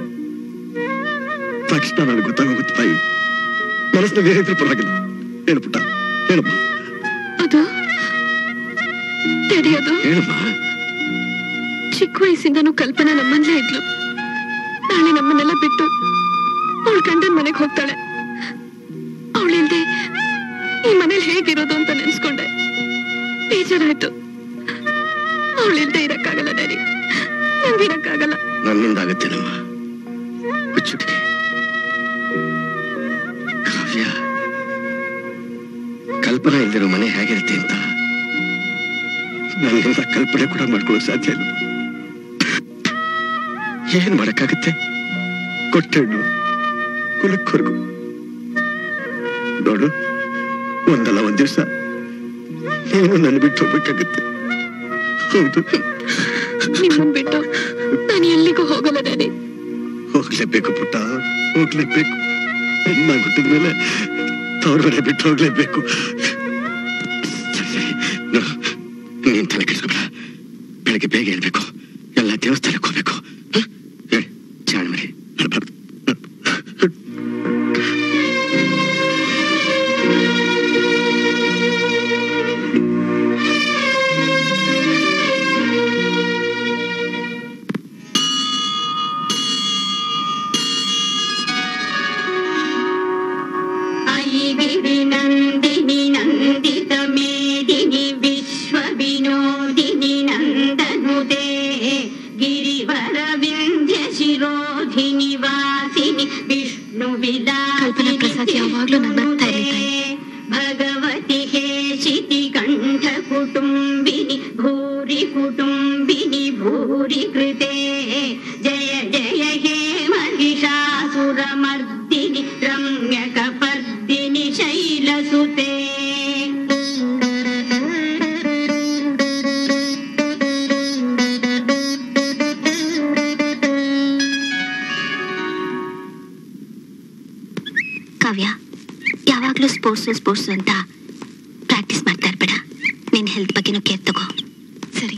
ತಕ್ಷಣ ನನಗೆ ಗೊತ್ತಾಗೋಗುತ್ತೆ ತಾಯಿ ಮನಸ್ಸಿನಲ್ಲಿ ಏನಿದ್ರು ಪರವಾಗಿಲ್ಲ ಹೇಳು ಪುಟ್ಟ ಹೇಳಮ್ಮ ಅದು ಡ್ಯಾಡಿ ಅದು ಹೇಳಮ್ಮ ಚಿಕ್ಕ ವಯಸ್ಸಿಂದನೂ ಕಲ್ಪನಾ ನಮ್ಮಲ್ಲೇ ಇದ್ಲು ನಾಳೆ ನಮ್ಮನ್ನೆಲ್ಲ ಬಿಟ್ಟು ಅವಳ ಗಂಡನ್ ಮನೆಗೆ ಹೋಗ್ತಾಳೆ ಅವಳಿಲ್ದೆ ಈ ಮನೇಲಿ ಹೇಗಿರೋದು ಅಂತ ನೆನ್ಸ್ಕೊಂಡೆ ಬೇಜಾರಾಯ್ತು ಅವಳಿಲ್ದೆ ಇರಕ್ಕಾಗಲ್ಲ ಡ್ಯಾಡಿ ನಂಗಿರಕ್ಕಾಗಲ್ಲ ನನ್ನಿಂದಾಗತ್ತೇನಮ್ಮ ಹುಚ್ಚುಟ್ಟಿ ಕಾವ್ಯ ಕಲ್ಪನಾ ಇಲ್ದಿರೋ ಮನೆ ಹೇಗಿರುತ್ತೆ ಅಂತ ನನ್ನಿಂದ ಕಲ್ಪನೆ ಕೂಡ ಮಾಡ್ಕೊಳ್ಳೋ ಸಾಧ್ಯ ಇಲ್ಲ ಏನ್ ಮಾಡಕ್ಕಾಗತ್ತೆ ಕೊಟ್ಟೆಣ್ಣು ಕುಲಕ್ಕೊರ್ಗು ನೋಡು ಒಂದಲ್ಲ ಒಂದ್ ದಿವಸ ನೀನು ನನ್ನ ಬಿಟ್ಟು ಹೋಗ್ಬೇಕಾಗತ್ತೆ ಹೌದು ನಿಮ್ಮನ್ ಬಿಟ್ಟು ನಾನು ಎಲ್ಲಿಗೂ ಹೋಗಲ್ಲ ಡ್ಯಾಡಿ ಹೋಗ್ಲೇಬೇಕು ಪುಟ್ಟ ಹೋಗ್ಲೇಬೇಕು ಹೆಣ್ಣಾಗ್ ಹುಟ್ಟಿದ ಮೇಲೆ ತವ್ರ ಮನೆ ಬಿಟ್ಟು ಹೋಗ್ಲೇಬೇಕು ಸರಿ, ನೋಡು, ನೀನ್ ತಲೆ ಕೆಡಿಸ್ಕೊಬೇಡ ಬೆಳಗ್ಗೆ ಬೇಗ ಹೇಳ್ಬೇಕು ಎಲ್ಲ ದೇವಸ್ಥಾನಕ್ಕೆ ಹೋಗ್ಬೇಕು ಹ? ಹೇಳಿ ಚಾಣ ಮರಿ ನಡ್ಬಾರ್ದು. ऐगिरि नन्दिनि नन्दित मेदिनि विश्व विनोदिनि नन्दनुते गिरिवर विन्ध्य शिरोधिनि वासिनि विष्णु ಕಲ್ಪನಾ ಪ್ರಸಾದ್ ಯಾವಾಗ್ಲೂ ನನ್ನ ನಗ್ತಾ ಇರ್ಲಿ भगवति हे शितिकण्ठ कुटुम्बिनि भूरि कुटुम्बिनि भूरि कृते जय जय हे महिषासुरमर्दिनि रम्यकपर्दिनि शैलसुते ಕಾವ್ಯ ಯಾವಾಗ್ಲೂ ಸ್ಪೋರ್ಟ್ಸ್ ಸ್ಪೋರ್ಟ್ಸ್ ಅಂತ ಪ್ರಾಕ್ಟೀಸ್ ಮಾಡ್ತಾ ಇರ್ಬೇಡ ನಿನ್ ಹೆಲ್ತ್ ಬಗ್ಗೆನೂ ಕೇರ್ ತಗೋ ಸರಿ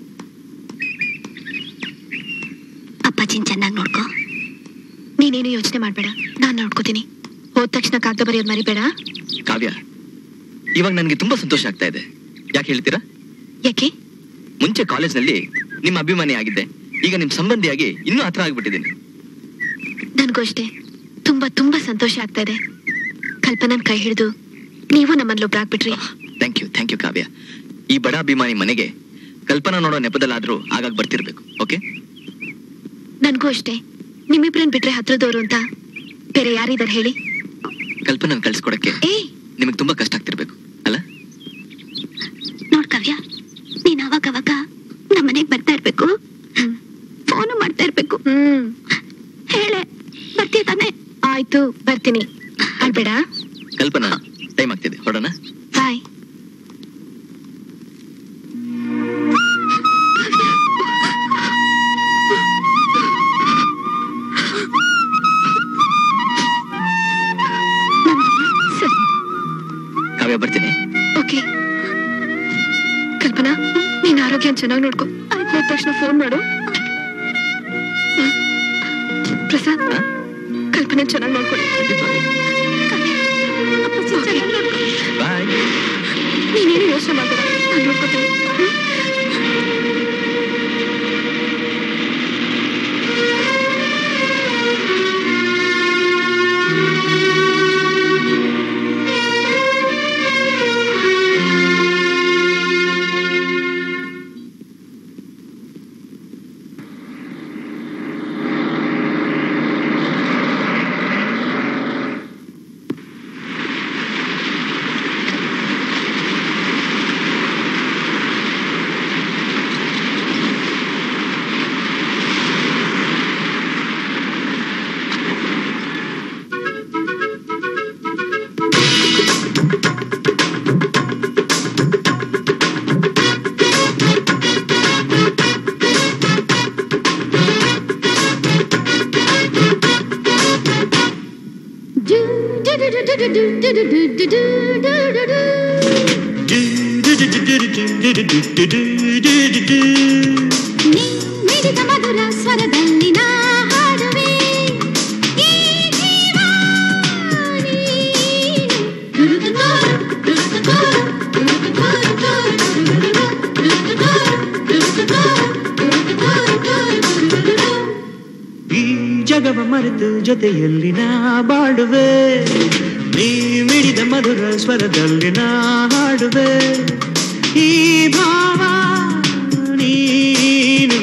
ಅಪ್ಪಾಜಿನ್ ಚೆನ್ನಾಗಿ ನೋಡ್ಕೋ ನೀನೇನು ಯೋಚನೆ ಮಾಡ್ಬೇಡ ನಾನ್ ನೋಡ್ಕೋತೀನಿ ಹೋದ ತಕ್ಷಣ ಕಾಗ್ದ ಬರೆಯೋದು ಮರಿಬೇಡ ಕಾವ್ಯ ಇವಾಗ ನನಗೆ ತುಂಬಾ ಸಂತೋಷ ಆಗ್ತಾ ಇದೆ ಯಾಕೆ ಹೇಳ್ತೀರಾ ಯಾಕೆ ಮುಂಚೆ ಕಾಲೇಜ್ನಲ್ಲಿ ನಿಮ್ಮ ಅಭಿಮಾನಿ ಆಗಿದ್ದೆ ಈಗ ನಿಮ್ ಸಂಬಂಧಿಯಾಗಿ ಇನ್ನೂ ಹತ್ರ ಆಗ್ಬಿಟ್ಟಿದ್ದೀನಿ ನನ್ಗೂ ಅಷ್ಟೇ ತುಂಬಾ ತುಂಬಾ ಸಂತೋಷ ಆಗ್ತಾ ಇದೆ ಕಲ್ಪನನ್ ಕೈ ಹಿಡಿದು ನೀವು ನಮ್ಮಲ್ಲಿ ಒಬ್ರಾಗ್ಬಿಟ್ರಿ thank you thank you Kavya ಈ ಬಡ ಅಭಿಮಾನಿ ಮನೆಗೆ ಕಲ್ಪನಾ ನೋಡೋ ನೆಪದಲ್ಲಾದ್ರೂ ಆಗಾಗ ಬರ್ತಿರ್ಬೇಕು ಓಕೆ ನನ್ಗೂ ಅಷ್ಟೇ ನಿಮ್ಮಿಬ್ರನ್ ಬಿಟ್ರೆ ಹತ್ರದವ್ರು ಅಂತ ಬೇರೆ ಯಾರಿದಾರೆ ಹೇಳಿ ಕಲ್ಪನಾ ಕಳ್ಸ್ಕೊಡಕ್ಕೆ ಏ ನಿಮಗೆ ತುಂಬಾ ಕಷ್ಟ ಆಗ್ತಿರ್ಬೇಕು ಅಲ್ಲ ನೋಡ್ ಕಾವ್ಯ ನೀನ್ ಅವಾಗ ಅವಾಗ ನಮ್ಮ ಮನೆಗ್ ಬರ್ತಾ ಇರ್ಬೇಕು ಫೋನು ಮಾಡ್ತಾ ಇರ್ಬೇಕು ಹ್ಮ್ ಹೇಳೆ ಬರ್ತೀಯ ತಾನೆ ಆಯ್ತು ಬರ್ತೀನಿ ಅಳ್ಬೇಡ ಕಲ್ಪನಾ ಟೈಮ್ ಆಗ್ತಿದೆ ಹೊರಡೋಣ ಬಾಯ್ ಸರಿ ಕಾವ್ಯ ಬರ್ತೀನಿ ಓಕೆ ಕಲ್ಪನಾ ನೀನ್ ಆರೋಗ್ಯ ಚೆನ್ನಾಗಿ ನೋಡ್ಕೊ ಹೋದ ತಕ್ಷಣ ಫೋನ್ ಮಾಡು ಹ್ಮ್. ಪ್ರಸಾದ್ ಕಲ್ಪನೆ ಚೆನ್ನಾಗಿ ನೋಡ್ಕೊಳ್ಳಿ ಖಂಡಿತವಾಗಿ. ಅಪ್ಪಾಜಿ ಚೆನ್ನಾಗಿ ನೋಡ್ಕೊ ಬಾಯ್ ನೀನೇನು ಯೋಚನೆ ಮಾಡಬೇಡ ನಾನು ನೋಡ್ಕೋತೀನಿ ಮಿಡಿದ ಮಧುರ ಸ್ವರದಲ್ಲಿ ನಾ ಹಾಡುವೆ ಈ ಜೀವ ನೀನು. ಈ ಜಗವ ಮರೆತು ಜೊತೆಯಲ್ಲಿ ನಾ ಬಾಡುವೆ ನೀ ಮಿಡಿದ ಮಧುರ ಸ್ವರದಲ್ಲಿ ನಾ ಹಾಡುವೆ ಈ ಭಾವ ನೀನು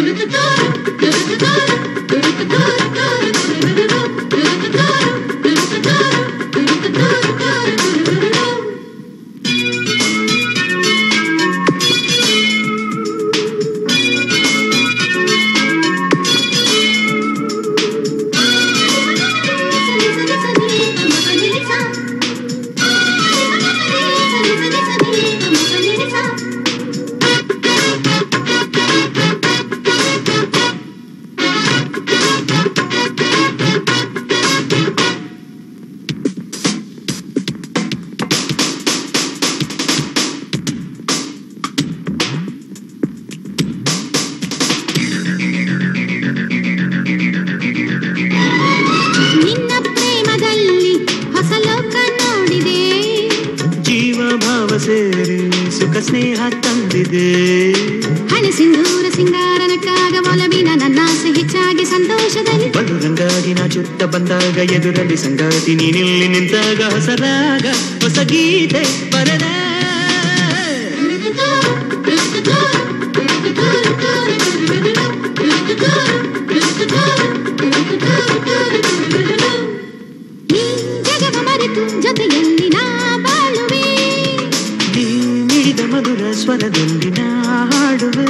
ನಿನ್ನ ಪ್ರೇಮದಲ್ಲಿ ಹೊಸ ಲೋಕ ನೋಡಿದೆ ಜೀವ ಭಾವ ಸೇರಿ ಸುಖ ಸ್ನೇಹ ತಂದಿದೆ ಹಣೆ ಸಿಂಧೂರ ಸಿಂಗಾರನಕ್ಕಾಗ ಒಲವಿನ ನನ್ನಾಸೆ ಹೆಚ್ಚಾಗಿ ಸಂತೋಷದಲ್ಲಿ ಬಲು ರಂಗಾಗಿ ನಾಚುತ್ತ ಬಂದಾಗ ಎದುರಲ್ಲಿ ಸಂಗಾತಿ ನೀನಿಲ್ಲಿ ನಿಂತಾಗ ಹೊಸ ರಾಗ ಹೊಸ ಗೀತೆ ಬರದೆ ಈ ಜಗವ ಮರೆತು ಜೊತೆಯಲ್ಲಿ ನಾ ಬಾಳುವೆ ನೀ ಮಿಡಿದ ಮಧುರ ಸ್ವರದಲ್ಲಿ ನಾ ಹಾಡುವೆ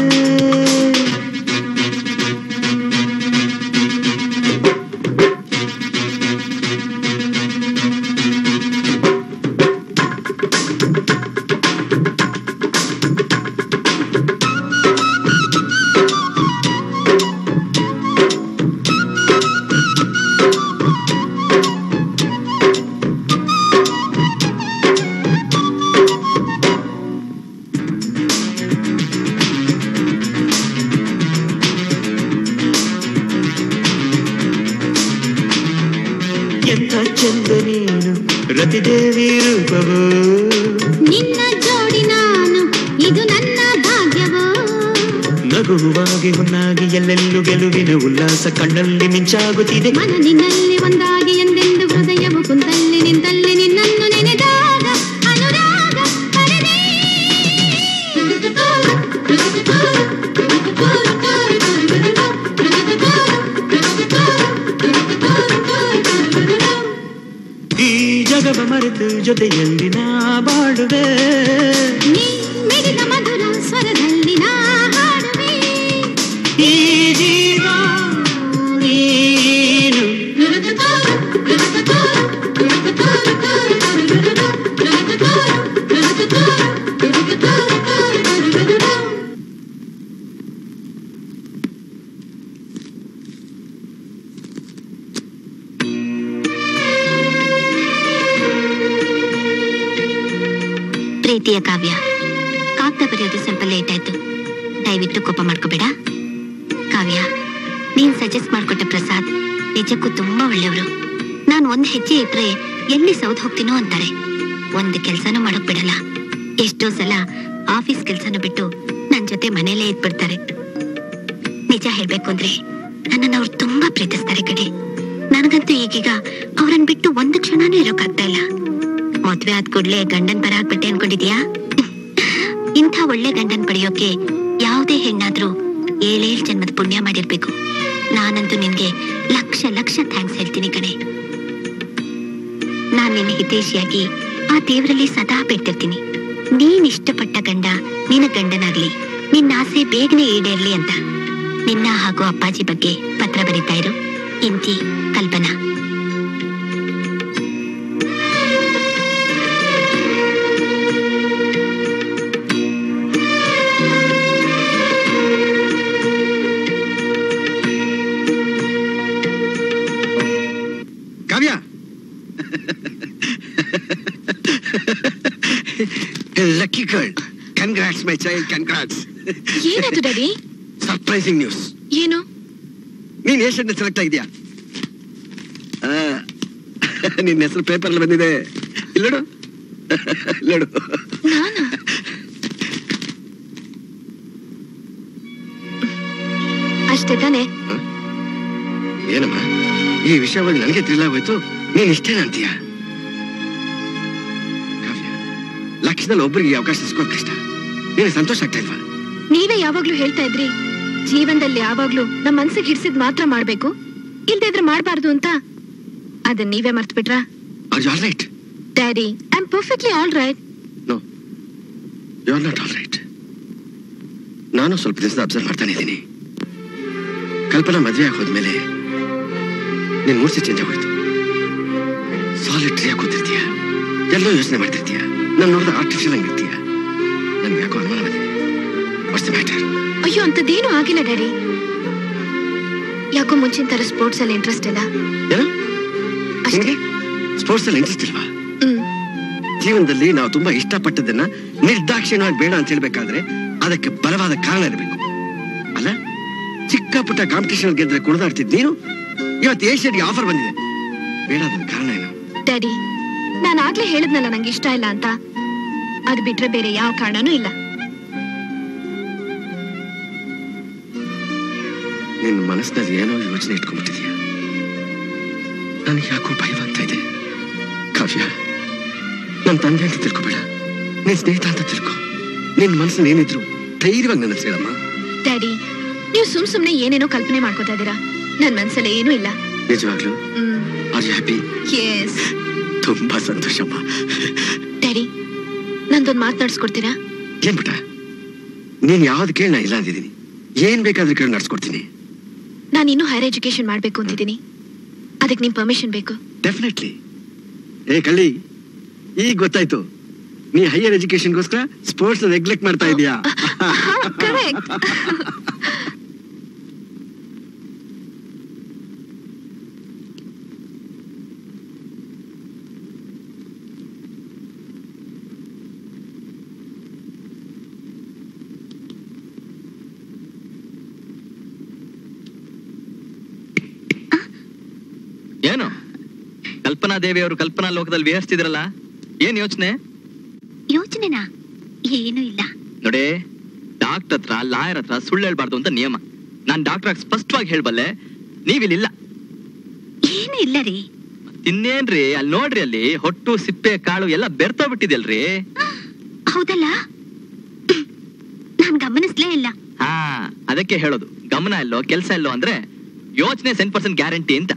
ಎಂಥ ಚಂದ ನೀನು ರತಿದೇವಿ ರೂಪವು ನಿನ್ನ ಜೋಡಿ ನಾನು ಇದು ನನ್ನ ಭಾಗ್ಯವೋ ನಗುವಾಗಿ ಹುನ್ನಾಗಿ ಎಲ್ಲೆಲ್ಲೂ ಗೆಲುವಿನ ಉಲ್ಲಾಸ ಕಣ್ಣಲ್ಲಿ ಮಿಂಚಾಗುತ್ತಿದೆ ಮನ ನಿನ್ನಲ್ಲಿ ಒಂದಾಗಿ ಎಂದೆಂದು ಹೃದಯವು ಕುಂತಲ್ಲಿ ನಿಂತಲ್ಲಿ ನಿನ್ನನ್ನು ನೆನೆದಾಗ ಅನುರಾಗ ಪಡೆದೆ ಈ ಜಗವ ಮರೆತು ಜೊತೆಯಲ್ಲಿ ನಾ ಬಾಡುವೆ ನೀ ಮಿಡಿದ ಮಧುರ ಸ್ವರದಲ್ಲಿ ನಾ ಹಾಡುವೆ ಈ ಜೀವ ನೀನು ಪ್ರೀತಿಯ ಕಾವ್ಯ ಕಾಗ್ದ ಬರೆಯೋದು ಸ್ವಲ್ಪ ಲೇಟ್ ಆಯ್ತು ದಯವಿಟ್ಟು ಕೋಪ ಮಾಡ್ಕೋಬೇಡ ಕಾವ್ಯ ನೀನ್ ಸಜೆಸ್ಟ್ ಮಾಡ್ಕೊಟ್ಟ ಪ್ರಸಾದ್ ನಿಜಕ್ಕೂ ತುಂಬಾ ಒಳ್ಳೆಯವರು ನಾನು ಒಂದ್ ಹೆಜ್ಜೆ ಇಟ್ರೆ ಎಲ್ಲಿ ಸೌದ್ ಹೋಗ್ತೀನೋ ಅಂತಾರೆ ಒಂದು ಕೆಲ್ಸನೂ ಮಾಡಕ್ ಬಿಡಲ್ಲ ಎಷ್ಟೋ ಸಲ ಆಫೀಸ್ ಕೆಲ್ಸನೂ ಬಿಟ್ಟು ನನ್ ಜೊತೆ ಮನೇಲೇ ಇದ್ಬಿಡ್ತಾರೆ ನಿಜ ಹೇಳ್ಬೇಕು ಅಂದ್ರೆ ನನ್ನನ್ನ ಅವ್ರು ತುಂಬಾ ಪ್ರೀತಿಸ್ತಾರೆ ಕಡೆ ನನಗಂತೂ ಈಗೀಗ ಅವ್ರನ್ನ ಬಿಟ್ಟು ಒಂದು ಕ್ಷಣನೂ ಇರೋಕ್ಕಾಗ್ತಾ ಇಲ್ಲ ಮದ್ವೆ ಆದ್ ಕೂಡ್ಲೆ ಗಂಡನ್ ಬರ ಆಗ್ಬಿಟ್ಟೆ ಅನ್ಕೊಂಡಿದ್ಯಾ ಇಂಥ ಒಳ್ಳೆ ಗಂಡನ್ ಪಡೆಯೋಕೆ ಯಾವುದೇ ಹೆಣ್ಣಾದ್ರೂ ಏಳೇಳ್ ಜನ್ಮದ ಪುಣ್ಯ ಮಾಡಿರ್ಬೇಕು ನಾನಂತೂ ನಿನ್ಗೆ ಲಕ್ಷ ಲಕ್ಷ ಥ್ಯಾಂಕ್ಸ್ ಹೇಳ್ತೀನಿ ಕಣೆ ನಾನ್ ನಿನ್ನ ಹಿತೈಷಿಯಾಗಿ ಆ ದೇವರಲ್ಲಿ ಸದಾ ಬಿಡ್ತಿರ್ತೀನಿ ನೀನ್ ಇಷ್ಟಪಟ್ಟ ಗಂಡ ನಿನ್ನ ಗಂಡನಾಗ್ಲಿ ನಿನ್ನ ಆಸೆ ಬೇಗನೆ ಈಡೇರ್ಲಿ ಅಂತ ನಿನ್ನ ಹಾಗೂ ಅಪ್ಪಾಜಿ ಬಗ್ಗೆ ಪತ್ರ ಬರೀತಾ ಇರು ಇಂತಿ Kalpana Kavya lucky girl congrats my child congrats ಏನಾಯ್ತು ಡ್ಯಾಡಿ ಸರ್ಪ್ರೈಸಿಂಗ್ ನ್ಯೂಸ್ ಏನು ನೀನ್ ಏಷ್ಯನ್ ಸೆಲೆಕ್ಟ್ ಆಗಿದ್ಯಾ ಆ, ನಿನ್ನ ಹೆಸರು ಪೇಪರ್ ಅಲ್ಲಿ ಬಂದಿದೆ ಇಲ್ಲೋಡು ಇಲ್ಲೋಡು ನಾನಾ ಅಷ್ಟೇ ತಾನೆ ಏನಮ್ಮ ಈ ವಿಷಯವಾಗಿ ನನಗೆ ತಿಳಿಲಾಗೋಯ್ತು ನೀನ್ ಇಷ್ಟೇನ ಅಂತೀಯ ಕಾವ್ಯ ಲಕ್ಷದಲ್ಲಿ ಒಬ್ಬರಿಗೆ ಈ ಅವಕಾಶ ಸಿಗೋದು ಕಷ್ಟ ನೀನು ಸಂತೋಷ ಆಗ್ತಾ ಇಲ್ವಾ ನೀವೇ ಯಾವಾಗ್ಲೂ ಹೇಳ್ತಾ ಇದ್ರಿ ಜೀವನದಲ್ಲಿ ಯಾವಾಗ್ಲೂ ನಮ್ ಮನ್ಸಿಗೆ ಹಿಡ್ಸಿದ್ ಮಾತ್ರ ಮಾಡ್ಬೇಕು ಇಲ್ದೇ ಇದ್ರೆ ಮಾಡ್ಬಾರ್ದು ಅಂತ ಅದನ್ನ ನೀವೇ ಮರ್ತ್ ಬಿಟ್ರಾ are you all right daddy I am perfectly all right you are not all right ನಾನು ಸ್ವಲ್ಪ ದಿವಸ ಅಬ್ಸರ್ವ್ ಮಾಡ್ತಾನೆ ಇದ್ದೀನಿ ಕಲ್ಪನಾ ಮದುವೆ ಆಗಿ ಹೋದ್ಮೇಲೆ ನಿನ್ ಮೂರ್ತಿ ಚೇಂಜ್ ಆಗೋಯ್ತು ಸಾಲಿಟ್ರಿ ಆಗಿ ಕೂತಿರ್ತೀಯ ಎಲ್ಲೋ ಯೋಚನೆ ಮಾಡ್ತಿರ್ತೀಯ ನಾನು ನೋಡಿದ ಆರ್ಟಿಫಿಷಿಯಲ್ ಹಂಗಿರ್ತೀಯ ನನ್ಗೆ ಯಾಕೋ ಅನುಮಾನ ಬಂದಿದೆ ವಾಟ್ಸ್ ದ ಮ್ಯಾಟರ್ ಅಯ್ಯೋ ಅಂತದೇನು ಆಗಿಲ್ಲ ಡ್ಯಾಡಿ ಯಾಕೋ ಮುಂಚಿನ ತರ ಸ್ಪೋರ್ಟ್ಸ್ ಅಲ್ಲಿ ಇಂಟ್ರೆಸ್ಟ್ ಇಲ್ಲ ಏನು ನಿನಗೆ ಸ್ಪೋರ್ಟ್ಸ್ ಅಲ್ಲಿ ಇಂಟ್ರೆಸ್ಟ್ ಇಲ್ವಾ ಹ್ಮ್ ಜೀವನದಲ್ಲಿ ನಾವು ತುಂಬಾ ಇಷ್ಟಪಟ್ಟದನ್ನ ನಿರ್ದಾಕ್ಷಿಣ್ಯವಾಗಿ ಬೇಡ ಅಂತ ಹೇಳ್ಬೇಕಾದ್ರೆ ಅದಕ್ಕೆ ಬಲವಾದ ಕಾರಣ ಇರಬೇಕು ಅಲ್ಲ ಚಿಕ್ಕ ಪುಟ್ಟ ಕಾಂಪಿಟೇಷನ್ ಗೆದ್ರೆ ಕುಣಿದಾಡ್ತಿದ್ ನೀನು ಇವತ್ತು ಏಷ್ಯಾಡ್ಗೆ ಆಫರ್ ಬಂದಿದೆ ಬೇಡ ಅದನ್ನ ಕಾರಣ ಏನು ಡ್ಯಾಡಿ ನಾನು ಆಗ್ಲೇ ಹೇಳಿದ್ನಲ್ಲ ನಂಗೆ ಇಷ್ಟ ಇಲ್ಲ ಅಂತ ಅದ್ ಬಿಟ್ರೆ ಬೇರೆ ಯಾವ ಕಾರಣನೂ ಇಲ್ಲ ನಿನ್ನ ಮನಸ್ಸಿನಲ್ಲಿ ಏನೋ ಯೋಚನೆ ಇಟ್ಕೊಂಡ್ಬಿಟ್ಟಿದೀಯ ನನಗೆ ಯಾಕೋ ಭಯವಾಗ್ತಾ ಇದೆ ಕಾವ್ಯ ನನ್ನ ತಂದೆ ಅಂತ ತಿಳ್ಕೊಬೇಡ ನಿನ್ ಸ್ನೇಹಿತ ಅಂತ ತಿಳ್ಕೊ ನಿನ್ ಮನಸ್ಸಲ್ಲಿ ಏನಿದ್ರು ಧೈರ್ಯವಾಗಿ ನನ್ನ ಹೇಳಮ್ಮ ಡ್ಯಾಡಿ ನೀವು ಸುಮ್ ಸುಮ್ನೆ ಏನೇನೋ ಕಲ್ಪನೆ ಮಾಡ್ಕೋತಾ ಇದೀರಾ ನನ್ ಮನ್ಸಲ್ಲಿ ಏನೂ ಇಲ್ಲ ನಿಜವಾಗ್ಲು hmm are you happy yes ತುಂಬಾ ಸಂತೋಷಮ್ಮ ಡ್ಯಾಡಿ ನಂದೊಂದ್ ಮಾತನಾಡ್ಸ್ಕೊಡ್ತೀರಾ ಏನ್ ಬಿಟ್ಟ ನೀನ್ ಯಾವ್ದು ಕೇಳಿ ನಾ ಇಲ್ಲ ಅಂದಿದ್ದೀನಿ ಏನ್ ಬೇಕಾದ್ರೂ ಕೇಳಿ ನಡ್ಸ್ಕೊಡ್ತೀನಿ ನಾನು ಇನ್ನೂ ಹೈಯರ್ ಎಜುಕೇಶನ್ ಮಾಡ್ಬೇಕು ಅಂತಿದ್ದೀನಿ ಅದಕ್ಕೆ ನಿಮ್ ಪರ್ಮಿಷನ್ ಬೇಕು ಡೆಫಿನೆಟ್ಲಿ ಏ ಕಳ್ಳಿ ಈಗ ಗೊತ್ತಾಯ್ತು ನೀ ಹೈಯರ್ ಎಜುಕೇಶನ್ಗೋಸ್ಕರ ಸ್ಪೋರ್ಟ್ಸ್ ನೆಗ್ಲೆಕ್ಟ್ ಮಾಡ್ತಾ ಇದೀಯಾ ಕರೆಕ್ಟ್ ಏನು ಕಲ್ಪನಾ ದೇವಿ ಅವರು ಕಲ್ಪನಾ ಲೋಕದಲ್ಲಿ ವಿಹರಿಸ್ತಿದ್ರಲ್ಲ ಏನ್ ಯೋಚನೆ ಯೋಚನೆನಾ ಏನೂ ಇಲ್ಲ ನೋಡಿ ಡಾಕ್ಟರ್ ಹತ್ರ ಲಾಯರ್ ಹತ್ರ ಸುಳ್ಳು ಹೇಳ್ಬಾರ್ದು ಅಂತ ನಿಯಮ ನಾನ್ ಡಾಕ್ಟರ್ ಆಗಿ ಸ್ಪಷ್ಟವಾಗಿ ಹೇಳ್ಬಲ್ಲೆ ನೀವಿಲ್ಲಿಲ್ಲ ಏನೂ ಇಲ್ಲ ರೀ ಇನ್ನೇನ್ರಿ ಅಲ್ಲಿ ನೋಡ್ರಿ ಅಲ್ಲಿ ಹೊಟ್ಟು ಸಿಪ್ಪೆ ಕಾಳು ಎಲ್ಲ ಬೆರ್ತೋಗ್ಬಿಟ್ಟಿದೆಯಲ್ರಿ ಹೌದಲ್ಲ ನಾನ್ ಗಮನಿಸ್ಲೇ ಇಲ್ಲ ಹಾ ಅದಕ್ಕೆ ಹೇಳೋದು ಗಮನ ಎಲ್ಲೋ ಕೆಲಸ ಎಲ್ಲೋ ಅಂದ್ರೆ ಯೋಚನೆ ಸೆನ್ ಪರ್ಸೆಂಟ್ ಗ್ಯಾರಂಟಿ ಅಂತ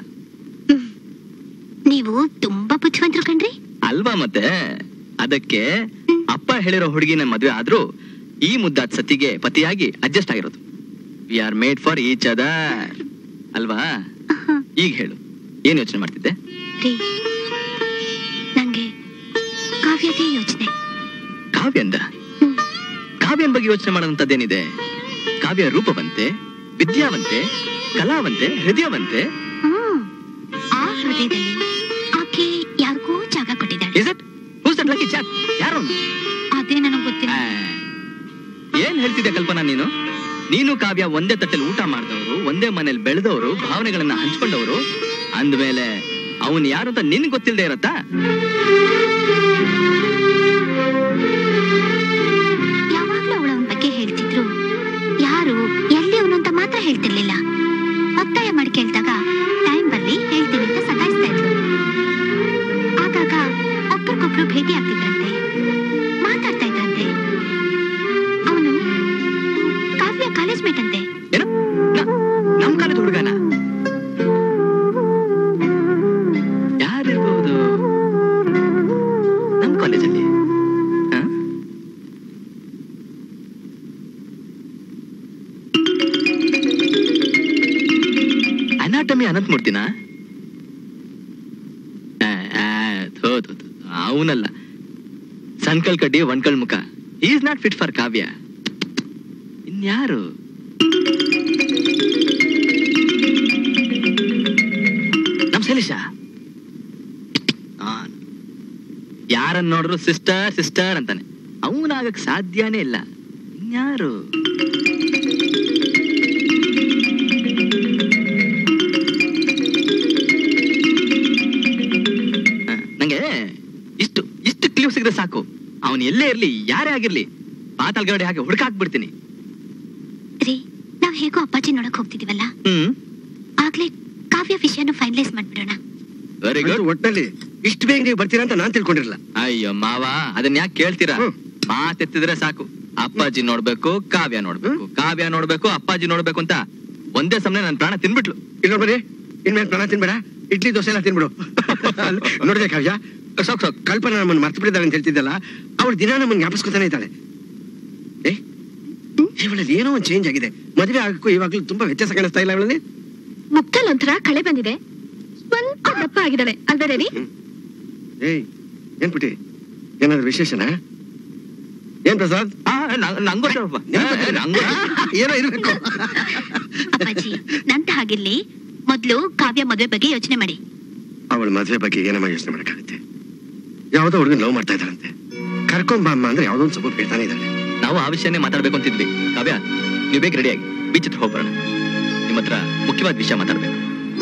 ನೀವು ತುಂಬಾ ಬುದ್ಧಿವಂತರು ಕಣ್ರಿ ಅಲ್ವಾ ಮತ್ತೆ ಅದಕ್ಕೆ ಅಪ್ಪ ಹೇಳಿರೋ ಹುಡುಗಿನ ಮದ್ವೆ ಆದ್ರೂ ಈ ಮುದ್ದಾದ ಸತಿಗೆ ಪತಿಯಾಗಿ ಅಡ್ಜಸ್ಟ್ ಆಗಿರೋದು we are made for each other ಅಲ್ವಾ ಈಗ ಹೇಳು ಏನ್ ಯೋಚನೆ ಮಾಡ್ತಿದ್ದೆ ರೀ ನಂಗೆ ಕಾವ್ಯದೇ ಯೋಚನೆ ಕಾವ್ಯಂದ ಕಾವ್ಯನ್ ಬಗ್ಗೆ ಯೋಚನೆ ಮಾಡೋದಂತದ್ದೇನಿದೆ ಕಾವ್ಯ ರೂಪವಂತೆ ವಿದ್ಯಾವಂತೆ ಕಲಾವಂತೆ ಹೃದಯವಂತೆ ಹ್ಮ್ ಆ ಹೃದಯದಲ್ಲಿ ಆಕೆ ಯಾರಿಗೋ ಜಾಗ ಕೊಟ್ಟಿದ್ದಾಳೆ is it who's that lucky chap ಯಾರು ಅವ್ನು? ಅದೇ ನನಗೆ ಗೊತ್ತಿಲ್ಲ ಏನ್ ಹೇಳ್ತಿದ್ದೆ ಕಲ್ಪನಾ ನೀನು ನೀನು ಕಾವ್ಯ ಒಂದೇ ತಟ್ಟೆಲಿ ಊಟ ಮಾಡಿದವರು ಒಂದೇ ಮನೇಲಿ ಬೆಳೆದವರು ಭಾವನೆಗಳನ್ನ ಹಂಚ್ಕೊಂಡವರು ಅಂದ್ಮೇಲೆ ಅವನ್ ಯಾರು ಅಂತ ನಿನ್ಗೆ ಗೊತ್ತಿಲ್ಲದೆ ಇರತ್ತಾ ಯಾವಾಗ್ಲೂ ಅವಳು ಅವನ ಬಗ್ಗೆ ಹೇಳ್ತಿದ್ರು ಯಾರು ಎಲ್ಲಿ ಅವನು ಅಂತ ಮಾತ್ರ ಹೇಳ್ತಿರ್ಲಿಲ್ಲ ಒತ್ತಾಯ ಮಾಡಿ ಕೇಳ್ದಾಗ ಟೈಮ್ ಬರ್ಲಿ ಹೇಳ್ತೀನಿ ಅಂತ ಸತಾಯಿಸ್ತಾ ಇದ್ರು ಆಗಾಗ ಒಬ್ಬರಿಗೊಬ್ರು ಭೇಟಿ ಆಗ್ತಿದ್ರಂತೆ ಮಾತಾಡ್ತಾ ಇದ್ರಂತೆ ಅವನು ಕಾವ್ಯ ಕಾಲೇಜ್ ಮೇಟ್ ಅಂತೆ ಏನು ನ- ನಮ್ ಕಾಲೇಜ್ ಹುಡುಗನ ಯಾರಿರ್ಬಹುದು ನಮ್ ಕಾಲೇಜಲ್ಲಿ ಹ? ಅನಾಟಮಿ ಅನಂತಮೂರ್ತಿನ ಅವನಲ್ಲ ಸಣ್ಕಲ್ ಕಡ್ಡಿ ಒಂಡ್ಕಲ್ ಮುಖ is not fit for Kavya ಇನ್ಯಾರು ನಮ್ ಸಲೀಶ ಯಾರನ್ನ ನೋಡ್ರು ಸಿಸ್ಟರ್ ಸಿಸ್ಟರ್ ಅಂತಾನೆ ಅವನಾಗಕ್ ಸಾಧ್ಯನೇ ಇಲ್ಲ ಇನ್ಯಾರು ಹ, ನಂಗೆ ಇಷ್ಟು ಇಷ್ಟು ಕ್ಲೀವ್ ಸಿಗದೆ ಸಾಕು ಅವನ್ ಎಲ್ಲೇ ಇರ್ಲಿ ಯಾರೇ ಆಗಿರ್ಲಿ ಪಾತಾಳ್ಗಡೆ ಹಾಗೆ ಹುಡುಕಾಕ್ಬಿಡ್ತೀನಿ ರೀ ನಾವ್ ಹೇಗೋ ಅಪ್ಪಾಜಿ ನೋಡಕ್ ಹೋಗ್ತಿದೀವಲ್ಲ ಹ್ಮ್ ಆಗ್ಲೇ ಕಾವ್ಯ ವಿಷಯನ ಫೈನಲೈಸ್ ಮಾಡ್ಬಿಡೋಣ ವೆರಿ ಗುಡ್ ಒಟ್ಟಿನಲ್ಲಿ ಇಷ್ಟು ಬೇಗ ನೀವು ಬರ್ತೀರಾ ಅಂತ ನಾನ್ ತಿಳ್ಕೊಂಡಿರಲ್ಲ ಅಯ್ಯೋ ಮಾವ ಅದನ್ನ ಯಾಕೆ ಕೇಳ್ತೀರಾ ಹ್ಮ್. ಮಾತೆತ್ತಿದ್ರೆ ಸಾಕು ಅಪ್ಪಾಜಿ ನೋಡ್ಬೇಕು ಕಾವ್ಯ ನೋಡ್ಬೇಕು ಕಾವ್ಯ ನೋಡ್ಬೇಕು ಅಪ್ಪಾಜಿ ನೋಡ್ಬೇಕು ಅಂತ ಒಂದೇ ಸಮನೆ ನನ್ ಪ್ರಾಣ ತಿನ್ಬಿಟ್ಲು ಇಲ್ಲ ಬರ್ರಿ ಇನ್ಮೇಲೆ ಪ್ರಾಣ ತಿನ್ಬೇಡ ಇಡ್ಲಿ ದೋಸೆ ಎಲ್ಲ ತಿನ್ಬಿಡು ನೋಡಿದೆ ಕಾವ್ಯ ಸಾಕು ಸಾಕು ಕಲ್ಪನಾ ನಮ್ಮನ್ನು ಮರ್ತು ಬಿಟ್ಟಿದ್ದಾಳೆ ಅಂತ ಹೇಳ್ತಿದ್ದಲ್ಲ ಅವಳು ದಿನ ನಮ್ಮನ್ನು ಜ್ಞಾಪಿಸ್ಕೊತಾನೆ ಇದ್ದಾಳೆ ಏ ಇವಳಲ್ಲಿ ಏನೋ ಒಂದು ಚೇಂಜ್ ಆಗಿದೆ ಮದುವೆ ಆಗಕ್ಕೂ ಇವಾಗಲೂ ತುಂಬಾ ವ್ಯತ್ಯಾಸ ಕಾಣಿಸ್ತಾ ಇಲ್ಲ ಇವಳಲ್ಲಿ ಮುಕ್ತಲ್ ಒಂಥರ ಕಳೆ ಬಂದಿದೆ ಸ್ವಲ್ಪ ದಪ್ಪ ಆಗಿದ್ದಾಳೆ ಅಲ್ವೇ ರೀ ಏಯ್ ಏನ್ ಪುಟಿ ಏನಾದ್ರು ವಿಶೇಷನಾ ಏನ್ ಪ್ರಸಾದ್ ಆ, ನಂಗ್- ನಂಗೂ ಸ್ವಲ್ಪ ನಿಮ್ಗ್ ಗೊತ್ತಿಲ್ಲ. ನಂಗೂ ಏನೋ ಇರ್ಬೇಕು ಅಪ್ಪಾಜಿ ನಂತ ಹಾಗಿರ್ಲಿ ಮೊದ್ಲು ಕಾವ್ಯ ಮದ್ವೆ ಬಗ್ಗೆ ಯೋಚನೆ ಮಾಡಿ ಅವಳ ಮದುವೆ ಬಗ್ಗೆ ಏನಮ್ಮ ಯೋಚನೆ ಮಾಡಕ್ಕಾಗುತ್ತೆ ಯಾವ್ದೋ ಹುಡುಗನ್ ಲವ್ ಮಾಡ್ತಾ ಇದ್ದಾಳಂತೆ ಕರ್ಕೊಂಡ್ ಬಾ ಅಮ್ಮ ಅಂದ್ರೆ ಯಾವ್ದೋ ಒಂದು ಸ್ವಲ್ಪ ಹೇಳ್ತಾನೆ ಇದ್ದಾಳೆ ನಾವು ಆ ವಿಷಯನೇ ಮಾತಾಡ್ಬೇಕು ಅಂತಿದ್ವಿ ಕಾವ್ಯ ನೀವು ಬೇಗ ರೆಡಿಯಾಗಿ ಬೀಚ್ ಹತ್ರ ಹೋಗ್ಬರೋಣ ನಿಮ್ಮ ಹತ್ರ ಮುಖ್ಯವಾದ ವಿಷಯ ಮಾತಾಡ್ಬೇಕು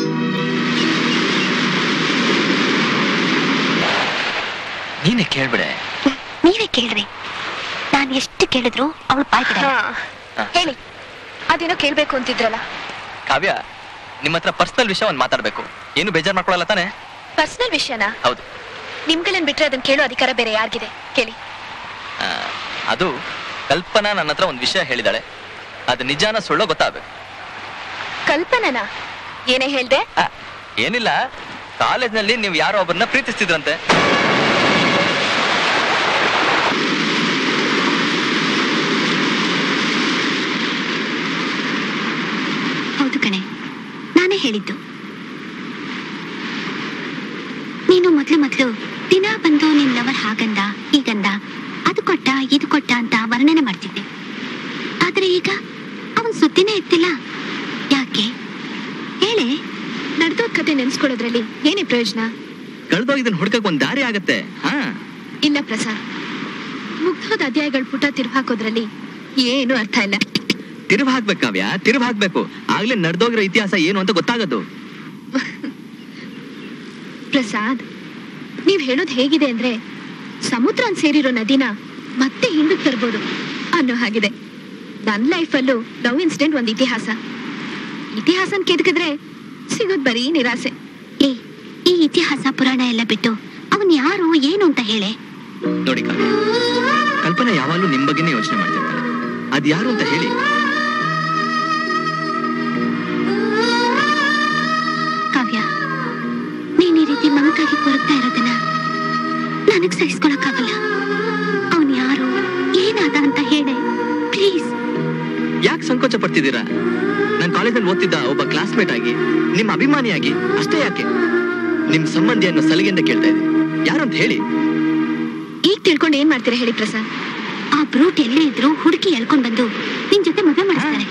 ನೀನೇ ಕೇಳ್ಬಿಡೆ ನೀವೇ ಕೇಳ್ರಿ ನಾನ್ ಎಷ್ಟು ಕೇಳಿದ್ರು ಅವಳು ಬಾಯ್ ಬಿಡಲ್ಲ ಹೇಳಿ ಅದೇನೋ ಕೇಳ್ಬೇಕು ಅಂತಿದ್ರಲ್ಲ ಕಾವ್ಯ ನಿಮ್ಮ ಹತ್ರ ಪರ್ಸನಲ್ ವಿಷಯ ಒಂದು ಮಾತಾಡ್ಬೇಕು ಏನು ಬೇಜಾರ್ ಮಾಡ್ಕೊಳಲ್ಲ ತಾನೆ ಪರ್ಸನಲ್ ವಿಷಯನ ಹೌದು ನಿಮ್ಗಳೇನ್ ಬಿಟ್ರೆ ಅದನ್ನ ಕೇಳೋ ಅಧಿಕಾರ ಬೇರೆ ಯಾರಿಗಿದೆ ಕೇಳಿ ಆ, ಅದು ಕಲ್ಪನಾ ನನ್ನ ಹತ್ರ ಒಂದು ವಿಷಯ ಹೇಳಿದಾಳೆ ಅದು ನಿಜಾನ ಸುಳ್ಳೋ ಗೊತ್ತಾಗಬೇಕು ಕಲ್ಪನನ ಏನೇ ಹೇಳ್ದೆ ಏನಿಲ್ಲ ಕಾಲೇಜ್ನಲ್ಲಿ ನೀವು ಯಾರೋ ಒಬ್ಬರನ್ನ ಪ್ರೀತಿಸ್ತಿದ್ರಂತೆ ಹೌದು ಕಣೆ ನಾನೇ ಹೇಳಿದ್ದು ನೀನು ಮೊದ್ಲು ಮೊದ್ಲು ದಿನ ಬಂದು ನಿನ್ ಲವರ್ ಹಾಗಂದ ಹೀಗಂದ ಅದು ಕೊಟ್ಟ ಇದು ಕೊಟ್ಟ ಅಂತ ವರ್ಣನೆ ಮಾಡ್ತಿದ್ದೆ ಆದ್ರೆ ಈಗ ಅವನ್ ಸುದ್ದಿನೇ ಎತ್ತಿಲ್ಲ ಯಾಕೆ ಹೇಳೆ ನಡೆದೋದ್ ಕತೆ ನೆನ್ಸ್ಕೊಳ್ಳೋದ್ರಲ್ಲಿ ಏನೇ ಪ್ರಯೋಜನ ಕಳ್ದೋಗಿದ್ದನ್ ಹುಡ್ಕಕ್ ಒಂದ್ ದಾರಿ ಆಗತ್ತೆ ಹಾ ಇಲ್ಲ ಪ್ರಸಾದ್ ಮುಗ್ಧೋದ ಅಧ್ಯಾಯಗಳ ಪುಟ ತಿರುವು ಹಾಕೋದ್ರಲ್ಲಿ ಏನು ಅರ್ಥ ಇಲ್ಲ ತಿರುವು ಹಾಕ್ಬೇಕು ಕಾವ್ಯ ತಿರುವು ಹಾಕ್ಬೇಕು ಆಗ್ಲೇ ನಡೆದೋಗಿರೋ ಇತಿಹಾಸ ಏನು ಅಂತ ಗೊತ್ತಾಗದು ಪ್ರಸಾದ್ ನೀವ್ ಹೇಳೋದ್ ಹೇಗಿದೆ ಅಂದ್ರೆ ಸಮುದ್ರ ಸೇರಿರೋ ನದಿನ ಮತ್ತೆ ಹಿಂದಕ್ಕೆ ತರ್ಬೋದು ಅನ್ನೋ ಹಾಗಿದೆ ನನ್ ಲೈಫಲ್ಲೂ ಲವ್ ಇನ್ಸಿಡೆಂಟ್ ಒಂದ್ ಇತಿಹಾಸ ಇತಿಹಾಸನ್ ಕೆದಕಿದ್ರೆ ಸಿಗೋದ್ ಬರೀ ನಿರಾಸೆ ಏ ಈ ಇತಿಹಾಸ ಪುರಾಣ ಎಲ್ಲ ಬಿಟ್ಟು ಅವನ್ ಯಾರು ಏನು ಅಂತ ಹೇಳೆ ನೋಡಿ ಕಾವ್ಯ ಕಲ್ಪನೆ ಯಾವಾಗ್ಲೂ ನಿಮ್ ಬಗ್ಗೆನೇ ಯೋಚನೆ ಮಾಡ್ತಿರ್ತಾಳೆ ಅದ್ ಯಾರು ಅಂತ ಹೇಳಿ ಕಾವ್ಯ ನೀನ್ ಈ ರೀತಿ ಮಂಕಾಗಿ ಕೊರಗ್ತಾ ಇರೋದನ್ನ ನನಗ್ ಸಹಿಸ್ಕೊಳಕ್ಕಾಗಲ್ಲ ಅವನ್ ಯಾರು ಏನಾದ ಅಂತ ಹೇಳೆ ಪ್ಲೀಸ್ ಯಾಕೆ ಸಂಕೋಚ ಪಡ್ತಿದ್ದೀರಾ ನಾನು ಕಾಲೇಜಲ್ಲಿ ಓದ್ತಿದ್ದ ಒಬ್ಬ ಕ್ಲಾಸ್ಮೇಟ್ ಆಗಿ ನಿಮ್ಮ ಅಭಿಮಾನಿಯಾಗಿ ಅಷ್ಟೇ ಯಾಕೆ ನಿಮ್ ಸಂಬಂಧಿಯನ್ನು ಸಲಿಗೆಯಿಂದ ಕೇಳ್ತಾ ಇದ್ದೀನಿ ಯಾರು ಅಂತ ಹೇಳಿ ಈಗ ತಿಳ್ಕೊಂಡು ಏನ್ ಮಾಡ್ತೀರಾ ಹೇಳಿ ಪ್ರಸಾದ್ ಆ ಬ್ರೂಟ್ ಎಲ್ಲೇ ಇದ್ರು ಹುಡುಕಿ ಎಳ್ಕೊಂಡ್ ಬಂದು ನಿನ್ ಜೊತೆ ಮದುವೆ ಮಾಡಿಸ್ತಾರೆ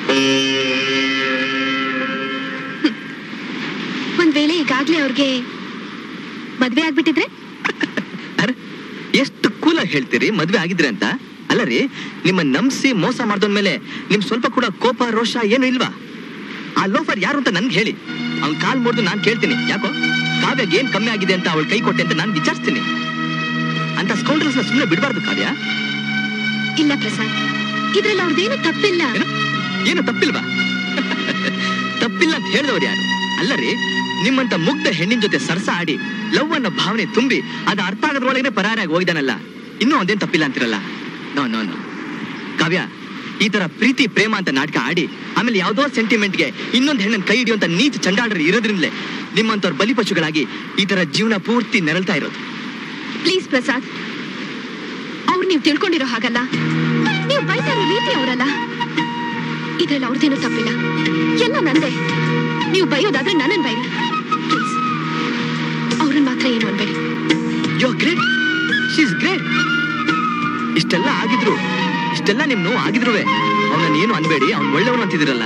ಒಂದ್ ವೇಳೆ ಈಗಾಗ್ಲೇ ಅವ್ರಿಗೆ ಮದ್ವೆ ಆಗ್ಬಿಟ್ಟಿದ್ರೆ ಅರೆ ಎಷ್ಟು ಕೂಲಾಗಿ ಹೇಳ್ತೀರಿ ಮದ್ವೆ ಆಗಿದ್ರೆ ಅಂತ ಅಲ್ಲ ರೀ ನಿಮ್ಮ ನಂಬಿಸಿ ಮೋಸ ಮಾಡ್ದೋನ್ ಮೇಲೆ ನಿಮ್ ಸ್ವಲ್ಪ ಕೂಡ ಕೋಪ ರೋಷ ಏನು ಇಲ್ವಾ ಆ ಲೋಫರ್ ಯಾರು ಅಂತ ನನ್ಗೆ ಹೇಳಿ ಅವ್ನ್ ಕಾಲ್ ಮುರಿದು ನಾನ್ ಕೇಳ್ತೀನಿ ಯಾಕೋ ಕಾವ್ಯಗೆ ಏನ್ ಕಮ್ಮಿ ಆಗಿದೆ ಅಂತ ಅವಳು ಕೈ ಕೊಟ್ಟೆ ಅಂತ ನಾನ್ ವಿಚಾರಿಸ್ತೀನಿ ಅಂತ ಸ್ಕೌಂಡ್ರಲ್ಸ್ ನ ಸುಮ್ಮನೆ ಬಿಡಬಾರ್ದು ಕಾವ್ಯ ಇಲ್ಲ ಪ್ರಸಾದ್ ಇದ್ರಲ್ಲಿ ಅವ್ರದ್ದೇನು ತಪ್ಪಿಲ್ಲ ಏನು ತಪ್ಪಿಲ್ವಾ ತಪ್ಪಿಲ್ಲ ಅಂತ ಹೇಳಿದವ್ರು ಯಾರು ಅಲ್ಲರಿ ನಿಮ್ಮಂತ ಮುಗ್ಧ ಹೆಣ್ಣಿನ ಜೊತೆ ಸರ್ಸ ಆಡಿ ಲವ್ ಅನ್ನೋ ಭಾವನೆ ತುಂಬಿ ಅದ ಅರ್ಥ ಆಗೋದ್ರೊಳಗೆ ಪರಾರಾಗಿ ಹೋಗಿದಾನಲ್ಲ ಇನ್ನೂ ಒಂದೇನ್ ತಪ್ಪಿಲ್ಲ ಅಂತಿರಲ್ಲ ನೋ ನೋ ನೋ ಕಾವ್ಯ ಈ ತರ ಪ್ರೀತಿ ಪ್ರೇಮ ಅಂತ ನಾಟಕ ಆಡಿ ಆಮೇಲೆ ಯಾವ್ದೋ ಸೆಂಟಿಮೆಂಟ್ಗೆ ಇನ್ನೊಂದು ಹೆಣ್ಣನ್ ಕೈ ಹಿಡಿಯುವಂತ ನೀಚ ಚಂಡಾಳರು ಇರೋದ್ರಿಂದಲೇ ನಿಮ್ಮಂತವ್ರ ಬಲಿಪಶುಗಳಾಗಿ ಈ ತರ ಜೀವನ ಪೂರ್ತಿ ನೆರಳ್ತಾ ಇರೋದು ಪ್ಲೀಸ್ ಪ್ರಸಾದ್ ಅವ್ರು ನೀವು ತಿಳ್ಕೊಂಡಿರೋ ಹಾಗಲ್ಲ ನೀವು ಬೈತಾ ಇರೋ ರೀತಿ ಅವರಲ್ಲ ಇದ್ರಲ್ಲಿ ಅವ್ರದ್ದೇನು ತಪ್ಪಿಲ್ಲ ಎಲ್ಲ ನಂದೇ ನೀವು ಬೈಯೋದಾದ್ರೆ ನನ್ನನ್ ಬೈರಿ ಪ್ಲೀಸ್ ಅವ್ರನ್ನ ಮಾತ್ರ ಏನು ಅನ್ಬೇಡಿ ಯೋ ಗ್ರೇಟ್ ಶೀಸ್ ಗ್ರೇಟ್ ಇಷ್ಟೆಲ್ಲ ಆಗಿದ್ರು ಇಷ್ಟೆಲ್ಲ ನಿಮ್ ನೋವು ಆಗಿದ್ರು ಅವನನ್ನ ಏನು ಅನ್ಬೇಡಿ ಅವ್ನ್ ಒಳ್ಳೆಯವನು ಅಂತಿದಿರಲ್ಲ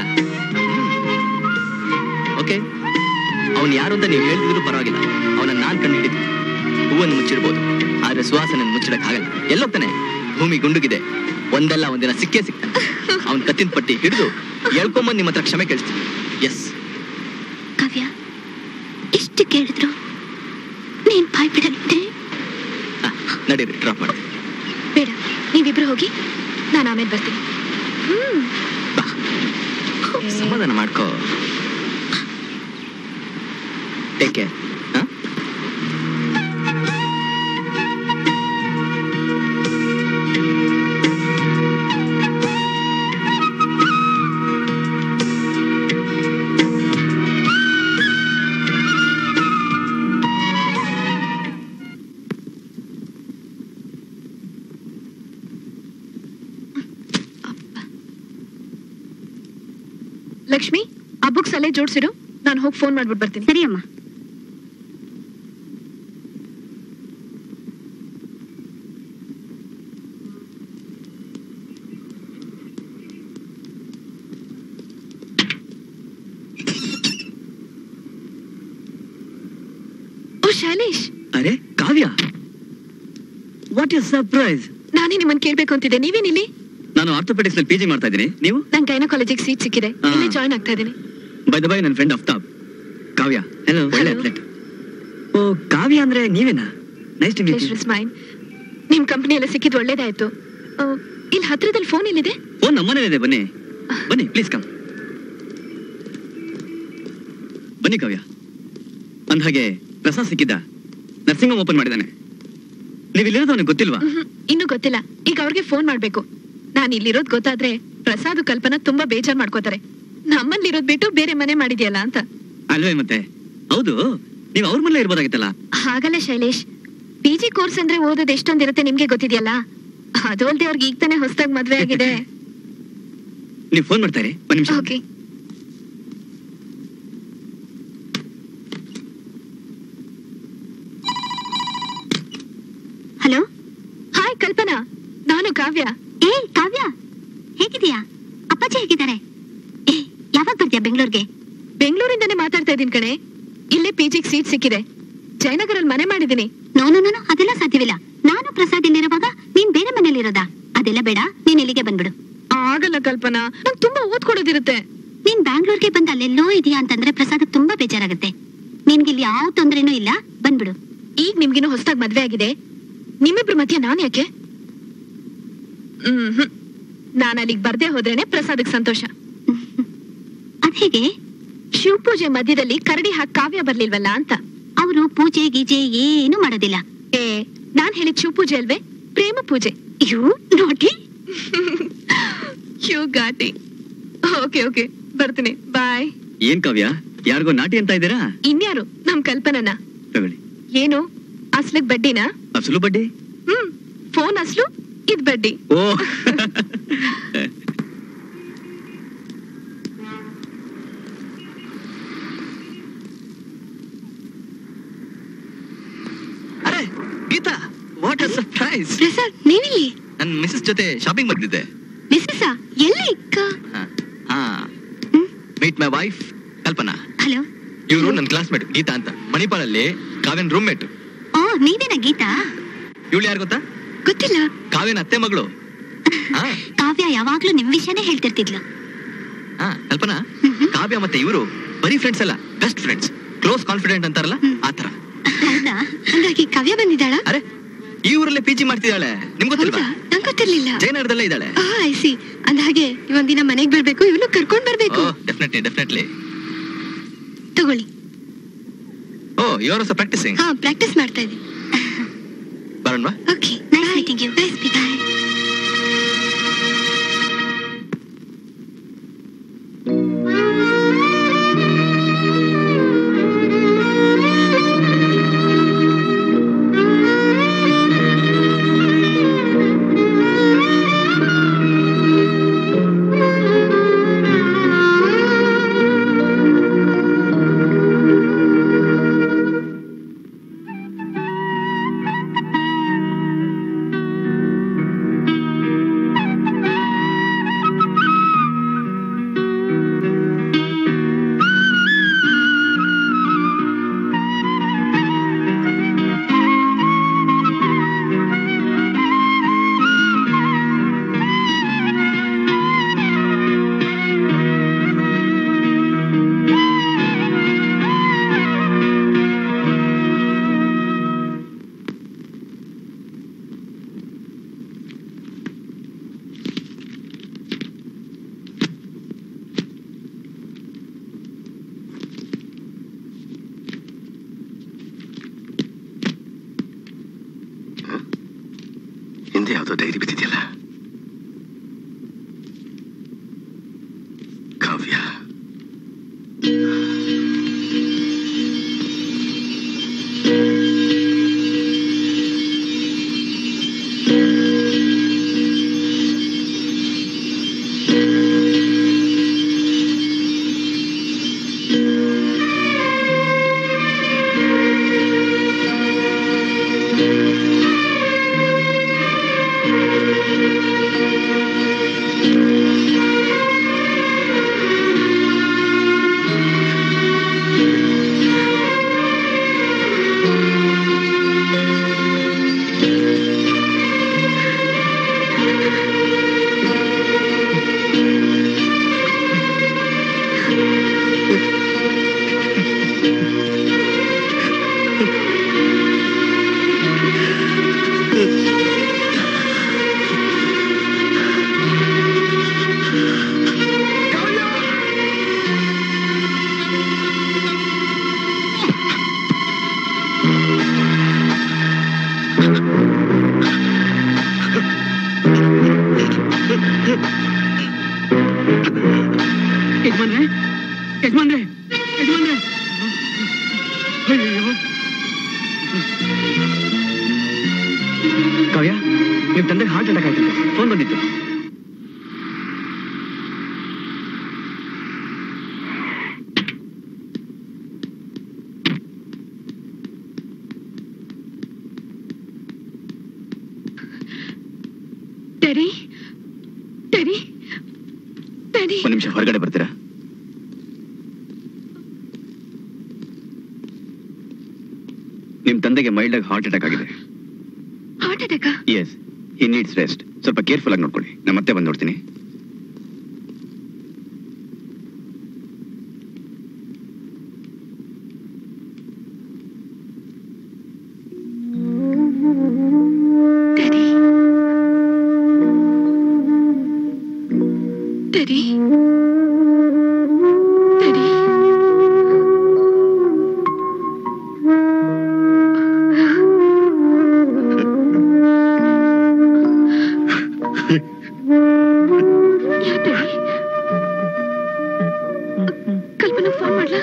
ಓಕೆ ಅವ್ನ್ ಯಾರು ಅಂತ ನೀವು ಹೇಳಿದ್ರು ಪರವಾಗಿಲ್ಲ ಅವನನ್ನ ನಾನ್ ಕಂಡು ಹಿಡಿದ್ವಿ ಹೂವನ್ನು ಮುಚ್ಚಿಡ್ಬೋದು ಆದ್ರೆ ಸುವಾಸನ ಮುಚ್ಚಿಡಕ್ ಆಗಲ್ಲ ಎಲ್ಲೋಗ್ತಾನೆ ಭೂಮಿ ಗುಂಡುಗಿದೆ ಒಂದಲ್ಲ ಒಂದಿನ ಸಿಕ್ಕೇ ಸಿಗ್ತಾನೆ ಅವನ್ ಕತ್ತಿನ ಪಟ್ಟಿ ಹಿಡಿದು ಹೇಳ್ಕೊಂಬಂದ್ ನಿಮ್ಮ ಹತ್ರ ಕ್ಷಮೆ ಕೇಳಿಸ್ತೀನಿ ಎಸ್ ಕಾವ್ಯ ಎಷ್ಟು ಕೇಳಿದ್ರು ನೀನ್ ಬಾಯ್ ಬಿಡಲಿದ್ದೆ ನಡೀರಿ ಡ್ರಾಪ್ ಮಾಡಿ ಬೇಡ ನೀವಿಬ್ರು ಹೋಗಿ ನಾನು ಆಮೇಲೆ ಬರ್ತೀನಿ ಹ್ಮ್ ಸಮಾಧಾನ ಮಾಡ್ಕೋ ಟೇಕ್ ಕೇರ್ ಲಕ್ಷ್ಮಿ ಆ ಬುಕ್ಸ್ ಅಲ್ಲೇ ಜೋಡ್ಸಿರು ನಾನು ಹೋಗಿ ಫೋನ್ ಮಾಡ್ಬಿಟ್ಟು ಬರ್ತೀನಿ ಸರಿ ಅಮ್ಮ ಓ ಶೈಲೇಶ್ ಅರೆ ಕಾವ್ಯ ವಾಟ್ ಇಸ್ ಸರ್ಪ್ರೈಸ್ ನಾನೇ ನಿಮ್ಮನ್ನ ಕೇಳ್ಬೇಕು ಅಂತಿದ್ದೆ ನೀವೇನಿಲ್ಲಿ ನಾನು ಆರ್ಥೋಪೆಡಿಕ್ಸ್ ನಲ್ಲಿ ಪಿ ಜಿ ಮಾಡ್ತಾ ಇದ್ದೀನಿ ನೀವು ನನ್ ಗೈನಕಾಲಜಿಗೆ ಸೀಟ್ ಸಿಕ್ಕಿದೆ ಹಾ. ಇಲ್ಲೇ ಜಾಯ್ನ್ ಆಗ್ತಾ ಇದ್ದೀನಿ ಬೈ ದ ಬೈ ನನ್ನ ಫ್ರೆಂಡ್ ಅಫ್ತಾಬ್ ಕಾವ್ಯ ಹೆಲೋ ಒಳ್ಳೆ Hello. ಅತ್ಲೆಟ್ ಓ ಕಾವ್ಯ ಅಂದ್ರೆ ನೀವೇನಾ nice to meet pleasure is mine ನಿಮ್ ಕಂಪನಿ ಎಲ್ಲ ಸಿಕ್ಕಿದ್ ಒಳ್ಳೇದಾಯ್ತು ಆ, ಇಲ್ಲಿ ಹತ್ರದಲ್ಲಿ ಫೋನ್ ಎಲ್ಲಿದೆ ಫೋನ್ ನಮ್ಮನೇಲಿದೆ ಬನ್ನಿ ಬನ್ನಿ ಪ್ಲೀಸ್ ಕಮ್ ಬನ್ನಿ ಕಾವ್ಯ ಅಂದ್ಹಾಗೆ ಪ್ರಸಾದ್ ಸಿಕ್ಕಿದ್ದ ನರ್ಸಿಂಗ್ ಹೋಮ್ ಓಪನ್ ಮಾಡಿದ್ದಾನೆ ನೀವು ಇಲ್ಲಿರೋದು ಅವನಿಗೆ ಗೊತ್ತಿಲ್ವಾ ಮ್ಹೂ, ಇನ್ನೂ ಗೊತ್ತಿಲ್ಲ ಈಗ ಅವ್ರಿಗೆ ಫೋನ್ ಮಾಡ್ಬೇಕು ನಾನು ಇಲ್ಲಿರೋದ್ ಗೊತ್ತಾದ್ರೆ ಪ್ರಸಾದ್ ಕಲ್ಪನಾ ತುಂಬಾ ಬೇಜಾರ್ ಮಾಡ್ಕೋತಾರೆ ನಮ್ಮಲ್ಲಿರೋದ್ ಬಿಟ್ಟು ಬೇರೆ ಮನೆ ಮಾಡಿದ್ಯಲ್ಲ ಅಂತ ಅಲ್ವೇ ಮತ್ತೆ ಹೌದು ನೀವು ಅವ್ರ ಮನೇಲೆ ಇರ್ಬೋದಾಗಿತ್ತಲ್ಲ ಹಾಗಲ್ಲ ಶೈಲೇಶ್ ಪಿ ಜಿ ಕೋರ್ಸ್ ಅಂದ್ರೆ ಓದೋದ್ ಎಷ್ಟೊಂದಿರುತ್ತೆ ನಿಮ್ಗೆ ಗೊತ್ತಿದ್ಯಲ್ಲ ಅದು ಅಲ್ದೆ ಅವ್ರಿಗೆ ಈಗ ತಾನೇ ಹೊಸದಾಗಿ ಮದ್ವೆ ಆಗಿದೆ ನೀವು ಫೋನ್ ಮಾಡ್ತಾ ಇರಿ ಒಂದ್ ನಿಮಿಷ ಓಕೆ ಹಲೋ ಹಾಯ್ ಕಲ್ಪನಾ ನಾನು ಕಾವ್ಯ ಏ ಕಾವ್ಯ ಹೇಗಿದೀಯಾ ಅಪ್ಪಾಜಿ ಹೇಗಿದ್ದಾರೆ ಏ ಯಾವಾಗ ಬರ್ತೀಯಾ ಬೆಂಗಳೂರಿಗೆ ಬೆಂಗಳೂರಿಂದಾನೇ ಮಾತಾಡ್ತಾ ಇದೀನಿ ಕಣೆ ಇಲ್ಲೇ ಪಿ ಜಿಗ್ ಸೀಟ್ ಸಿಕ್ಕಿದೆ ಜಯನಗರಲ್ಲಿ ಮನೆ ಮಾಡಿದೀನಿ ನೋ ನೋ ನೋ ಅದೆಲ್ಲ ಸಾಧ್ಯವಿಲ್ಲ ನಾನು ಪ್ರಸಾದ್ ಇಲ್ಲಿರುವಾಗ ನೀನ್ ಬೇರೆ ಮನೇಲಿ ಇರೋದಾ ಅದೆಲ್ಲ ಬೇಡ ನೀನ್ ಇಲ್ಲಿಗೆ ಬಂದ್ಬಿಡು ಆಗಲ್ಲ ಕಲ್ಪನಾ ನಂಗೆ ತುಂಬಾ ಓದ್ಕೊಡೋದಿರುತ್ತೆ ನೀನ್ ಬ್ಯಾಂಗ್ಳೂರ್ಗೆ ಬಂದ್ ಅಲ್ಲೆಲ್ಲೋ ಇದೆಯಾ ಅಂತಂದ್ರೆ ಪ್ರಸಾದ್ ತುಂಬಾ ಬೇಜಾರಾಗುತ್ತೆ ನಿನ್ಗೆ ಇಲ್ಲಿ ಯಾವ ತೊಂದ್ರೆನೂ ಇಲ್ಲ ಬಂದ್ಬಿಡು ಈಗ ನಿಮ್ಗಿನ್ನೂ ಹೊಸದಾಗಿ ಮದ್ವೆ ಆಗಿದೆ ನಿಮ್ಮಿಬ್ರ ಮಧ್ಯ ನಾನ್ ಯಾಕೆ ಹ್ಮ್ ನಾನು ಅಲ್ಲಿಗೆ ಬರ್ದೇ ಹೋದ್ರೇನೆ ಪ್ರಸಾದಕ್ ಸಂತೋಷ ಅದ್ ಹೇಗೆ ಶಿವ ಪೂಜೆ ಮಧ್ಯದಲ್ಲಿ ಕರಡಿ ಹಾಕಿ ಕಾವ್ಯ ಬರ್ಲಿಲ್ವಲ್ಲ ಅಂತ ಅವರು ಪೂಜೆ ಗೀಜೆ ಏನು ಮಾಡೋದಿಲ್ಲ ಏ ನಾನ್ ಹೇಳಿದ್ ಶಿವ ಪೂಜೆ ಅಲ್ವೇ ಪ್ರೇಮ ಪೂಜೆ ಯು ನೋಟಿ ಯು ಗಾಟಿ ಓಕೆ ಓಕೆ ಬರ್ತೀನಿ ಬಾಯ್ ಏನ್ ಕಾವ್ಯ ಯಾರಿಗೋ ನಾಟಿ ಅಂತ ಇದ್ದೀರಾ ಇನ್ಯಾರು ನಮ್ ಕಲ್ಪನನ ತಗೊಳ್ಳಿ ಏನು ಅಸ್ಲಕ್ ಬಡ್ಡಿನಾ ಅಸಲು ಬಡ್ಡಿ ಹ್ಮ್ ಫೋನ್ ಅಸ್ಲು ಇದ್ ಬಡ್ಡಿ ಓ ಅರೆ Geetha what a surprise Prasad ನೀವಿಲ್ಲಿ ನನ್ನ ಮಿಸಸ್ ಜೊತೆ ಶಾಪಿಂಗ್ ಬಂದಿದ್ದೆ ಮಿಸ್ಸಸ್ ಎಲ್ಲಿ ಹಾ meet my wife Kalpana hello ಇವರು ನನ್ನ ಕ್ಲಾಸ್ಮೇಟ್ ಗೀತಾ ಅಂತ ಮಣಿಪಾಲಲ್ಲಿ ಕಾವ್ಯನ್ ರೂಮ್ಮೇಟ್ ಓ ನೀವೇನಾ ಗೀತಾ ಇವಳು ಯಾರು ಗೊತ್ತಾ ಗೊತ್ತಿಲ್ಲ ಕಾವ್ಯನ ಅತ್ತೆ ಮಗಳು ಹಾ ಕಾವ್ಯ ಯಾವಾಗ್ಲೂ ನಿಮ್ ವಿಷಯನೇ ಹೇಳ್ತಿರ್ತಿದ್ಲು ಹಾ ಕಲ್ಪನಾ ಕಾವ್ಯ ಮತ್ತೆ ಇವರು ಬರೀ ಫ್ರೆಂಡ್ಸ್ ಅಲ್ಲ ಬೆಸ್ಟ್ ಫ್ರೆಂಡ್ಸ್ ಕ್ಲೋಸ್ ಕಾನ್ಫಿಡೆಂಟ್ ಅಂತಾರಲ್ಲ ಆತರ ಹೌದಾ ಹಂಗಾಗಿ ಕಾವ್ಯ ಬಂದಿದ್ದಾಳ ಅರೆ ಈ ಊರಲ್ಲೇ ಪಿ ಜಿ ಮಾಡ್ತಿದ್ದಾಳೆ ನಿಮ್ಗೆ ಗೊತ್ತಿಲ್ವಾ ನಂಗೆ ಗೊತ್ತಿರ್ಲಿಲ್ಲ ಜಯನಗರದಲ್ಲೇ ಇದ್ದಾಳೆ ಆ ಐಸಿ ಅಂದ್ಹಾಗೆ ಇವೊಂದಿನ ಮನೆಗ್ ಬರ್ಬೇಕು ಇವನು ಕರ್ಕೊಂಡ್ ಬರ್ಬೇಕು ಡೆಫಿನೆಟ್ಲಿ ಡೆಫಿನೆಟ್ಲಿ ತಗೊಳ್ಳಿ oh you are also practising ಹಾ ಪ್ರಾಕ್ಟೀಸ್ ಮಾಡ್ತಾ ಇದ್ದೀನಿ ಬರೋಣವಾ okay nice meeting you nice meeting ಹಿಂದೆ ಯಾವುದೋ ಡೈರಿ ಬಿದ್ದಿದೆಯಲ್ಲ ಕಾವ್ಯ ಯಜಮಾನ್ರೆ ಯಜಮಾನ್ರೆ ಯಜಮಾನ್ರೆ ಅಯ್ಯೋ ಕಾವ್ಯ ನಿಮ್ ತಂದೆ ಹಾರ್ಟ್ ಅಟ್ಯಾಕ್ ಆಯ್ತು ಫೋನ್ ಬಂದಿತ್ತು ಟೆರಿ ಟೆರಿ ಟೆರಿ ಒಂದ್ ನಿಮಿಷ ಹೊರಗಡೆ ಬರ್ತೀರಾ ನಿಮ್ ತಂದೆಗೆ ಮೈಲ್ಡ್ ಆಗಿ ಹಾರ್ಟ್ ಅಟ್ಯಾಕ್ ಆಗಿದೆ ಹಾರ್ಟ್ ಅಟ್ಯಾಕಾ ಎಸ್ ಹಿ ನೀಡ್ಸ್ ರೆಸ್ಟ್ ಸ್ವಲ್ಪ ಕೇರ್ಫುಲ್ ಆಗಿ ನೋಡ್ಕೊಳ್ಳಿ ನಾನು ಮತ್ತೆ ಬಂದು ನೋಡ್ತೀನಿ ಟೆರಿ ಟೆರಿ ಟೆರಿ ಯಾ ಟೆರಿ ಕಲ್ಪನಾ ಫೋನ್ ಮಾಡ್ಲಾ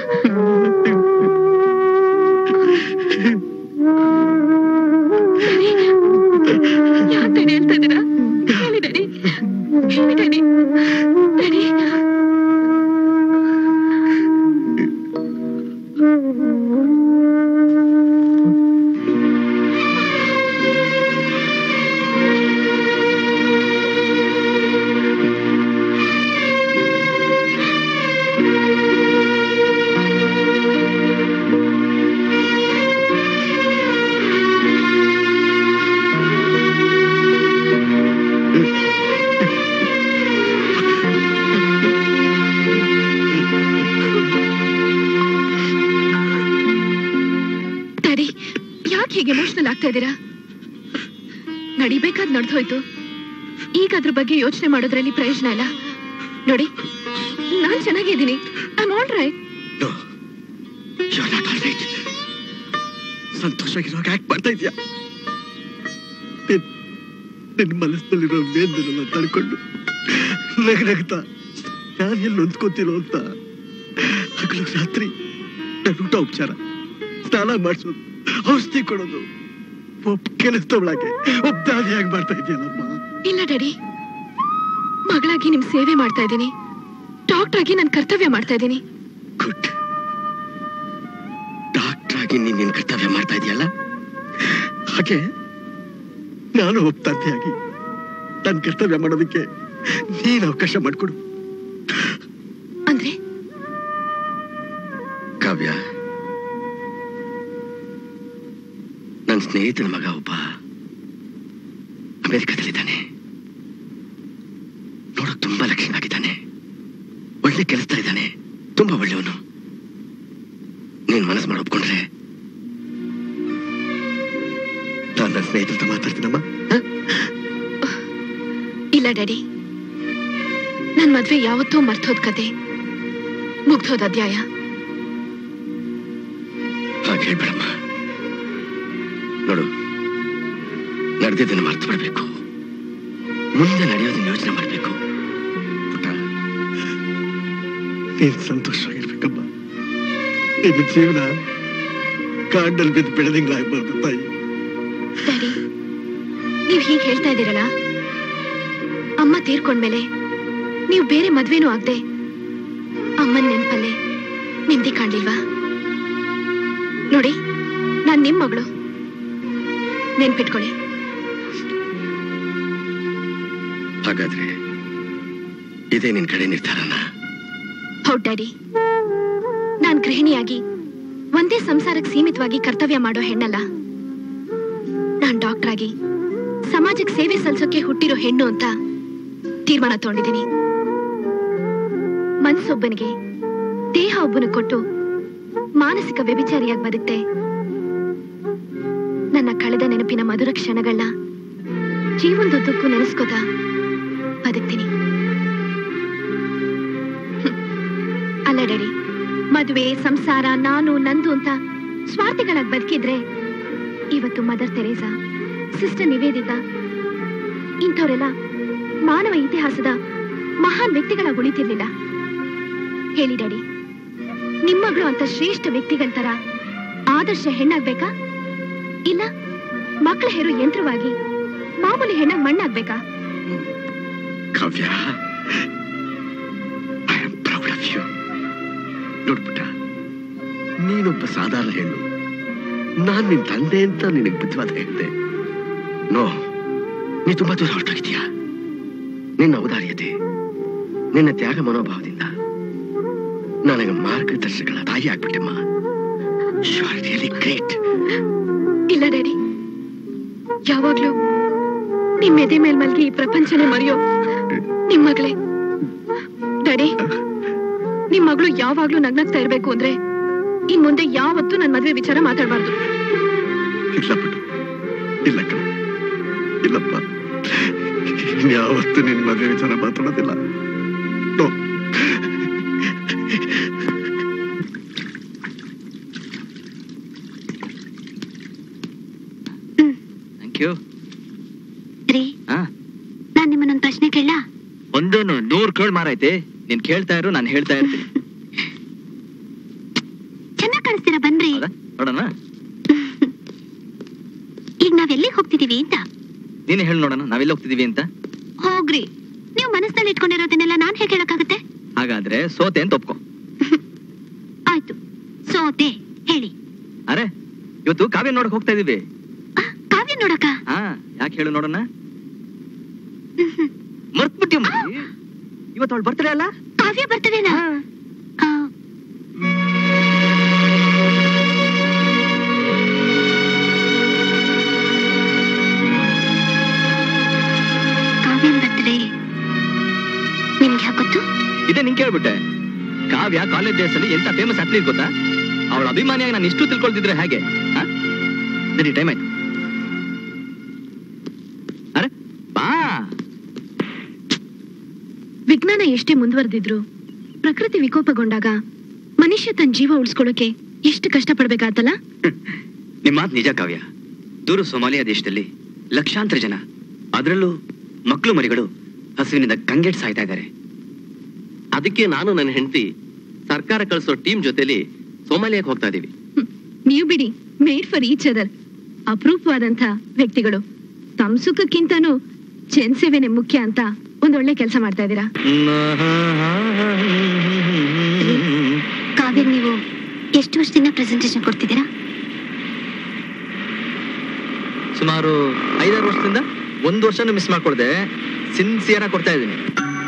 ಟೆರಿ ಯಾ ಟೆರಿ ಅಂತ ಇದ್ದೀರಾ ಹೇಳಿ ಡ್ಯಾಡಿ ಹೇಳಿ ಡ್ಯಾಡಿ ಡ್ಯಾಡಿ ಹೀಗೆ ಎಮೋಷನಲ್ ಆಗ್ತಾ ಇದ್ದೀರಾ ನಡಿಬೇಕಾದ್ ನಡೆದೋಯ್ತು ಈಗ ಅದ್ರ ಬಗ್ಗೆ ಯೋಚನೆ ಮಾಡೋದ್ರಲ್ಲಿ ಪ್ರಯೋಜನ ಇಲ್ಲ ನೋಡಿ ನಾನ್ ಚೆನ್ನಾಗಿದ್ದೀನಿ I all right No. You're not all right. ಸಂತೋಷವಾಗಿರುವಾಗ ಯಾಕೆ ಮಾಡ್ತಾ ಇದೀಯಾ ನಿನ್- ನಿನ್ ಮನಸ್ಸಿನಲ್ಲಿರೋ ವೇದನೆಲ್ಲ ತಡ್ಕೊಂಡು ನಗ ನಗ್ತಾ ನಾನು ಎಲ್ಲಿ ಹೊಂದ್ಕೋತಿರೋ ಅಂತ ಹಗಲು ರಾತ್ರಿ ನನ್ನ ಊಟ ಉಪಚಾರ ಸ್ನಾನ ಮಾಡಿಸೋದು ಔಷಧಿ ಕೊಡೋದು ಒಬ್ಬ ಕೆಲಸದವಳಾಗೆ ಒಬ್ಬ ದಾದಿಯಾಗಿ ಮಾಡ್ತಾ ಇದೆಯಲ್ಲಮ್ಮ ಇಲ್ಲ ಡ್ಯಾಡಿ ಮಗಳಾಗಿ ನಿಮ್ ಸೇವೆ ಮಾಡ್ತಾ ಇದ್ದೀನಿ ಡಾಕ್ಟರ್ ಆಗಿ ನನ್ನ ಕರ್ತವ್ಯ ಮಾಡ್ತಾ ಇದ್ದೀನಿ ಗುಡ್ ಡಾಕ್ಟರ್ ಆಗಿ ನೀನ್ ನಿನ್ ಕರ್ತವ್ಯ ಮಾಡ್ತಾ ಇದೆಯಲ್ಲ ಹಾಗೆ ನಾನು ಒಬ್ಬ ತಂದೆಯಾಗಿ ನನ್ನ ಕರ್ತವ್ಯ ಮಾಡೋದಕ್ಕೆ ನೀನ್ ಅವಕಾಶ ಮಾಡಿಕೊಡು ಅಂದ್ರೆ ಕಾವ್ಯ ನನ್ನ ಸ್ನೇಹಿತನ ಮಗ ಒಬ್ಬ ಅಮೆರಿಕದಲ್ಲಿದ್ದಾನೆ ನೋಡಕ್ ತುಂಬಾ ಲಕ್ಷಣ ಆಗಿದ್ದಾನೆ ಒಳ್ಳೆ ಕೆಲಸದಲ್ಲಿದ್ದಾನೆ ತುಂಬಾ ಒಳ್ಳೆಯವನು ನೀನ್ ಮನಸ್ಸು ಮಾಡಿ ಒಪ್ಕೊಂಡ್ರೆ ನಾನು ನನ್ನ ಸ್ನೇಹಿತರ ಹತ್ರ ಮಾತಾಡ್ತೀನಮ್ಮ ಇಲ್ಲ ಡ್ಯಾಡಿ ನನ್ ಮದ್ವೆ ಯಾವತ್ತೂ ಮರ್ತೋದ್ ಕತೆ ಮುಗ್ದೋದ್ ಅಧ್ಯಾಯ ಹಾಗೆ ಹೇಳ್ಬೇಡಮ್ಮ ನೋಡು ನಡೆದಿದ್ದನ್ನು ಮರ್ತು ಬಿಡ್ಬೇಕು ಮುಂದೆ ನಡೆಯೋದನ್ನ ಯೋಚನೆ ಮಾಡ್ಬೇಕು ಪುಟ್ಟ ನೀನ್ ಸಂತೋಷವಾಗಿರ್ಬೇಕಮ್ಮ ನಿನ್ನ ಜೀವನ ಕಾಡಲ್ಲಿ ಬಿದ್ದು ಬೆಳೆದಿಂಗ್ಲಾಗ್ಬಾರ್ದು ತಾಯಿ ಡ್ಯಾಡಿ ನೀವ್ ಹೀಗ್ ಹೇಳ್ತಾ ಇದ್ದೀರಲ್ಲ ಅಮ್ಮ ತೀರ್ಕೊಂಡ್ಮೇಲೆ ನೀವು ಬೇರೆ ಮದ್ವೆನೂ ಆಗ್ದೆ ಅಮ್ಮನ್ ನೆನ್ಪಲ್ಲೇ ನೆಮ್ಮದಿ ಕಾಣ್ಲಿಲ್ವಾ ನೋಡಿ ನಾನ್ ನಿಮ್ ಮಗಳು ನೆನ್ಪಿಟ್ಕೊಳ್ಳಿ ಹಾಗಾದ್ರೆ ಇದೇ ನಿನ್ ಕಡೆ ನಿರ್ಧಾರನ ಹೌದ್ ಡ್ಯಾಡಿ ನಾನ್ ಗೃಹಿಣಿಯಾಗಿ ಒಂದೇ ಸಂಸಾರಕ್ಕೆ ಸೀಮಿತವಾಗಿ ಕರ್ತವ್ಯ ಮಾಡೋ ಹೆಣ್ಣಲ್ಲ ನಾನ್ ಡಾಕ್ಟರ್ ಆಗಿ ಸಮಾಜಕ್ಕೆ ಸೇವೆ ಸಲ್ಸೋಕೆ ಹುಟ್ಟಿರೋ ಹೆಣ್ಣು ಅಂತ ತೀರ್ಮಾನ ತಗೊಂಡಿದ್ದೀನಿ ಮನ್ಸೊಬ್ಬನಿಗೆ ದೇಹ ಒಬ್ಬನ ಕೊಟ್ಟು ಮಾನಸಿಕ ವ್ಯಭಿಚಾರಿಯಾಗಿ ಬದುಕ್ತೆ ನನ್ನ ಕಳೆದ ನೆನಪಿನ ಮಧುರ ಕ್ಷಣಗಳನ್ನ ಜೀವನದುದ್ದಕ್ಕೂ ನೆನೆಸ್ಕೋತ ಬದುಕ್ತೀನಿ ಹ್ಮ್. ಅಲ್ಲ ಡ್ಯಾಡಿ ಮದುವೆ ಸಂಸಾರ ನಾನು ನಂದು ಅಂತ ಸ್ವಾರ್ಥಿಗಳಾಗಿ ಬದುಕಿದ್ರೆ ಇವತ್ತು ಮದರ್ ತೆರೇಸಾ ಸಿಸ್ಟರ್ ನಿವೇದಿತಾ ಇಂಥವರೆಲ್ಲ ಮಾನವ ಇತಿಹಾಸದ ಮಹಾನ್ ವ್ಯಕ್ತಿಗಳಾಗಿ ಉಳಿತಿರ್ಲಿಲ್ಲ ಹೇಳಿ ಡ್ಯಾಡಿ ನಿಮ್ಮಗಳು ಅಂತ ಶ್ರೇಷ್ಠ ವ್ಯಕ್ತಿಗಳ ತರ ಆದರ್ಶ ಹೆಣ್ಣಾಗ್ಬೇಕಾ ಇಲ್ಲ ಮಕ್ಕಳ ಹೆರು ಯಂತ್ರವಾಗಿ ಮಾಮೂಲಿ ಹೆಣ್ಣಾಗ್ ಮಣ್ಣಾಗ್ಬೇಕಾ Kavya I am proud of you ನೋಡ್ಬಿಟ್ಟ ನೀನೊಬ್ಬ ಸಾಧಾರಣ ಹೆಣ್ಣು ನಾನ್ ನಿನ್ ತಂದೆ ಅಂತ ನಿನಗೆ ಬುದ್ಧಿವಾದ ಹೇಳಿದೆ ನೋ ನೀ ತುಂಬಾ ದೂರ ಹೊರಟೋಗಿದೀಯ ನಿನ್ನ ಔದಾರ್ಯತೆ ನಿನ್ನ ತ್ಯಾಗ ಮನೋಭಾವದಿಂದ ನನಗೆ ಮಾರ್ಗದರ್ಶಕಳ ತಾಯಿ ಆಗ್ಬಿಟ್ಟೆಮ್ಮ ಯು ಆರ್ ರಿಯಲಿ ಗ್ರೇಟ್ ಇಲ್ಲ ಡ್ಯಾಡಿ ಯಾವಾಗ್ಲೂ ನಿಮ್ ಎದೆ ಮೇಲ್ ಮಲ್ಗಿ ಈ ಪ್ರಪಂಚನೇ ಮರೆಯೋ ನಿಮ್ ಮಗಳೇ ಡ್ಯಾಡಿ ನಿಮ್ ಮಗಳು ಯಾವಾಗ್ಲೂ ನಗ್ನಗ್ತಾ ಇರ್ಬೇಕು ಅಂದ್ರೆ ಇನ್ ಮುಂದೆ ಯಾವತ್ತೂ ನನ್ ಮದ್ವೆ ವಿಚಾರ ಮಾತಾಡ್ಬಾರ್ದು ಇಲ್ಲ ಪುಟ್ಟ ಇಲ್ಲ ಕಣ ಇಲ್ಲಪ್ಪ ಇನ್ಯಾವತ್ತೂ ನಿನ್ ಮದುವೆ ವಿಚಾರ ಮಾತಾಡೋದಿಲ್ಲ ನೋ ಥ್ಯಾಂಕ್ ಯು ರೀ ಹಾ ನಾನ್ ನಿಮ್ಮನ್ನೊಂದ್ ಪ್ರಶ್ನೆ ಕೇಳ ಒಂದೊಂದು ನೂರ್ ಕೇಳ್ ಮಾರೈತೆ ನೀನ್ ಕೇಳ್ತಾ ಇರು ನಾನು ಹೇಳ್ತಾ ಇರ್ತೀನಿ ಚೆನ್ನಾಗ್ ಕಾಣಿಸ್ತೀರಾ ಬನ್ರಿ ಹೌದಾ ನೋಡೋಣ ಈಗ ನಾವೆಲ್ಲಿಗೆ ಹೋಗ್ತಿದೀವಿ ಅಂತ ನೀನೇ ಹೇಳಿ ನೋಡೋಣ ನಾವೆಲ್ಲ ಹೋಗ್ತಿದೀವಿ ಅಂತ ಹೋಗ್ರಿ ನೀವು ಮನಸ್ಸಲ್ಲಿ ಇಟ್ಕೊಂಡಿರೋದನ್ನೆಲ್ಲ ನಾನ್ ಹೇಗೆ ಹೇಳಕ್ಕಾಗುತ್ತೆ ಹಾಗಾದ್ರೆ ಸೋತೆ ಅಂತ ಒಪ್ಕೊ ಆಯ್ತು ಸೋತೆ ಹೇಳಿ ಅರೆ ಇವತ್ತು ಕಾವ್ಯ ನೋಡಕ್ ಹೋಗ್ತಾ ಇದೀವಿ ಕಾವ್ಯ ನೋಡಕ ಹಾ ಯಾಕೆ ಹೇಳು ನೋಡೋಣ ಮರ್ತ್ಬಿಟ್ಟಿ ಇವತ್ತು ಅವಳು ಬರ್ತಡೇ ಅಲ್ಲ ಕಾವ್ಯ ಬರ್ತವೇನಾ ಕಾವ್ಯನ್ ಬರ್ತಡೆ ನಿಮ್ಗೆ ಯಾಕೆ ಗೊತ್ತು ಇದೇ ನಿಂಗೆ ಕೇಳ್ಬಿಟ್ಟೆ ಕಾವ್ಯ ಕಾಲೇಜ್ ಡೇಸ್ ಅಲ್ಲಿ ಎಂತ ಫೇಮಸ್ ಅಥ್ಲೀಟ್ ಗೊತ್ತಾ ಅವಳ ಅಭಿಮಾನಿಯಾಗಿ ನಾನು ಇಷ್ಟು ತಿಳ್ಕೊಳ್ತಿದ್ರೆ ಹೇಗೆ ಆ? ನಡಿ ಟೈಮ್ ಆಯ್ತು ಅರೆ ಬಾ ವಿಜ್ಞಾನ ಎಷ್ಟೇ ಮುಂದುವರೆದಿದ್ರು ಪ್ರಕೃತಿ ವಿಕೋಪಗೊಂಡಾಗ ಮನುಷ್ಯ ತನ್ನ ಜೀವ ಉಳಿಸ್ಕೊಳ್ಳೋಕೆ ಎಷ್ಟು ಕಷ್ಟಪಡ್ಬೇಕಾತಲ್ಲ ನಿಮ್ಮ ಮಾತು ನಿಜ ಕಾವ್ಯ ದೂರ ಸೊಮಾಲಿಯಾ ದೇಶದಲ್ಲಿ ಲಕ್ಷಾಂತರ ಜನ ಅದರಲ್ಲೂ ಮಕ್ಕಳು ಮರಿಗಳು ಹಸುವಿನಿಂದ ಕಂಗೆಟ್ ಸಾಯ್ತಾ ಇದ್ದಾರೆ ಅದಕ್ಕೆ ನಾನು ನನ್ನ ಹೆಂಡತಿ ಸರ್ಕಾರ ಕಳಿಸೋ ಟೀಮ್ ಜೊತೆಲಿ ಸೋಮಾಲಿಯಾಕ್ ಹೋಗ್ತಾ ಇದೀವಿ ನೀವು ಬಿಡಿ ಮೇಡ್ ಫಾರ್ ಈಚ್ ಅದರ್ ಅಪರೂಪವಾದಂಥ ವ್ಯಕ್ತಿಗಳು ತಮ್ಮ ಸುಖಕ್ಕಿಂತನೂ ಜನಸೇವೆನೆ ಮುಖ್ಯ ಅಂತ ಒಂದೊಳ್ಳೆ ಕೆಲಸ ಮಾಡ್ತಾ ಇದ್ದೀರಾ ಕಾವ್ಯ ನೀವು ಎಷ್ಟು ವರ್ಷದಿಂದ ಪ್ರೆಸೆಂಟೇಷನ್ ಕೊಡ್ತಿದ್ದೀರಾ ಸುಮಾರು ಐದಾರು ವರ್ಷದಿಂದ ಒಂದು ವರ್ಷನೂ ಮಿಸ್ ಮಾಡ್ಕೊಳ್ದೆ ಸಿನ್ಸಿಯರ್ ಆಗಿ ಕೊಡ್ತಾ ಇದ್ದೀನಿ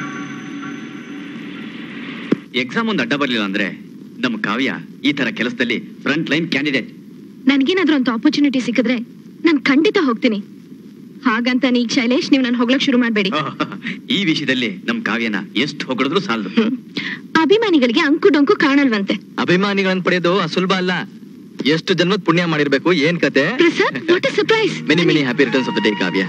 ಎಕ್ಸಾಮ್ ಒಂದು ಅಡ್ಡ ಬರ್ಲಿಲ್ಲ ಅಂದ್ರೆ ನಮ್ಮ ಕಾವ್ಯ ಈ ತರ ಕೆಲಸದಲ್ಲಿ ಫ್ರಂಟ್ ಲೈನ್ ಕ್ಯಾಂಡಿಡೇಟ್ ನನ್ಗೇನಾದ್ರೂ ಒಂದು ಆಪರ್ಚುನಿಟಿ ಸಿಕ್ಕಿದ್ರೆ ನಾನು ಖಂಡಿತ ಹೋಗ್ತೀನಿ ಹಾಗಂತ ನೀ ಶೈಲೇಶ್ ನೀವು ನಾನು ಹೋಗ್ಲಕ್ ಶುರು ಮಾಡಬೇಡಿ ಈ ವಿಷಯದಲ್ಲಿ ನಮ್ಮ ಕಾವ್ಯನ ಎಷ್ಟು ಹೊಗಳಿದ್ರು ಸಾಲದು ಅಭಿಮಾನಿಗಳಿಗೆ ಅಂಕು ಡೊಂಕು ಕಾಣಲ್ವಂತೆ ಅಭಿಮಾನಿಗಳನ್ನ ಪಡೆಯೋದು ಸುಲಭ ಅಲ್ಲ ಎಷ್ಟು ಜನ್ಮದ ಪುಣ್ಯ ಮಾಡಿರ್ಬೇಕು ಏನ್ ಕತೆ Prasad what a surprise many many happy returns of the day Kavya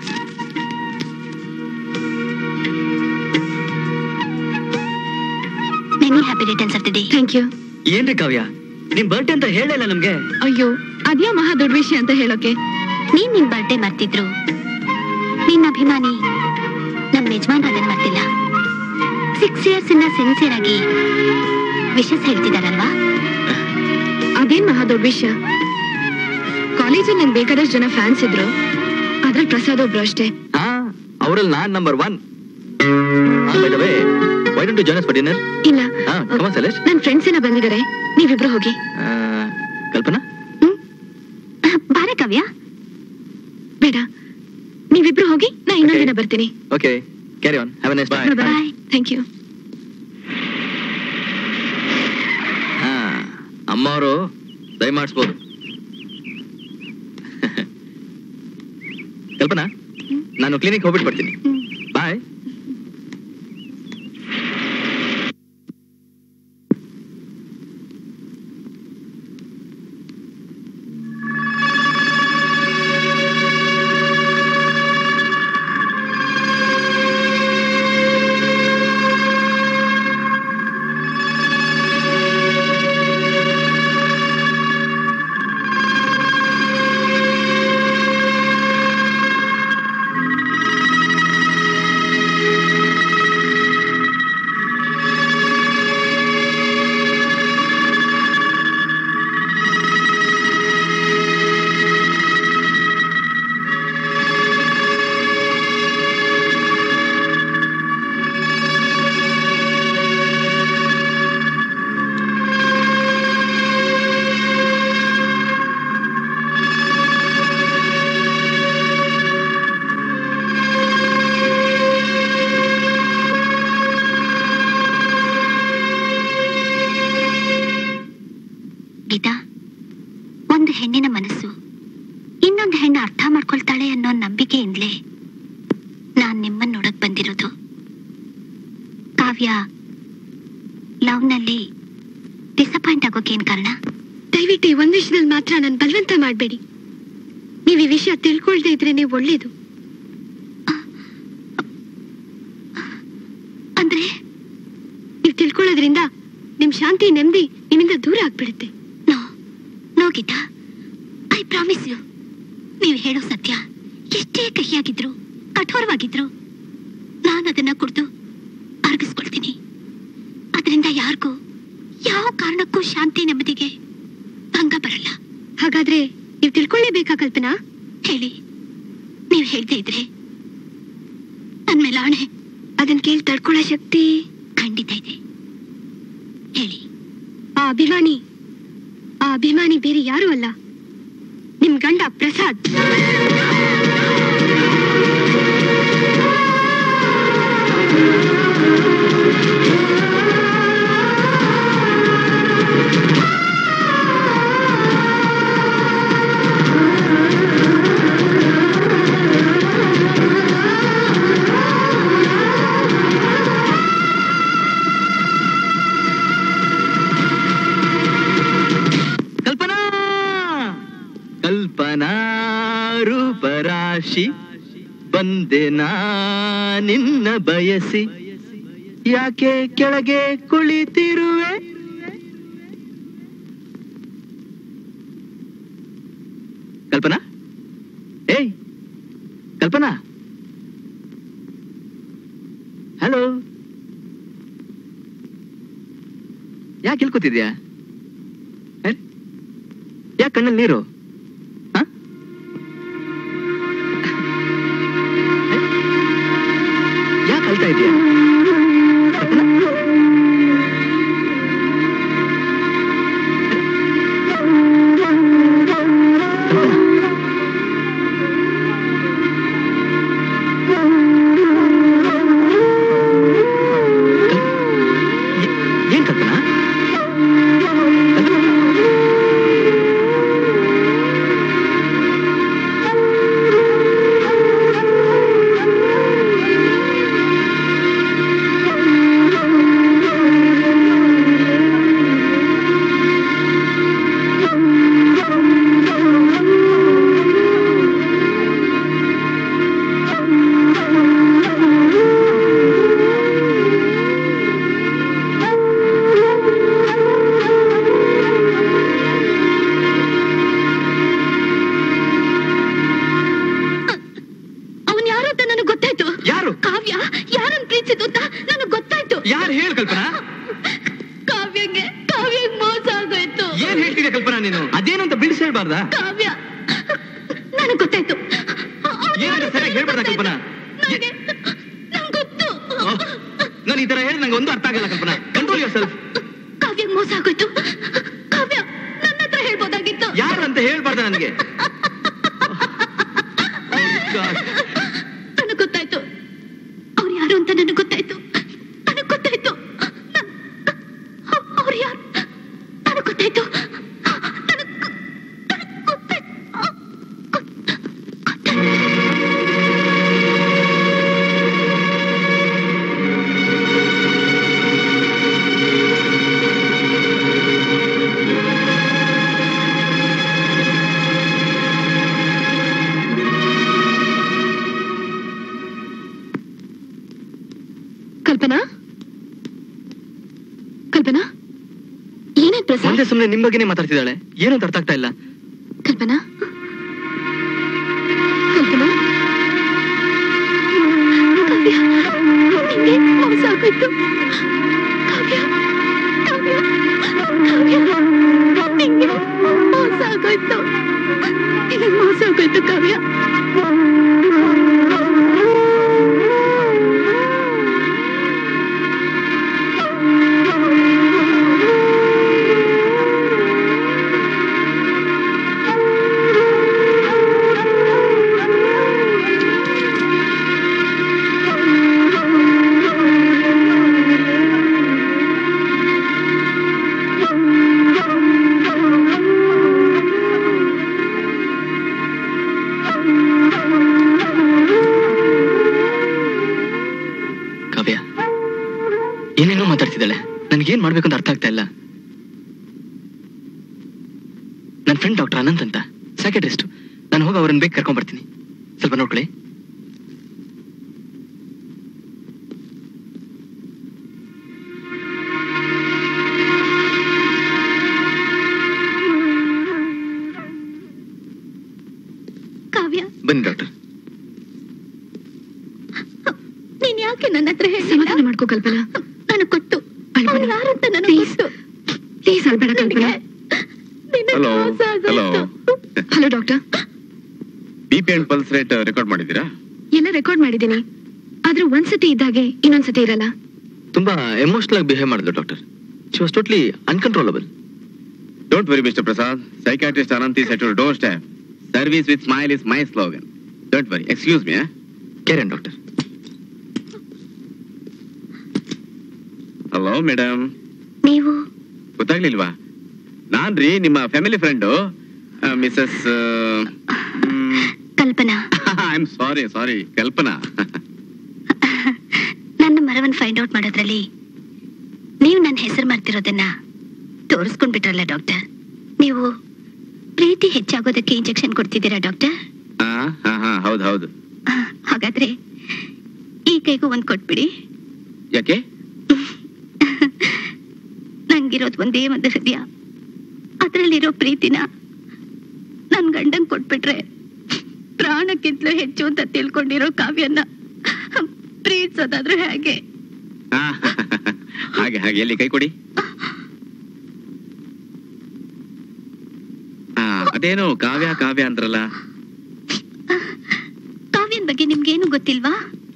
many happy returns of the day thank you ಏನ್ರಿ ಕಾವ್ಯ ನಿಮ್ ಬರ್ಡೇ ಅಂತ ಹೇಳಿಲ್ಲ ನಮ್ಗೆ ಅಯ್ಯೋ ಅದ್ಯಾ ಮಹಾ ದೊಡ್ಡ ವಿಷಯ ಅಂತ ಹೇಳೋಕೆ ನೀನ್ ನಿನ್ ಬರ್ಡೇ ಮರ್ತಿದ್ರು ನಿನ್ನ ಅಭಿಮಾನಿ ನಮ್ ಯಜಮಾನ್ ಅದನ್ ಮರ್ತಿಲ್ಲ ಸಿಕ್ಸ್ ಇಯರ್ಸ್ ಇಂದ ಸಿನ್ಸಿಯರ್ ಆಗಿ ವಿಷಸ್ ಹೇಳ್ತಿದಾರಲ್ವಾ ಅದೇನ್ ಮಹಾ ದೊಡ್ಡ ವಿಷಯ ಕಾಲೇಜಲ್ಲಿ ನಂಗೆ ಬೇಕಾದಷ್ಟು ಜನ ಫ್ಯಾನ್ಸ್ ಇದ್ರು ಅದ್ರಲ್ಲಿ ಪ್ರಸಾದ್ ಒಬ್ರು ಅಷ್ಟೇ ಹಾ ಅವರಲ್ಲಿ ನಾನ್ number one by the way why don't you join us for dinner ಇಲ್ಲ ಹಾ ಕಮ ಸಲೇಶ್ ನನ್ ಫ್ರೆಂಡ್ಸ್ ಎಲ್ಲ ಬಂದಿದ್ದಾರೆ ನೀವಿಬ್ರು ಹೋಗಿ ಕಲ್ಪನಾ ಬಾರೆ ಕಾವ್ಯ ಬೇಡ ನೀವಿಬ್ರು ಹೋಗಿ ನಾ ಇನ್ನೊಂದ್ ದಿನ ಬರ್ತೀನಿ okay carry on have a nice bye bye thank you ಹಾ ಅಮ್ಮವರು ದಯಮಾಡಿಸ್ಬೋದು ಕಲ್ಪನಾ ನಾನು ಕ್ಲಿನಿಕ್ ಹೋಗ್ಬಿಟ್ಟು ಬರ್ತೀನಿ ಬಾಯ್ ಗೀತಾ ಒಂದು ಹೆಣ್ಣಿನ ಮನಸ್ಸು ಇನ್ನೊಂದು ಹೆಣ್ಣು ಅರ್ಥ ಮಾಡ್ಕೊಳ್ತಾಳೆ ಅನ್ನೋ ನಂಬಿಕೆಯಿಂದಲೇ ನಾನ್ ನಿಮ್ಮನ್ನ ನೋಡಕ್ ಬಂದಿರೋದು ಕಾವ್ಯ ಲವ್ನಲ್ಲಿ ಡಿಸಪಾಯಿಂಟ್ ಆಗೋಕೇನ್ ಕಾರಣ ದಯವಿಟ್ಟು ಈ ಒಂದ್ ವಿಷಯದಲ್ಲಿ ಮಾತ್ರ ನನ್ ಬಲವಂತ ಮಾಡ್ಬೇಡಿ ನೀವ್ ಈ ವಿಷಯ ತಿಳ್ಕೊಳ್ದೇ ಇದ್ರೇನೆ ಒಳ್ಳೇದು ಅಂದ್ರೆ ನೀವ್ ತಿಳ್ಕೊಳ್ಳೋದ್ರಿಂದ ನಿಮ್ ಶಾಂತಿ ನೆಮ್ಮದಿ ನಿಮ್ಮಿಂದ ದೂರ ಆಗ್ಬಿಡುತ್ತೆ no no Geetha I promise you ನೀವು ಹೇಳೋ ಸತ್ಯ ಎಷ್ಟೇ ಕಹಿಯಾಗಿದ್ರು ಕಠೋರವಾಗಿದ್ರು ನಾನು ಅದನ್ನ ಕುಡ್ದು ಅರ್ಗಿಸ್ಕೊಳ್ತೀನಿ ಅದರಿಂದ ಯಾರಿಗೂ ಯಾವ ಕಾರಣಕ್ಕೂ ಶಾಂತಿ ನೆಮ್ಮದಿಗೆ ಭಂಗ ಬರಲ್ಲ ಹಾಗಾದ್ರೆ ನೀವ್ ತಿಳ್ಕೊಳ್ಳೇಬೇಕಾ ಕಲ್ಪನಾ ಹೇಳಿ ನೀವು ಹೇಳ್ದೇ ಇದ್ರೆ ನನ್ ಮೇಲೆ ಆಣೆ ಅದನ್ ಕೇಳಿ ತಡ್ಕೊಳ್ಳೋ ಶಕ್ತಿ ಖಂಡಿತ ಇದೆ ಹೇಳಿ ಆ ಅಭಿಮಾನಿ ಆ ಅಭಿಮಾನಿ ಬೇರೆ ಯಾರು ಅಲ್ಲ ನಿಮ್ ಗಂಡ ಪ್ರಸಾದ್ ಕಲ್ಪನಾ ಕಲ್ಪನಾ ಬಂದೆ ನಾ ನಿನ್ನ ಬಯಸಿ ಯಾಕೆ ಕೆಳಗೆ ಕುಳಿತಿರುವೆ ಕಲ್ಪನಾ ಏಯ್ ಕಲ್ಪನಾ ಹಲೋ ಯಾಕೆ ಇಲ್ಲಿ ಕೂತಿದ್ಯಾ ಯಾಕೆ ಕಣ್ಣಲ್ಲಿ ನೀರು ಹ? ಯಾಕೆ ಅಳ್ತಾ ಇದೀಯಾ ಏನ್ ಕಲ್ಪನಾ ಅವನ್ ಯಾರು ಅಂತ ನನಗೆ ಗೊತ್ತಾಯ್ತು ಯಾರು ಕಾವ್ಯ ಯಾರನ್ನ ಪ್ರೀತಿಸಿದ್ದು ಅಂತ ನನಗೆ ಗೊತ್ತಾಯ್ತು ಯಾರು ಹೇಳು ಕಲ್ಪನಾ ಕಾವ್ಯಂಗೆ ಕಾವ್ಯಂಗ್ ಮೋಸ ಆಗೋಯ್ತು ಏನ್ ಹೇಳ್ತಿದ್ಯಾ ಕಲ್ಪನಾ ನೀನು ಅದೇನು ಅಂತ ಬಿಡಿಸಿ ಹೇಳ್ಬಾರ್ದಾ ಕಾವ್ಯ ನನಗೆ ಗೊತ್ತಾಯ್ತು ಏನಂತ ಸರಿಯಾಗಿ ಹೇಳ್ಬಾರ್ದಾ ಕಲ್ಪನಾ ನಾನು ಈ ತರ ಹೇಳಿ ನಂಗೆ ಒಂದು ಅರ್ಥ ಆಗಲ್ಲ ಕಲ್ಪನಾ ಕಂಟ್ರೋಲ್ ಯೋರ್ ಸೆಲ್ಫ್ ಕಾವ್ಯಂಗ್ ಮೋಸ ಆಗೋಯ್ತು ಕಾವ್ಯ ನನ್ನ ಹತ್ರ ಹೇಳ್ಬೋದಾಗಿತ್ತು ಯಾರು ಅಂತ ಹೇಳ್ಬಾರ್ದ ನನಗೆ ನನಗೆ ಗೊತ್ತಾಯ್ತು ಅವ್ರು ಯಾರು ಅಂತ ನನಗೆ ಗೊತ್ತಾಯ್ತು ನನಗೆ ಗೊತ್ತಾಯ್ತು ಅವ್ರು ಯಾರು ನನಗೆ ಗೊತ್ತಾಯ್ತು ಕಲ್ಪನಾ ಕಲ್ಪನಾ ಏನಾಯ್ತು ಪ್ರಸಾದ್ ಒಂದೇ ಸುಮ್ಮನೆ ನಿಮ್ ಬಗ್ಗೆನೇ ಮಾತಾಡ್ತಿದ್ದಾಳೆ ಏನು ಅಂತ ಅರ್ಥ ಆಗ್ತಾ ಇಲ್ಲ ಕಲ್ಪನಾ ಕಲ್ಪನಾ ಕಾವ್ಯ ನಿಂಗೆ ಮೋಸ ಆಗೋಯ್ತು ಕಾವ್ಯ ಕಾವ್ಯ ಕಾವ್ಯ ನಿಂಗೆ ಮೋಸ ಆಗೋಯ್ತು ನಿಂಗೆ ಮೋಸ ಆಗೋಯ್ತು ಕಾವ್ಯ ಕಾವ್ಯ ಏನೇನೋ ಮಾತಾಡ್ತಿದ್ದಾಳೆ ನನಗೇನ್ ಮಾಡ್ಬೇಕು ಅಂತ ಅರ್ಥ ಆಗ್ತಾ ಇಲ್ಲ ನನ್ನ ಫ್ರೆಂಡ್ ಡಾಕ್ಟರ್ ಅನಂತ್ ಅಂತ ಸೈಕೆಟ್ರಿಸ್ಟ್ ನಾನು ಹೋಗಿ ಅವ್ರನ್ನ ಬೇಗ ಕರ್ಕೊಂಡ್ ಬರ್ತೀನಿ ಸ್ವಲ್ಪ ನೋಡ್ಕೊಳ್ಳಿ ಕಾವ್ಯ ಬನ್ನಿ ಡಾಕ್ಟರ್ ನೀನ್ ಯಾಕೆ ನನ್ನ ಹತ್ರ ಹೇಳಿ ಸಮಾಧಾನ ಮಾಡ್ಕೋ ಕಲ್ಪನಾ ನನಗ್ ಗೊತ್ತು ಅವ್ರು ಯಾರು ಅಂತ ನನಗೆ ಗೊತ್ತು ಪ್ಲೀಸ್ ಅಳ್ಬೇಡ Kalpana hello hello hello doctor B P and pulse rate record ಮಾಡಿದ್ದೀರಾ ಎಲ್ಲ ರೆಕಾರ್ಡ್ ಮಾಡಿದ್ದೀನಿ ಆದ್ರೆ ಒಂದ್ಸತಿ ಇದ್ದಾಗೆ ಇನ್ನೊಂದ್ಸತಿ ಇರಲ್ಲ ತುಂಬಾ ಎಮೋಷನಲ್ ಆಗಿ ಬಿಹೇವ್ ಮಾಡಿದ್ಲು doctor she was totally uncontrollable don't worry mister Prasad psychiatrist Anant is at your doorstep service with smile is my slogan don't worry excuse me ಕೇರನ್ ಡಾಕ್ಟರ್ ಹಲೋ ಮೇಡಮ್ ನೀವು ಗೊತ್ತಾಗ್ಲಿಲ್ವಾ ನಾನ್ ರೀ ನಿಮ್ಮ family friend Mrs Kalpana I am sorry sorry Kalpana ನನ್ನ ಮರವನ್ನ ಫೈಂಡ್ ಔಟ್ ಮಾಡೋದ್ರಲ್ಲಿ ನೀವು ನನ್ನ ಹೆಸರು ಮಾಡ್ತಿರೋದನ್ನ ತೋರಿಸ್ಕೊಂಡ್ಬಿಟ್ರಲ್ಲ ಡಾಕ್ಟರ್ ನೀವು ಪ್ರೀತಿ ಹೆಚ್ಚಾಗೋದಕ್ಕೆ ಇಂಜೆಕ್ಷನ್ ಕೊಡ್ತಿದ್ದೀರಾ ಡಾಕ್ಟರ್ ಹಾ ಹಾ ಹಾ ಹೌದು ಹೌದು ಹಾಗಾದ್ರೆ ಈ ಕೈಗೂ ಒಂದ್ ಕೊಟ್ಬಿಡಿ ಯಾಕೆ ನಂಗಿರೋದ್ ಒಂದೇ ಒಂದು ಹೃದಯ ಅದ್ರಲ್ಲಿರೋ ಪ್ರೀತಿನ ನನ್ ಗಂಡಂಗ್ ಕೊಟ್ಬಿಟ್ರೆ ಪ್ರಾಣಕ್ಕಿಂತಲೂ ಹೆಚ್ಚು ಅಂತ ತಿಳ್ಕೊಂಡಿರೋ ಕಾವ್ಯನ ಪ್ರೀತಿಸೋದಾದ್ರೆ ಹೇಗೆ ಆ, ಹಾಗೆ ಹಾಗೆ ಎಲ್ಲಿ ಕೈ ಕೊಡಿ ಆ, ಅದೇನೋ ಕಾವ್ಯ ಕಾವ್ಯ ಅಂದ್ರಲ್ಲ ಕಾವ್ಯನ್ ಬಗ್ಗೆ ನಿಮ್ಗೇನು ಗೊತ್ತಿಲ್ವಾ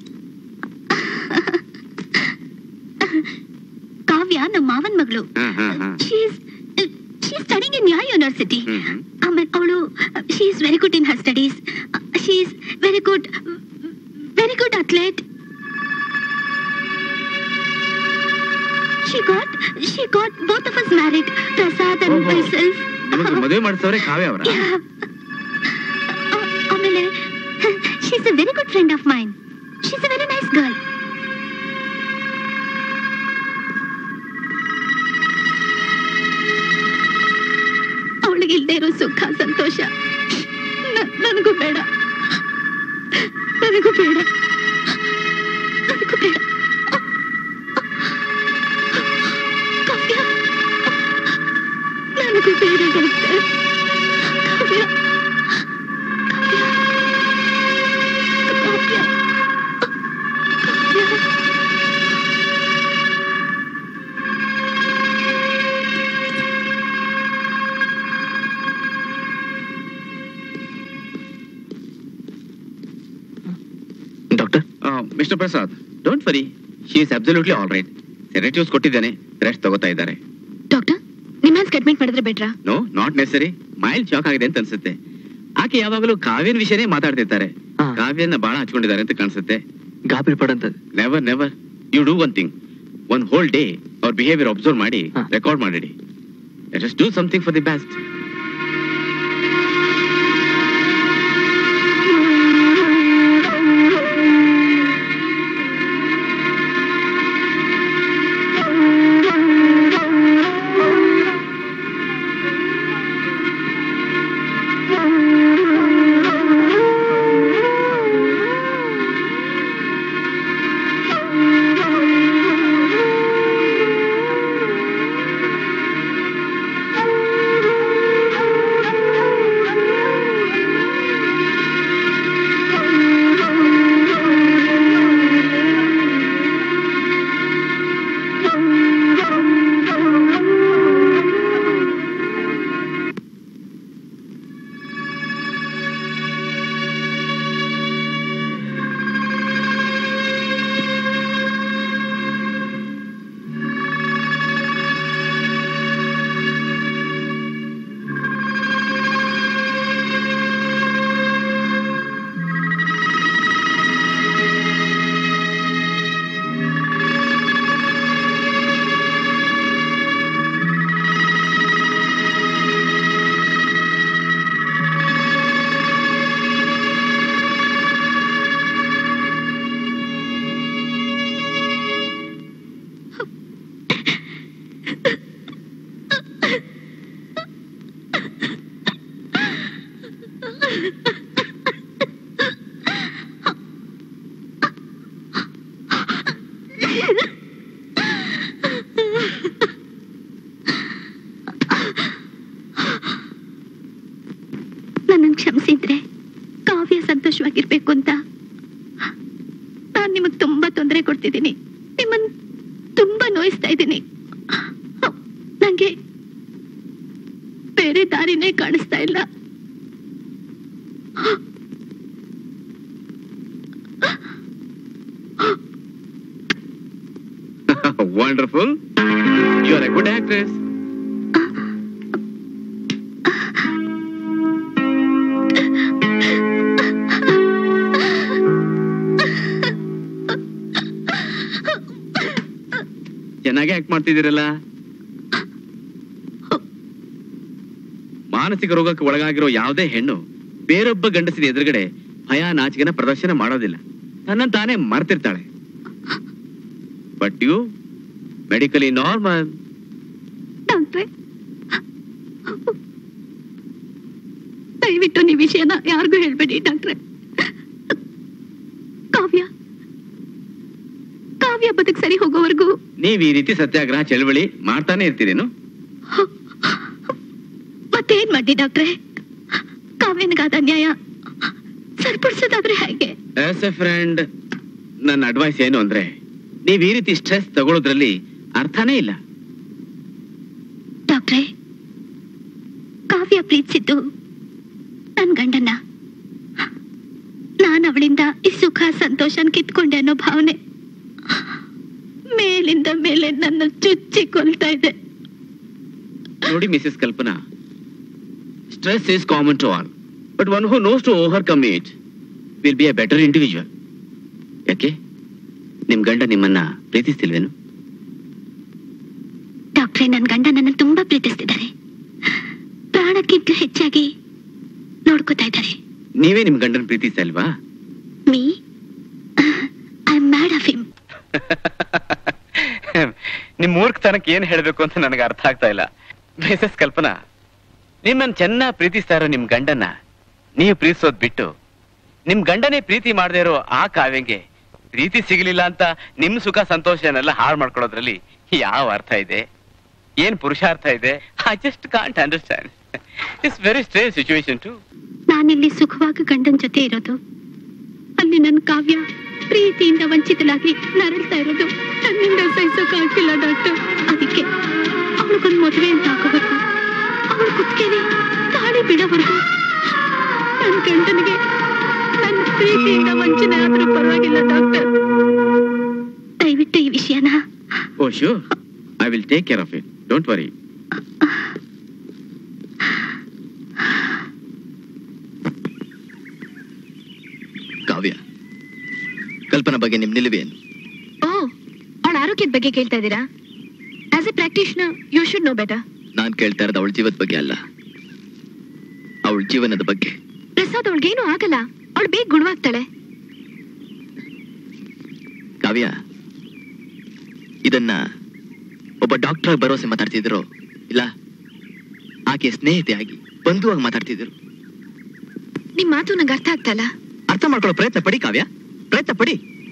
ಕಾವ್ಯ ನಮ್ಮ ಮಾವನ್ ಮಗಳು ಹಾ ಹಾ ಹಾ ಸ್ಟಡಿಂಗ್ ಇನ್ ಯಾ ಯೂನಿವರ್ಸಿಟಿ ಆಮೇಲೆ ಅವಳು she is very good in her studies she is very good very good athlete she got she got both of us married Prasad and myself ನಿಮಗೆ ಮದುವೆ ಮಾಡಿಸೋರೆ ಕಾವ್ಯ ಅವರ ಆಮೇಲೆ she is a very good friend of mine she is a very nice girl ಅವಳಿಗೆ ಇಲ್ಲದೆ ಇರೋ ಸುಖ ಸಂತೋಷ ನ- ನನಗೂ ಬೇಡ ನನಗೂ ಬೇಡ ನನಗೂ ಬೇಡ ಕಾವ್ಯ ನನಗೂ ಬೇಡ doctor Kavya Kavya Kavya doctor mister Prasad don't worry she is absolutely all right sedatives ಕೊಟ್ಟಿದ್ದೇನೆ ರೆಸ್ಟ್ ತಗೋತಾ ಇದ್ದಾರೆ ಡಾಕ್ಟರ್ ನಿಮ್ಮ ಅಡ್ಮಿಟ್ ಮಾಡಿದ್ರೆ ಬೆಟ್ರಾ no not necessary mild shock ಆಗಿದೆ ಅಂತ ಅನ್ಸುತ್ತೆ ಆಕೆ ಯಾವಾಗಲೂ ಕಾವ್ಯನ ವಿಷಯನೇ ಮಾತಾಡ್ತಿರ್ತಾರೆ ಕಾವ್ಯನ ಬಹಳ ಹಚ್ಕೊಂಡಿದ್ದಾರೆ ಅಂತ ಕಾಣಿಸುತ್ತೆ ಗಾಬರಿ ಪಡಂತ never never you do one thing one whole day ಅವ್ರ ಬಿಹೇವಿಯರ್ ಅಬ್ಸರ್ವ್ ಮಾಡಿ ರೆಕಾರ್ಡ್ ಮಾಡಿಡಿ let us do something for the best ನನ್ನನ್ನು ಕ್ಷಮಿಸಿದ್ರೆ ಕಾವ್ಯ ಸಂತೋಷವಾಗಿರ್ಬೇಕು ಅಂತ ನಾನು ನಿಮಗ್ ತುಂಬಾ ತೊಂದರೆ ಕೊಡ್ತಿದ್ದೀನಿ ನಿಮ್ಮನ್ ತುಂಬಾ ನೋಯಿಸ್ತಾ ಇದ್ದೀನಿ ನಂಗೆ ಬೇರೆ ದಾರಿನೇ ಕಾಣಿಸ್ತಾ ಇಲ್ಲ wonderful you are a good actress ಚೆನ್ನಾಗಿ ಆಕ್ಟ್ ಮಾಡ್ತಿದ್ದೀರಲ್ಲ ಮಾನಸಿಕ ರೋಗಕ್ಕೆ ಒಳಗಾಗಿರೋ ಯಾವುದೇ ಹೆಣ್ಣು ಬೇರೊಬ್ಬ ಗಂಡಸಿನ ಎದುರುಗಡೆ ಭಯ ನಾಚಿಕೆನ ಪ್ರದರ್ಶನ ಮಾಡೋದಿಲ್ಲ ತನ್ನ ತಾನೇ ಮರ್ತಿರ್ತಾಳೆ ಬಟ್ ಯು ಮೆಡಿಕಲಿ ನಾರ್ಮಲ್ ಡಾಕ್ಟ್ರೆ ದಯವಿಟ್ಟು ನೀವು ವಿಷಯನ ಯಾರಿಗೂ ಹೇಳ್ಬೇಡಿ ಡಾಕ್ಟ್ರೆ ಕಾವ್ಯ ಬದುಕ್ ಸರಿ ಹೋಗೋವರೆಗೂ ನೀವ್ ಈ ರೀತಿ ಸತ್ಯಾಗ್ರಹ ಚಳವಳಿ ಮಾಡ್ತಾನೆ ಇರ್ತೀರೇನು ಮತ್ತೇನ್ ಮಾಡಿ ಡಾಕ್ಟ್ರೆ ಕಾವ್ಯನಿಗಾದ ಅನ್ಯಾಯ ಸರಿಪಡಿಸೋದಾದ್ರೆ ಹೇಗೆ ಆಸ್ ಎ ಫ್ರೆಂಡ್ ನನ್ನ ಅಡ್ವೈಸ್ ಏನು ಅಂದ್ರೆ ನೀವ್ ಈ ರೀತಿ ಸ್ಟ್ರೆಸ್ ತಗೊಳ್ಳೋದ್ರಲ್ಲಿ ಅರ್ಥನೇ ಇಲ್ಲ ಡಾಕ್ಟ್ರೆ ಕಾವ್ಯ ಪ್ರೀತಿಸಿದ್ದು ನನ್ ಗಂಡನ್ನ ನಾನ್ ಅವಳಿಂದ ಈ ಸುಖ ಸಂತೋಷನ್ ಕಿತ್ಕೊಂಡೆ ಅನ್ನೋ ಭಾವನೆ ಮೇಲಿಂದ ಮೇಲೆ ನನ್ನ ಚುಚ್ಚಿ ಕೊಲ್ತಾ ಇದೆ ನೋಡಿ Mrs Kalpana stress is common to all but one who knows to overcome it will be a better individual ಯಾಕೆ ನಿಮ್ ಗಂಡ ನಿಮ್ಮನ್ನ ಪ್ರೀತಿಸ್ತಿಲ್ವೇನು ಡಾಕ್ಟ್ರೆ ನನ್ ಗಂಡ ನನ್ನ ತುಂಬಾ ಪ್ರೀತಿಸ್ತಿದ್ದಾರೆ ಪ್ರಾಣಕ್ಕಿಂತ ಹೆಚ್ಚಾಗಿ ನೋಡ್ಕೋತಾ ಇದ್ದಾರೆ ನೀವೇ ನಿಮ್ ಗಂಡನ ಪ್ರೀತಿಸ್ತಾ ಇಲ್ವಾ me I am mad of him ನಿಮ್ ಮೂರ್ಖತನಕ್ಕೆ ಏನ್ ಹೇಳ್ಬೇಕು ಅಂತ ನನಗೆ ಅರ್ಥ ಆಗ್ತಾ ಇಲ್ಲ ಮಿಸಸ್ ಕಲ್ಪನಾ ನಿಮ್ಮನ್ನ ಚೆನ್ನಾಗಿ ಪ್ರೀತಿಸ್ತಾ ಇರೋ ನಿಮ್ ಗಂಡನ್ನ ನೀವು ಪ್ರೀತಿಸೋದ್ ಬಿಟ್ಟು ನಿಮ್ ಗಂಡನೇ ಪ್ರೀತಿ ಮಾಡದೇ ಇರೋ ಆ ಕಾವ್ಯಂಗೆ ಪ್ರೀತಿ ಸಿಗಲಿಲ್ಲ ಅಂತ ನಿಮ್ ಸುಖ ಸಂತೋಷನೆಲ್ಲ ಹಾಳು ಮಾಡ್ಕೊಳ್ಳೋದ್ರಲ್ಲಿ ಯಾವ ಅರ್ಥ ಇದೆ ಏನ್ ಪುರುಷಾರ್ಥ ಇದೆ I just can't understand it's very strange situation too ನಾನಿಲ್ಲಿ ಸುಖವಾಗಿ ಗಂಡನ ಜೊತೆ ಇರೋದು ಅಲ್ಲಿ ನನ್ನ ಕಾವ್ಯ ಪ್ರೀತಿಯಿಂದ ವಂಚಿತಳಾಗಿ ನರಳ್ತಾ ಇರೋದು ನನ್ನಿಂದ ಸಹಿಸೋಕ್ಕಾಗ್ತಿಲ್ಲ ಡಾಕ್ಟರ್ ಅದಕ್ಕೆ ಅವಳಿಗೊಂದು ಮದುವೆ ಅಂತ ಹಾಕೋಬೇಕು ಅವಳು ಕುತ್ಕೆನೆ ತಾಳಿ ಬಿಡೋವರೆಗೂ ನನ್ನ ಗಂಡನಿಗೆ ನನ್ನ ಪ್ರೀತಿಯಿಂದ ವಂಚನೆ ಆದ್ರೂ ಪರವಾಗಿಲ್ಲ ಡಾಕ್ಟರ್ ದಯವಿಟ್ಟು ಈ ವಿಷಯನ oh sure I will take care of it don't worry Kavya Kalpana ಬಗ್ಗೆ ನಿಮ್ ನಿಲುವೇನು ಓ ಅವಳ ಆರೋಗ್ಯದ ಬಗ್ಗೆ ಕೇಳ್ತಾ ಇದ್ದೀರಾ as a practitioner you should know better ನಾನ್ ಕೇಳ್ತಾ ಇರೋದು ಅವಳ ಜೀವದ ಬಗ್ಗೆ ಅಲ್ಲ ಅವಳ ಜೀವನದ ಬಗ್ಗೆ ಪ್ರಸಾದ್ ಅವಳಿಗೇನು ಆಗಲ್ಲ ಅವಳು ಬೇಗ ಗುಣವಾಗ್ತಾಳೆ ಕಾವ್ಯ ಇದನ್ನ ಒಬ್ಬ ಡಾಕ್ಟರ್ ಭರವಸೆ ಮಾತಾಡ್ತಿದ್ರು ಇಲ್ಲ ಆಕೆ ಸ್ನೇಹಿತೆಯಾಗಿ ಬಂಧುವಾಗಿ ಮಾತಾಡ್ತಿದ್ರು ನಿಮ್ ಮಾತು ನಂಗೆ ಅರ್ಥ ಆಗ್ತಾ ಇಲ್ಲ ಅರ್ಥ ಮಾಡ್ಕೊಳ್ಳೋ ಪ್ರಯತ್ನ ಪಡಿ ಕಾವ್ಯ ಪ್ರಯತ್ನ ಪಡಿ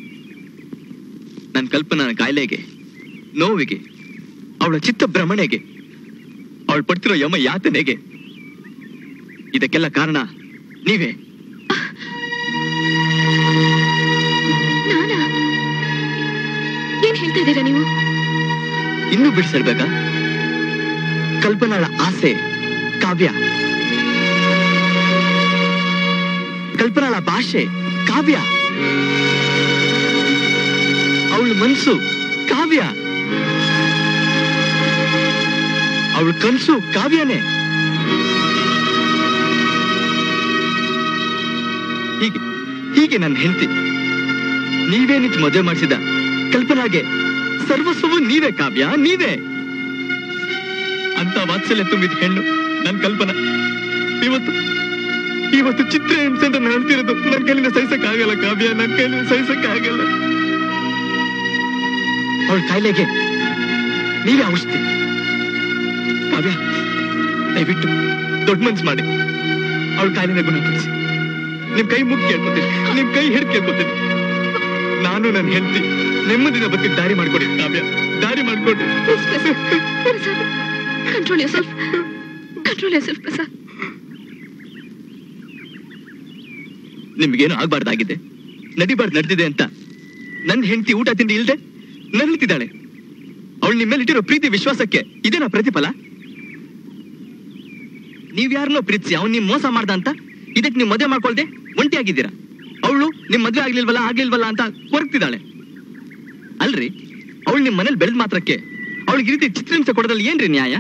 ನನ್ನ ಕಲ್ಪನಾ ಕಾಯಿಲೆಗೆ ನೋವಿಗೆ ಅವಳ ಚಿತ್ತ ಭ್ರಮಣೆಗೆ ಅವಳು ಪಡ್ತಿರೋ ಯಮ ಯಾತನೆಗೆ ಇದಕ್ಕೆಲ್ಲ ಕಾರಣ ನೀವೇ ನಾನಾ ಏನ್ ಹೇಳ್ತಾ ಇದ್ದೀರಾ ನೀವು ಇನ್ನೂ ಬಿಡಿಸಿಡ್ಬೇಕಾ ಕಲ್ಪನಾಳ ಆಸೆ ಕಾವ್ಯ ಕಲ್ಪನಾಳ ಭಾಷೆ ಕಾವ್ಯ ಅವಳ ಮನ್ಸು ಕಾವ್ಯ ಅವಳ ಕನ್ಸು ಕಾವ್ಯನೇ ಹೀಗೆ ಹೀಗೆ ನನ್ನ ಹೆಂಡತಿ ನೀವೇ ನಿಂತು ಮದುವೆ ಮಾಡಿಸಿದ ಕಲ್ಪನಾಗೆ ಸರ್ವಸ್ವವು ನೀವೇ ಕಾವ್ಯ ನೀವೇ ಅಂತ ವಾತ್ಸಲ್ಯ ತುಂಬಿದ ಹೆಣ್ಣು ನನ್ ಕಲ್ಪನಾ ಇವತ್ತು ಇವತ್ತು ಚಿತ್ರ ಹಿಂಸೆ ಅಂತ ಹೇಳ್ತಿರೋದು ನನ್ನ ಕೈಲಿಂದ ಸಹಿಸಕ್ಕಾಗಲ್ಲ ಕಾವ್ಯ ನನ್ನ ಕೈಲಿಂದ ಸಹಿಸಕ್ಕಾಗಲ್ಲ ಅವಳ ಕಾಯಿಲೆಗೆ ನೀವೇ ಔಷಧಿ ಕಾವ್ಯ ದಯವಿಟ್ಟು ದೊಡ್ಡ ಮನ್ಸು ಮಾಡಿ ಅವಳ ಕಾಯಿಲೆನ ಗುಣಪಡಿಸಿ ನಿಮ್ ಕೈ ಮುಗಿ ಕೇಳ್ಕೊತೀನಿ ನಿಮ್ ಕೈ ಹಿಡಿದು ಕೇಳ್ಕೊತೀನಿ ನಾನು ನನ್ನ ಹೆಂಡತಿ ನೆಮ್ಮದಿನ ಬಗ್ಗೆ ದಾರಿ ಮಾಡ್ಕೊಡಿ ಕಾವ್ಯ ದಾರಿ ಮಾಡ್ಕೊಡಿ control yourself control yourself Prasad ನಿಮ್ಗೇನು ಆಗ್ಬಾರ್ದಾಗಿದೆ ನಡಿಬಾರ್ದು ನಡೆದಿದೆ ಅಂತ ನನ್ನ ಹೆಂಡತಿ ಊಟ ತಿಂಡಿ ಇಲ್ದೆ ನರಳುತ್ತಿದ್ದಾಳೆ ಅವಳು ನಿಮ್ಮ ಮೇಲೆ ಇಟ್ಟಿರೋ ಪ್ರೀತಿ ವಿಶ್ವಾಸಕ್ಕೆ ಇದೇನಾ ಪ್ರತಿಫಲ ನೀವ್ಯಾರನ್ನೋ ಪ್ರೀತಿಸಿ ಅವ್ನು ನಿಮ್ ಮೋಸ ಮಾಡ್ದ ಅಂತ ಇದಕ್ಕೆ ನೀವು ಮದುವೆ ಮಾಡ್ಕೊಳ್ದೆ ಒಂಟಿಯಾಗಿದ್ದೀರಾ ಅವಳು ನಿಮ್ ಮದುವೆ ಆಗ್ಲಿಲ್ವಲ್ಲ ಆಗ್ಲಿಲ್ವಲ್ಲ ಅಂತ ಕೊರಗ್ತಿದ್ದಾಳೆ ಅಲ್ರಿ ಅವಳು ನಿಮ್ ಮನೇಲಿ ಬೆಳೆದ ಮಾತ್ರಕ್ಕೆ ಅವಳಿಗೆ ಈ ರೀತಿ ಚಿತ್ರಹಿಂಸೆ ಕೊಡೋದ್ರಲ್ಲಿ ಏನ್ರಿ ನ್ಯಾಯ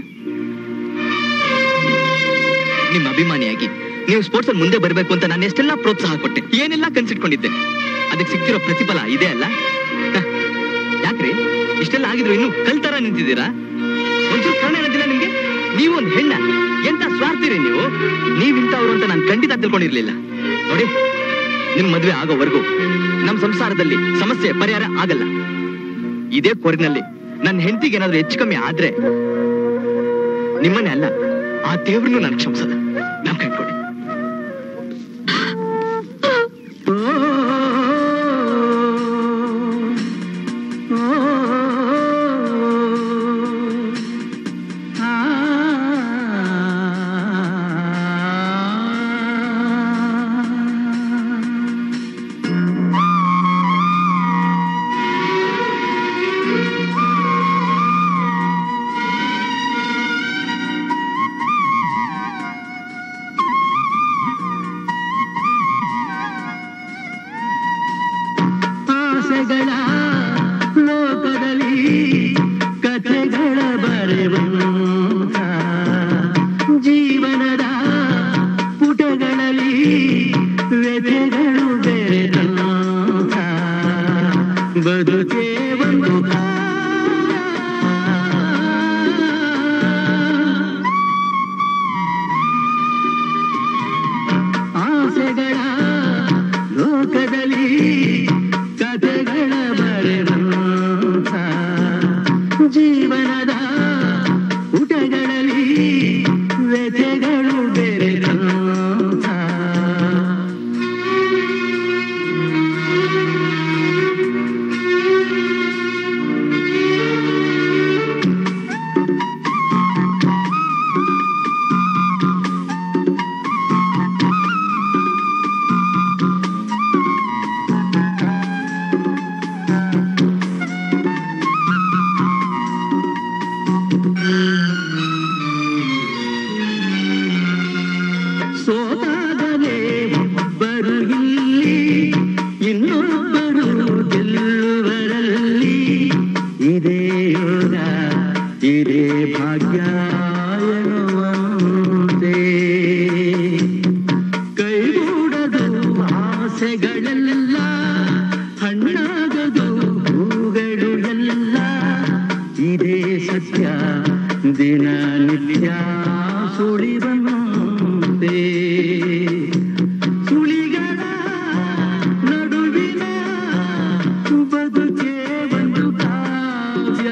ನಿಮ್ಮ ಅಭಿಮಾನಿಯಾಗಿ ನೀವು ಸ್ಪೋರ್ಟ್ಸ್ ಅಲ್ಲಿ ಮುಂದೆ ಬರಬೇಕು ಅಂತ ನಾನು ಎಷ್ಟೆಲ್ಲ ಪ್ರೋತ್ಸಾಹ ಕೊಟ್ಟೆ ಏನೆಲ್ಲ ಕನ್ಸಿಟ್ಕೊಂಡಿದ್ದೆ ಅದಕ್ಕೆ ಸಿಕ್ತಿರೋ ಪ್ರತಿಫಲ ಇದೆ ಅಲ್ಲ ಹ, ಯಾಕ್ರಿ ಇಷ್ಟೆಲ್ಲ ಆಗಿದ್ರು ಇನ್ನು ಕಲ್ತರ ನಿಂತಿದ್ದೀರಾ ಒಂಚೂರು ಕಾರಣ ಇರೋದಿಲ್ಲ ನಿಮ್ಗೆ ನೀವು ಒಂದು ಹೆಣ್ಣ ಎಂತ ಸ್ವಾರ್ಥಿರಿ ನೀವು ನೀವಿಂತವ್ರು ಅಂತ ನಾನು ಖಂಡಿತ ತಿಳ್ಕೊಂಡಿರ್ಲಿಲ್ಲ ನೋಡಿ ನಿಮ್ ಮದ್ವೆ ಆಗೋವರೆಗೂ ನಮ್ ಸಂಸಾರದಲ್ಲಿ ಸಮಸ್ಯೆ ಪರಿಹಾರ ಆಗಲ್ಲ ಇದೇ ಕೋರಿನಲ್ಲಿ ನನ್ನ ಹೆಂಡತಿಗೆ ಏನಾದ್ರೂ ಹೆಚ್ಚು ಕಮ್ಮಿ ಆದ್ರೆ ನಿಮ್ಮನ್ನೇ ಅಲ್ಲ ಆ ದೇವ್ರನ್ನು ನಾನು ಕ್ಷಮಿಸಲ್ಲ ನಾವ್ ಕಟ್ಕೊಡಿ ಓ ಆಸೆಗಳ ಲೋಕದಲ್ಲಿ ಕಥೆಗಳ ಬರೆವಂತ ಜೀವನದ ಪುಟಗಳಲ್ಲಿ ವ್ಯಥೆಗಳು ಬೆರೆದಂತ ಬದುಕೇ ಒಂದು ಆಸೆಗಳ ಲೋಕದಲ್ಲಿ ಕಥೆಗಳ ಬರೆದಂತ ಜೀವನದ ಪುಟಗಳಲ್ಲಿ ವ್ಯಥೆಗಳು ಬೆರೆದಂತ ಸೋತಾಗಲೇ ಒಬ್ಬರು ಇಲ್ಲಿ ಇನ್ನೊಬ್ಬರು ಗೆಲ್ಲುವರಲ್ಲಿ ಇದೇ ಯೋಗ ಇದೇ ಭಾಗ್ಯ ಎನ್ನುವಂತೆ ಕೈಗೂಡದು ಆಸೆಗಳೆಲ್ಲ ಹಣ್ಣಾಗದು ಹೂಗಳು ಎಲ್ಲ ಇದೇ ಸತ್ಯ ದಿನನಿತ್ಯ ಸುಳಿವಂತೆ ಸುಳಿಗಳ ನಡುವಿನ ಬದುಕೆ ಒಂದು ಕಾವ್ಯ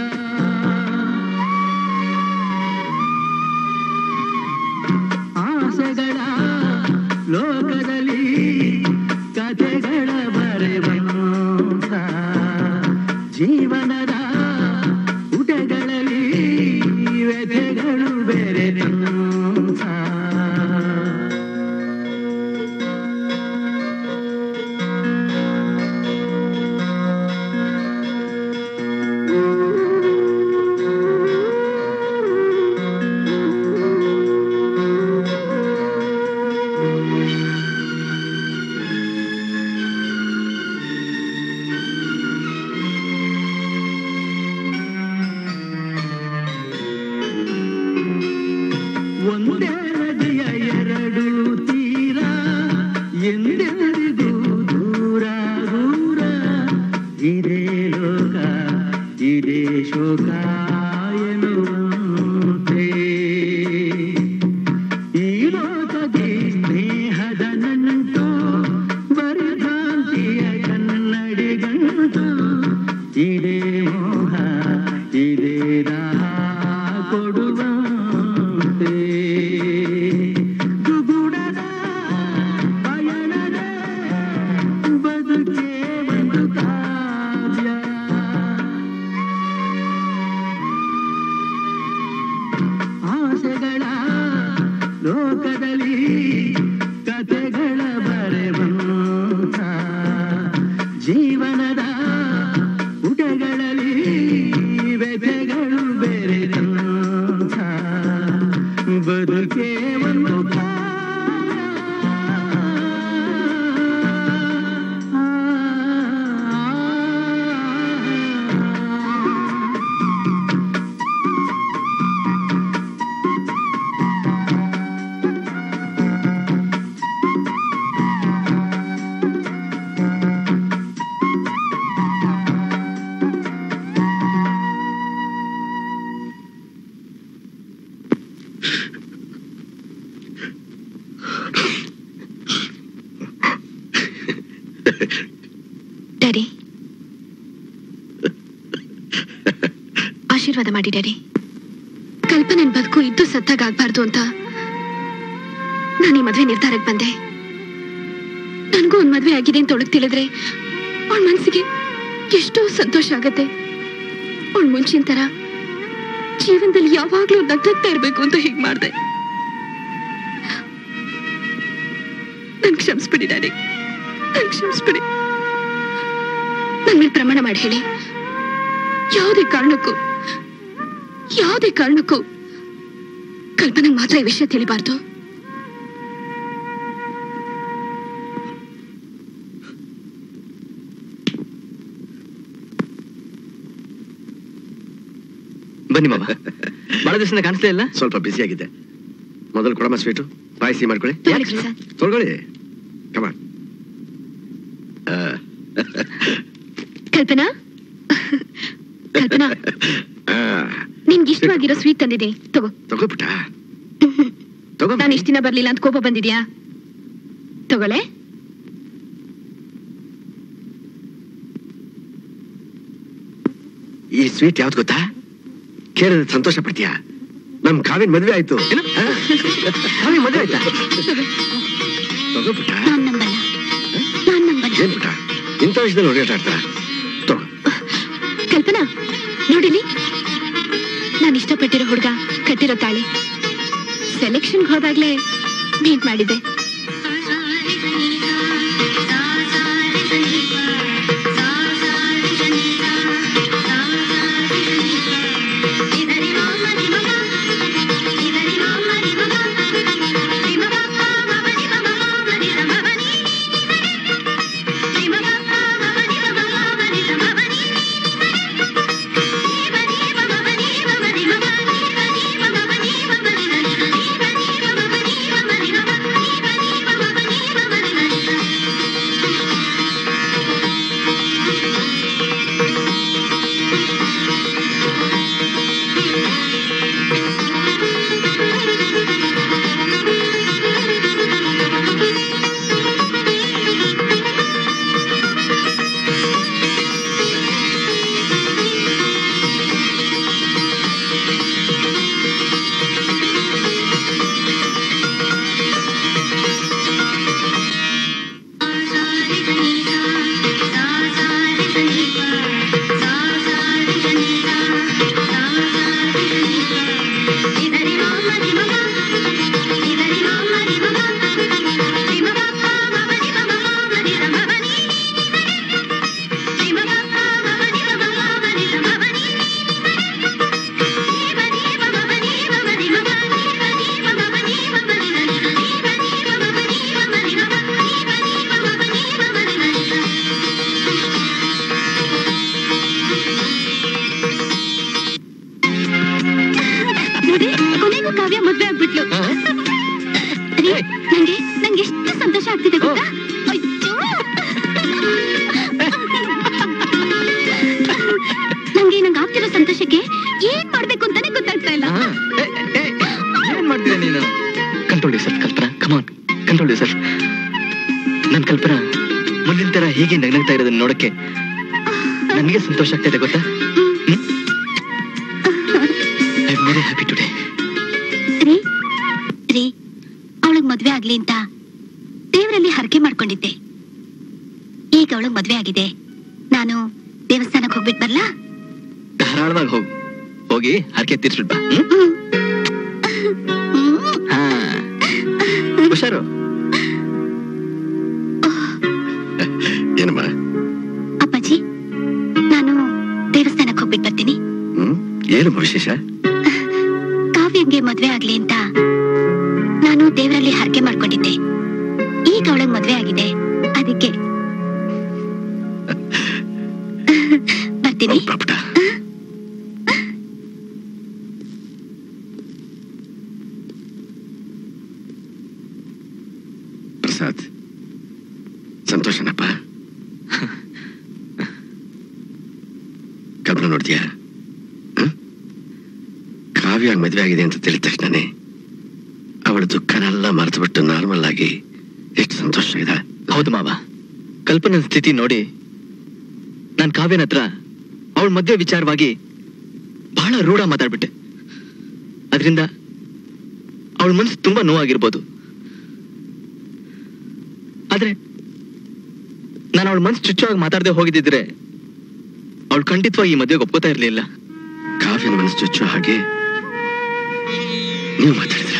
ಆಸೆಗಳ ಲೋಕದಲ್ಲಿ ಕಥೆಗಳ ಬರೆವಂತ ಜೀವನದ ಪುಟಗಳಲ್ಲಿ ವ್ಯಥೆಗಳು ಬೆರೆದಂತ ಒಂದೇ ನದಿಯ ಎರಡು ತೀರ ಎಂದೆಂದಿಗೂ ದೂರ ದೂರ ಇದೇ ಲೋಕ ಇದೇ ಶೋಕ ಎನ್ನುವಂತೆ ಈ ಲೋಕಕ್ಕೆ ಸ್ನೇಹದ ನಂಟು ಬರಿಭ್ರಾಂತಿಯ ಕನ್ನಡಿಗಂಟು ಇದೇ ಮೋಹ ಇದೇ ದಾಹ ಕೊಡುವಂತೆ ದುಗುಡದ ಪಯಣದ ಬದುಕೇ ಒಂದು ಕಾವ್ಯ ಆಸೆಗಳ ಲೋಕದಲ್ಲಿ ಕಥೆಗಳ ಬರೆವಂತ ಜೀವನದ ಪುಟಗಳಲ್ಲಿ ವ್ಯಥೆಗಳು ಬೆರೆದಂತ ಬದುಕೇ ಒಂದು ಡ್ಯಾಡಿ ಆಶೀರ್ವಾದ ಮಾಡಿ ಡ್ಯಾಡಿ ಕಲ್ಪನೆ ಬದುಕು ಇದ್ದು ಸತ್ತಾಗಬಾರ್ದು ಅಂತ ನಾನು ಈ ಮದ್ವೆ ನಿರ್ಧಾರಕ್ಕೆ ಬಂದೆ ನನಗೂ ಒಂದ್ ಮದ್ವೆ ಆಗಿದೆ ಅಂತ ಒಳಗ್ ತಿಳಿದ್ರೆ ಅವಳ ಮನ್ಸಿಗೆ ಎಷ್ಟೋ ಸಂತೋಷ ಆಗತ್ತೆ ಅವಳ ಮುಂಚಿನ ತರ ಜೀವನದಲ್ಲಿ ಯಾವಾಗ್ಲೂ ನಗ್ನಗ್ತಾ ಇರ್ಬೇಕು ಅಂತ ಹೀಗ್ ಮಾಡ್ದೆ ನನ್ ಕ್ಷಮಿಸ್ಬಿಡಿ ಡ್ಯಾಡಿ ನನ್ ಕ್ಷಮಿಸ್ಬಿಡಿ ನನ್ ಮೇಲೆ ಪ್ರಮಾಣ ಮಾಡಿ ಹೇಳಿ ಯಾವುದೇ ಕಾರಣಕ್ಕೂ ಯಾವುದೇ ಕಾರಣಕ್ಕೂ ಕಲ್ಪನೆಗೆ ಮಾತ್ರ ಈ ವಿಷಯ ತಿಳಿಬಾರ್ದು ಬನ್ನಿ ಮಾವ ಬಹಳ ದಿವಸದಿಂದ ಕಾಣಿಸ್ಲೇ ಇಲ್ಲ ಸ್ವಲ್ಪ ಬ್ಯುಸಿ ಆಗಿದ್ದೆ ಮೊದಲು ಕೊಡಮ್ಮ ಸ್ವೀಟು ಪಾಯಸಿ ಮಾಡ್ಕೊಳ್ಳಿ ತಗೊಳ್ಳಿ ಪ್ರಸಾದ್ ತೊಳ್ಕೊಳ್ಳಿ ಕಮಾನ್ ಕಲ್ಪನಾ ಕಲ್ಪನಾ ನಿನ್ಗೆ ಇಷ್ಟವಾಗಿರೋ ಸ್ವೀಟ್ ತಂದಿದೆ ತಗೋ ತಗೋಬಿಟ್ಟ ತಗೋ ನಾನು ಇಷ್ಟ ದಿನ ಬರ್ಲಿಲ್ಲ ಅಂತ ಕೋಪ ಬಂದಿದ್ಯಾ ತಗೊಳೆ ಈ ಸ್ವೀಟ್ ಯಾವ್ದು ಗೊತ್ತಾ ಕೇಳಿದ್ರೆ ಸಂತೋಷ ಪಡ್ತೀಯಾ ನಮ್ ಕಾವಿನ ಮದ್ವೆ ಆಯ್ತು ಹಾ? ಕಾವಿನ ಮದ್ವೆ ಆಯ್ತಾ ತಗೋಬಿಟ್ಟ ನಾನ್ ನಂಬಲ್ಲ ನಾನ್ ನಂಬಲ್ಲ ಏನ್ ಬಿಟ್ಟ ಇಂಥ ವಿಷಯದಲ್ಲಿ ಹೊಡೆಯಾಟ ಆಡ್ತಾರ ತಗೋ ಕಲ್ಪನಾ ನೋಡಿಲಿ ನಾನು ಇಷ್ಟಪಟ್ಟಿರೋ ಹುಡುಗ ಕಟ್ಟಿರೋ ತಾಳಿ ಸೆಲೆಕ್ಷನ್ಗೆ ಹೋದಾಗ್ಲೇ ಮೀಟ್ ಮಾಡಿದ್ದೆ ನೋಡಿ ಕೊನೆಗೂ ಕಾವ್ಯ ಮದ್ವೆ ಆಗ್ಬಿಟ್ಲು ರೀ, ನಂಗೆ ನಂಗೆ ಎಷ್ಟು ಸಂತೋಷ ಆಗ್ತಿದೆ ಗೊತ್ತಾ ಅಯ್ಯೋ ನಂಗೆ ನಂಗೆ ಆಗ್ತಿರೋ ಸಂತೋಷಕ್ಕೆ ಏನ್ ಮಾಡ್ಬೇಕು ಅಂತಾನೆ ಗೊತ್ತಾಗ್ತಾ ಇಲ್ಲ ಏನ್ ಮಾಡ್ತೀಯ ನೀನು control sir Kalpana come on control sir ನನ್ ಕಲ್ಪನಾ ಮುಂದಿನ ತರ ಹೀಗೆ ನಗ್ನಗ್ತಾ ಇರೋದನ್ನ ನೋಡಕ್ಕೆ ನನಗೆ ಸಂತೋಷ ಆಗ್ತಾ ಇದೆ ಗೊತ್ತಾ I am very happy today ರೀ ರೀ ಅವಳಿಗೆ ಮದ್ವೆ ಆಗ್ಲಿ ಅಂತ ದೇವರಲ್ಲಿ ಹರಕೆ ಮಾಡ್ಕೊಂಡಿದ್ದೆ ಈಗ ಅವಳಿಗೆ ಮದ್ವೆ ಆಗಿದೆ ನಾನು ದೇವಸ್ಥಾನಕ್ಕೆ ಹೋಗ್ಬಿಟ್ ಬರ್ಲಾ ಧಾರಾಳವಾಗಿ ಹೋಗು ಹೋಗಿ ಹರಕೆ ತೀರ್ಸ್ಬಿಟ್ ಬಾ ಹ್ಮ್? ಹಾ ಹುಷಾರು ಏನಮ್ಮ ಅಪ್ಪಾಜಿ ನಾನು ದೇವಸ್ಥಾನಕ್ಕೆ ಹೋಗ್ಬಿಟ್ ಬರ್ತೀನಿ ಹ್ಮ್ ಏನಮ್ಮ ವಿಶೇಷ ಕಾವ್ಯಂಗೆ ಮದ್ವೆ ಆಗ್ಲಿ ಅಂತ ನಾನು ದೇವರಲ್ಲಿ ಹರಕೆ ಮಾಡ್ಕೊಂಡಿದ್ದೆ ಈಗ ಅವಳಿಗೆ ಮದ್ವೆ ಆಗಿದೆ ಅದಕ್ಕೆ ಬರ್ತೀನಿ ಪ್ರಸಾದ್ ಸಂತೋಷನಪ್ಪ ಕಲ್ಪನೆ ನೋಡ್ತೀಯಾ ಹ? ಕಾವ್ಯ ಮದುವೆ ಆಗಿದೆ ಅಂತ ತಿಳಿದ ತಕ್ಷಣನೇ ಅವಳ ದುಃಖನೆಲ್ಲ ಮರೆತು ಬಿಟ್ಟು ನಾರ್ಮಲ್ ಆಗಿ ಎಷ್ಟು ಸಂತೋಷ ಇದೆ ಹೌದು ಮಾವ ಕಲ್ಪನಾ ಸ್ಥಿತಿ ನೋಡಿ ನಾನ್ ಕಾವ್ಯನ ಹತ್ರ ಅವಳ ಮದ್ವೆ ವಿಚಾರವಾಗಿ ಬಹಳ ರೂಢ ಮಾತಾಡ್ಬಿಟ್ಟೆ ಅದರಿಂದ ಅವಳ ಮನಸ್ಸು ತುಂಬಾ ನೋವಾಗಿರ್ಬೋದು ಆದ್ರೆ ನಾನು ಅವಳ ಮನಸ್ಸು ಚುಚ್ಚುವಾಗಿ ಮಾತಾಡದೆ ಹೋಗಿದ್ದಿದ್ರೆ ಅವಳು ಖಂಡಿತವಾಗಿ ಈ ಮದ್ವೆಗೆ ಒಪ್ಕೋತಾ ಇರ್ಲಿಲ್ಲ ಕಾವ್ಯನ ಮನಸ್ಸು ಚುಚ್ಚೋ ಹಾಗೆ ನೀವು ಮಾತಾಡಿದ್ರ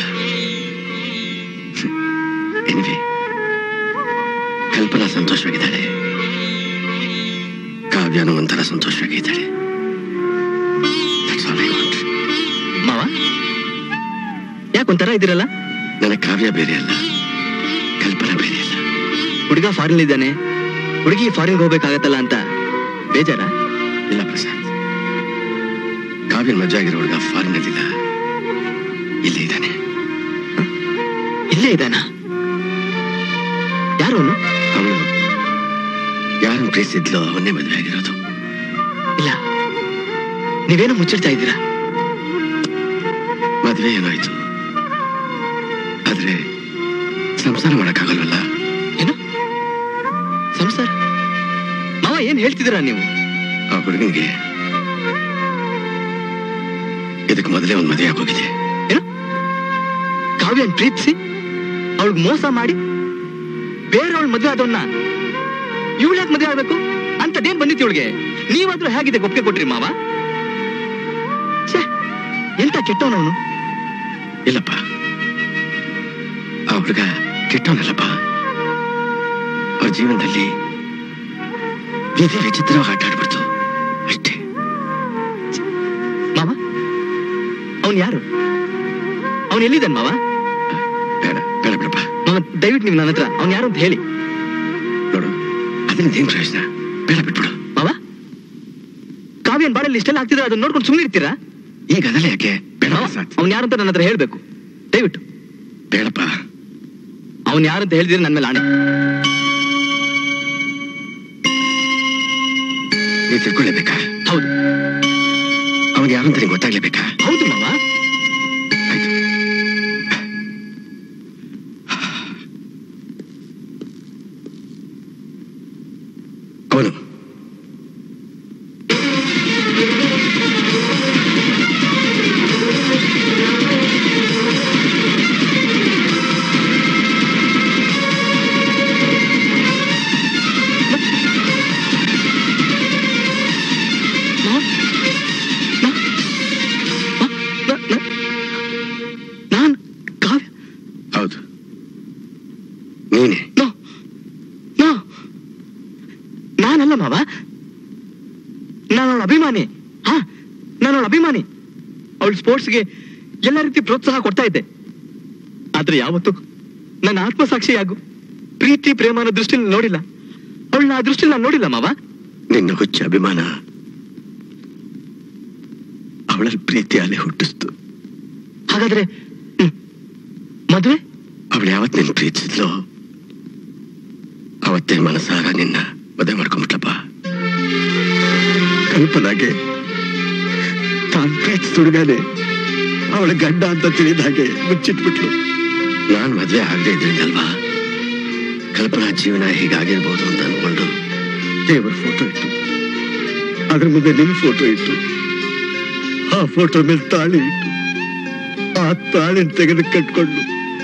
ಎನಿವೆ ಕಲ್ಪನಾ ಸಂತೋಷವಾಗಿದ್ದಾಳೆ ಕಾವ್ಯನೂ ಒಂಥರ ಸಂತೋಷವಾಗಿದ್ದಾಳೆ That's all I want. ಮಾವ ಯಾಕೊಂಥರ ಇದ್ದೀರಲ್ಲ ನನ್ನ ಕಾವ್ಯ ಬೇರೆ ಅಲ್ಲ ಕಲ್ಪನಾ ಬೇರೆ ಅಲ್ಲ ಹುಡುಗ ಫಾರಿನ್ ಇದ್ದಾನೆ ಹುಡುಗಿ ಫಾರಿನ್ಗೆ ಹೋಗ್ಬೇಕಾಗತ್ತಲ್ಲ ಅಂತ ಬೇಜಾರ ಇಲ್ಲ ಪ್ರಸಾದ್ ಕಾವ್ಯ ಕಾವ್ಯನ್ ಮದುವೆ ಆಗಿರೋ ಹುಡುಗ ಫಾರಿನಲ್ಲಿಲ್ಲ ಇಲ್ಲೇ ಇದ್ದಾನೆ ಇಲ್ಲೇ ಇದ್ದಾನ ಯಾರು ಅವನು ಅವಳು ಯಾರನ್ನು ಪ್ರೀತಿಸಿದ್ಲೋ ಅವನ್ನೇ ಮದುವೆ ಆಗಿರೋದು ಇಲ್ಲ ನೀವೇನೋ ಮುಚ್ಚಿಡ್ತಾ ಇದ್ದೀರಾ ಮದುವೆ ಏನಾಯ್ತು ಆದ್ರೆ ಸಂಸಾರ ಮಾಡಕ್ಕಾಗಲ್ವಲ್ಲ ಏನು ಸಂಸಾರ ಮಾವ ಏನ್ ಹೇಳ್ತಿದ್ದೀರಾ ನೀವು ಆ ಹುಡುಗನಿಗೆ ಇದಕ್ಕೆ ಮೊದಲೇ ಒಂದು ಮದುವೆ ಆಗೋಗಿದೆ ಕಾವ್ಯನ್ ಪ್ರೀತಿಸಿ ಅವಳಿಗೆ ಮೋಸ ಮಾಡಿ ಬೇರೆಯವಳ ಮದುವೆ ಆದವನ್ನ ಇವಳು ಯಾಕೆ ಮದುವೆ ಆಗ್ಬೇಕು ಅಂತದೇನ್ ಬಂದಿತ್ತು ಇವಳಿಗೆ ನೀವಾದ್ರೂ ಹೇಗಿದೆ ಒಪ್ಪಿಗೆ ಕೊಟ್ರಿ ಮಾವ ಛೇ, ಎಂತ ಕೆಟ್ಟವನವನು ಇಲ್ಲಪ್ಪ ಆ ಹುಡುಗ ಕೆಟ್ಟವನಲ್ಲಪ್ಪ ಅವ್ರ ಜೀವನದಲ್ಲಿ ವಿಧಿ ವಿಚಿತ್ರವಾಗಿ ಆಟ ಆಡ್ಬಿಡ್ತು ಅಷ್ಟೇ ಮಾವ ಅವನ್ ಯಾರು ಅವನ್ ಎಲ್ಲಿದ್ದಾನೆ ಮಾವ ಬೇಡ ಬೇಡ ಬಿಡಪ್ಪ ಮಾವ ದಯವಿಟ್ಟು ನೀವು ನನ್ನ ಹತ್ರ ಅವ್ನ್ ಯಾರು ಅಂತ ಹೇಳಿ ನೋಡು ಅದರಿಂದ ಏನ್ ಪ್ರಯೋಜನ ಬೇಡ ಬಿಟ್ಬಿಡು ಮಾವ ಕಾವ್ಯನ್ ಬಾಳಲ್ಲಿ ಇಷ್ಟೆಲ್ಲ ಆಗ್ತಿದ್ರೆ ಅದನ್ನ ನೋಡ್ಕೊಂಡು ಸುಮ್ಮನೆ ಇರ್ತೀರಾ ಈಗ ಅದಲ್ಲ ಯಾಕೆ ಬೇಡ ಅವ್ನ್ ಯಾರು ಅಂತ ನನ್ನ ಹತ್ರ ಹೇಳ್ಬೇಕು ದಯವಿಟ್ಟು ಬೇಡಪ್ಪ ಅವ್ನ್ ಯಾರು ಅಂತ ಹೇಳಿದ್ರೆ ನನ್ನ ಮೇಲೆ ಆಣೆ ನೀ ತಿಳ್ಕೊಳ್ಳೇಬೇಕಾ ಹೌದು ಅವನಿಗೆ ಯಾರು ಅಂತ ನಿಂಗೆ ಗೊತ್ತಾಗ್ಲೇಬೇಕಾ ಹೌದು ಮಾವ ಅವನು ನಾನ್ ಕಾವ್ಯ ಹೌದು ನೀನೆ ನೋ ನೋ ನಾನಲ್ಲ ಮಾವ ನಾನು ಅವಳ ಅಭಿಮಾನಿ ಹಾ ನಾನು ಅವಳ ಅಭಿಮಾನಿ ಅವಳ ಸ್ಪೋರ್ಟ್ಸ್ಗೆ ಎಲ್ಲ ರೀತಿ ಪ್ರೋತ್ಸಾಹ ಕೊಡ್ತಾ ಇದ್ದೆ ಆದ್ರೆ ಯಾವತ್ತೂ ನನ್ನ ಆತ್ಮಸಾಕ್ಷಿಯಾಗು ಪ್ರೀತಿ ಪ್ರೇಮ ಅನ್ನೋ ದೃಷ್ಟಿಲಿ ನೋಡಿಲ್ಲ ಅವಳನ್ನ ಆ ದೃಷ್ಟಿಲಿ ನಾನು ನೋಡಿಲ್ಲ ಮಾವ ನಿನ್ನ ಹುಚ್ಚ ಅಭಿಮಾನ ಅವಳಲ್ಲಿ ಪ್ರೀತಿ ಅಲೆ ಹುಟ್ಟಿಸ್ತು ಹಾಗಾದ್ರೆ ಹ್ಮ್, ಮದುವೆ ಅವಳು ಯಾವತ್ತು ನಿನ್ನ ಪ್ರೀತಿಸಿದ್ಲೋ ಅವತ್ತೇ ಮನಸ್ಸಾಗ ನಿನ್ನ ಮದುವೆ ಮಾಡ್ಕೊಂಡ್ಬಿಟ್ಲಪ್ಪ ಕಲ್ಪನಾಗೆ ತಾನ್ ಪ್ರೀತಿಸುಡುಗಾನೆ ಅವಳ ಗಂಡ ಅಂತ ತಿಳಿದ ಹಾಗೆ ಮುಚ್ಚಿಟ್ಬಿಟ್ಲು ನಾನ್ ಮದ್ವೆ ಆಗದೆ ಇದ್ರಿಂದಲ್ವಾ ಕಲ್ಪನಾ ಜೀವನ ಹೀಗಾಗಿರ್ಬೋದು ಅಂತ ಅನ್ಕೊಂಡು ದೇವರ ಫೋಟೋ ಇಟ್ಟು ಅದ್ರ ಮುಂದೆ ನಿನ್ನ ಫೋಟೋ ಇಟ್ಟು ಆ ಫೋಟೋ ಮೇಲೆ ತಾಳಿ ಇಟ್ಟು ಆ ತಾಳಿನ ತೆಗೆದು ಕಟ್ಕೊಂಡು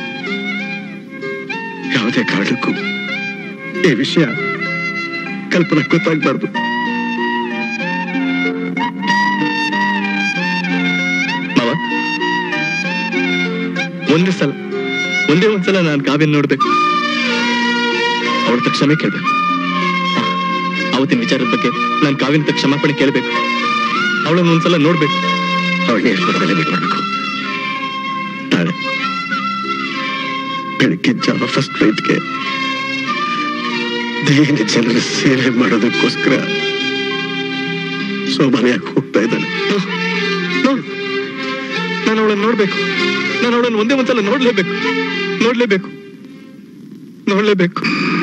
ಯಾವುದೇ ಕಾರಣಕ್ಕೂ ಈ ವಿಷಯ ಕಲ್ಪನಾ ಗೊತ್ತಾಗ್ಬಾರ್ದು ಮಾವ ಒಂದೇ ಸಲ ಒಂದೇ ಒಂದ್ಸಲ ನಾನು ಕಾವ್ಯನ್ ನೋಡ್ಬೇಕು ಅವಳ ಹತ್ರ ಕ್ಷಮೆ ಕೇಳ್ಬೇಕು ಆ, ಅವತ್ತಿನ ವಿಚಾರದ ಬಗ್ಗೆ ನಾನು ಕಾವ್ಯನ ಹತ್ರ ಕ್ಷಮಾಪಣೆ ಕೇಳ್ಬೇಕು ಅವಳನ್ನ ಒಂದ್ಸಲ ನೋಡ್ಬೇಕು ಅವಳನ್ನ ಹೇಳ್ಕೊಡೋದಲ್ಲೇ ಬಿಟ್ಟು ಮಾಡ್ಬೇಕು ನಾಳೆ ಬೆಳಗ್ಗೆ ಜಾವ ಫಸ್ಟ್ ಫ್ಲೈಟ್ಗೆ ದೇಹಿನ ಜನರ ಸೇವೆ ಮಾಡೋದಕ್ಕೋಸ್ಕರ ಸೋಮಾರಿಯಾಗಿ ಹೋಗ್ತಾ ಇದ್ದಾನೆ ನಾನು ಅವಳನ್ನ ನೋಡ್ಬೇಕು ನಾನು ಅವಳನ್ನ ಒಂದೇ ಒಂದ್ಸಲ ನೋಡ್ಲೇಬೇಕು ನೋಡ್ಲೇಬೇಕು ನೋಡ್ಲೇಬೇಕು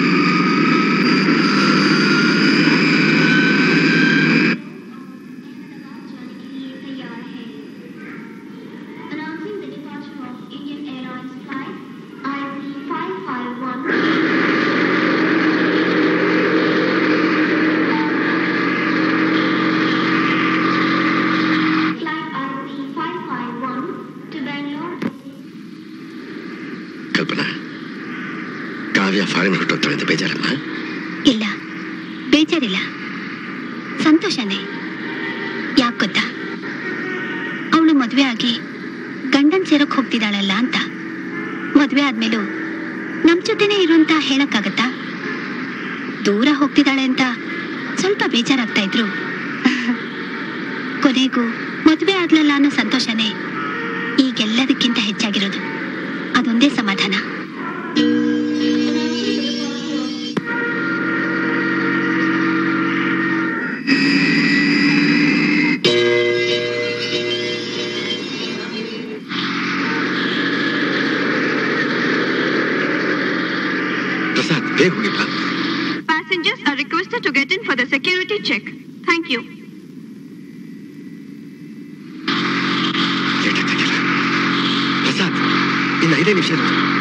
Announcing the departure of Indian Airlines flight IC 551. Flight IC 551 to Bangalore. Kalpana Kavya foreign ಹೊರಟೋಗ್ತಾಳೆ ಅಂತ ಬೇಜಾರಮ್ಮ ಇಲ್ಲ ಬೇಜಾರಿಲ್ಲ ಸಂತೋಷನೇ ಯಾಕೆ ಗೊತ್ತಾ ಅವಳು ಮದ್ವೆ ಆಗಿ ಗಂಡನ್ ಸೇರಕ್ ಹೋಗ್ತಿದ್ದಾಳಲ್ಲ ಅಂತ ಮದ್ವೆ ಆದ್ಮೇಲೂ ನಮ್ ಜೊತೆನೇ ಇರು ಅಂತ ಹೇಳಕ್ಕಾಗತ್ತಾ ದೂರ ಹೋಗ್ತಿದ್ದಾಳೆ ಅಂತ ಸ್ವಲ್ಪ ಬೇಜಾರಾಗ್ತಾ ಇದ್ರು ಕೊನೆಗೂ ಮದ್ವೆ ಆಗ್ಲಲ್ಲ ಅನ್ನೋ ಸಂತೋಷನೇ ಈಗೆಲ್ಲದಕ್ಕಿಂತ ಹೆಚ್ಚಾಗಿರೋದು ಅದೊಂದೇ ಸಮಾಧಾನ ಇದೇ ವಿಷಯ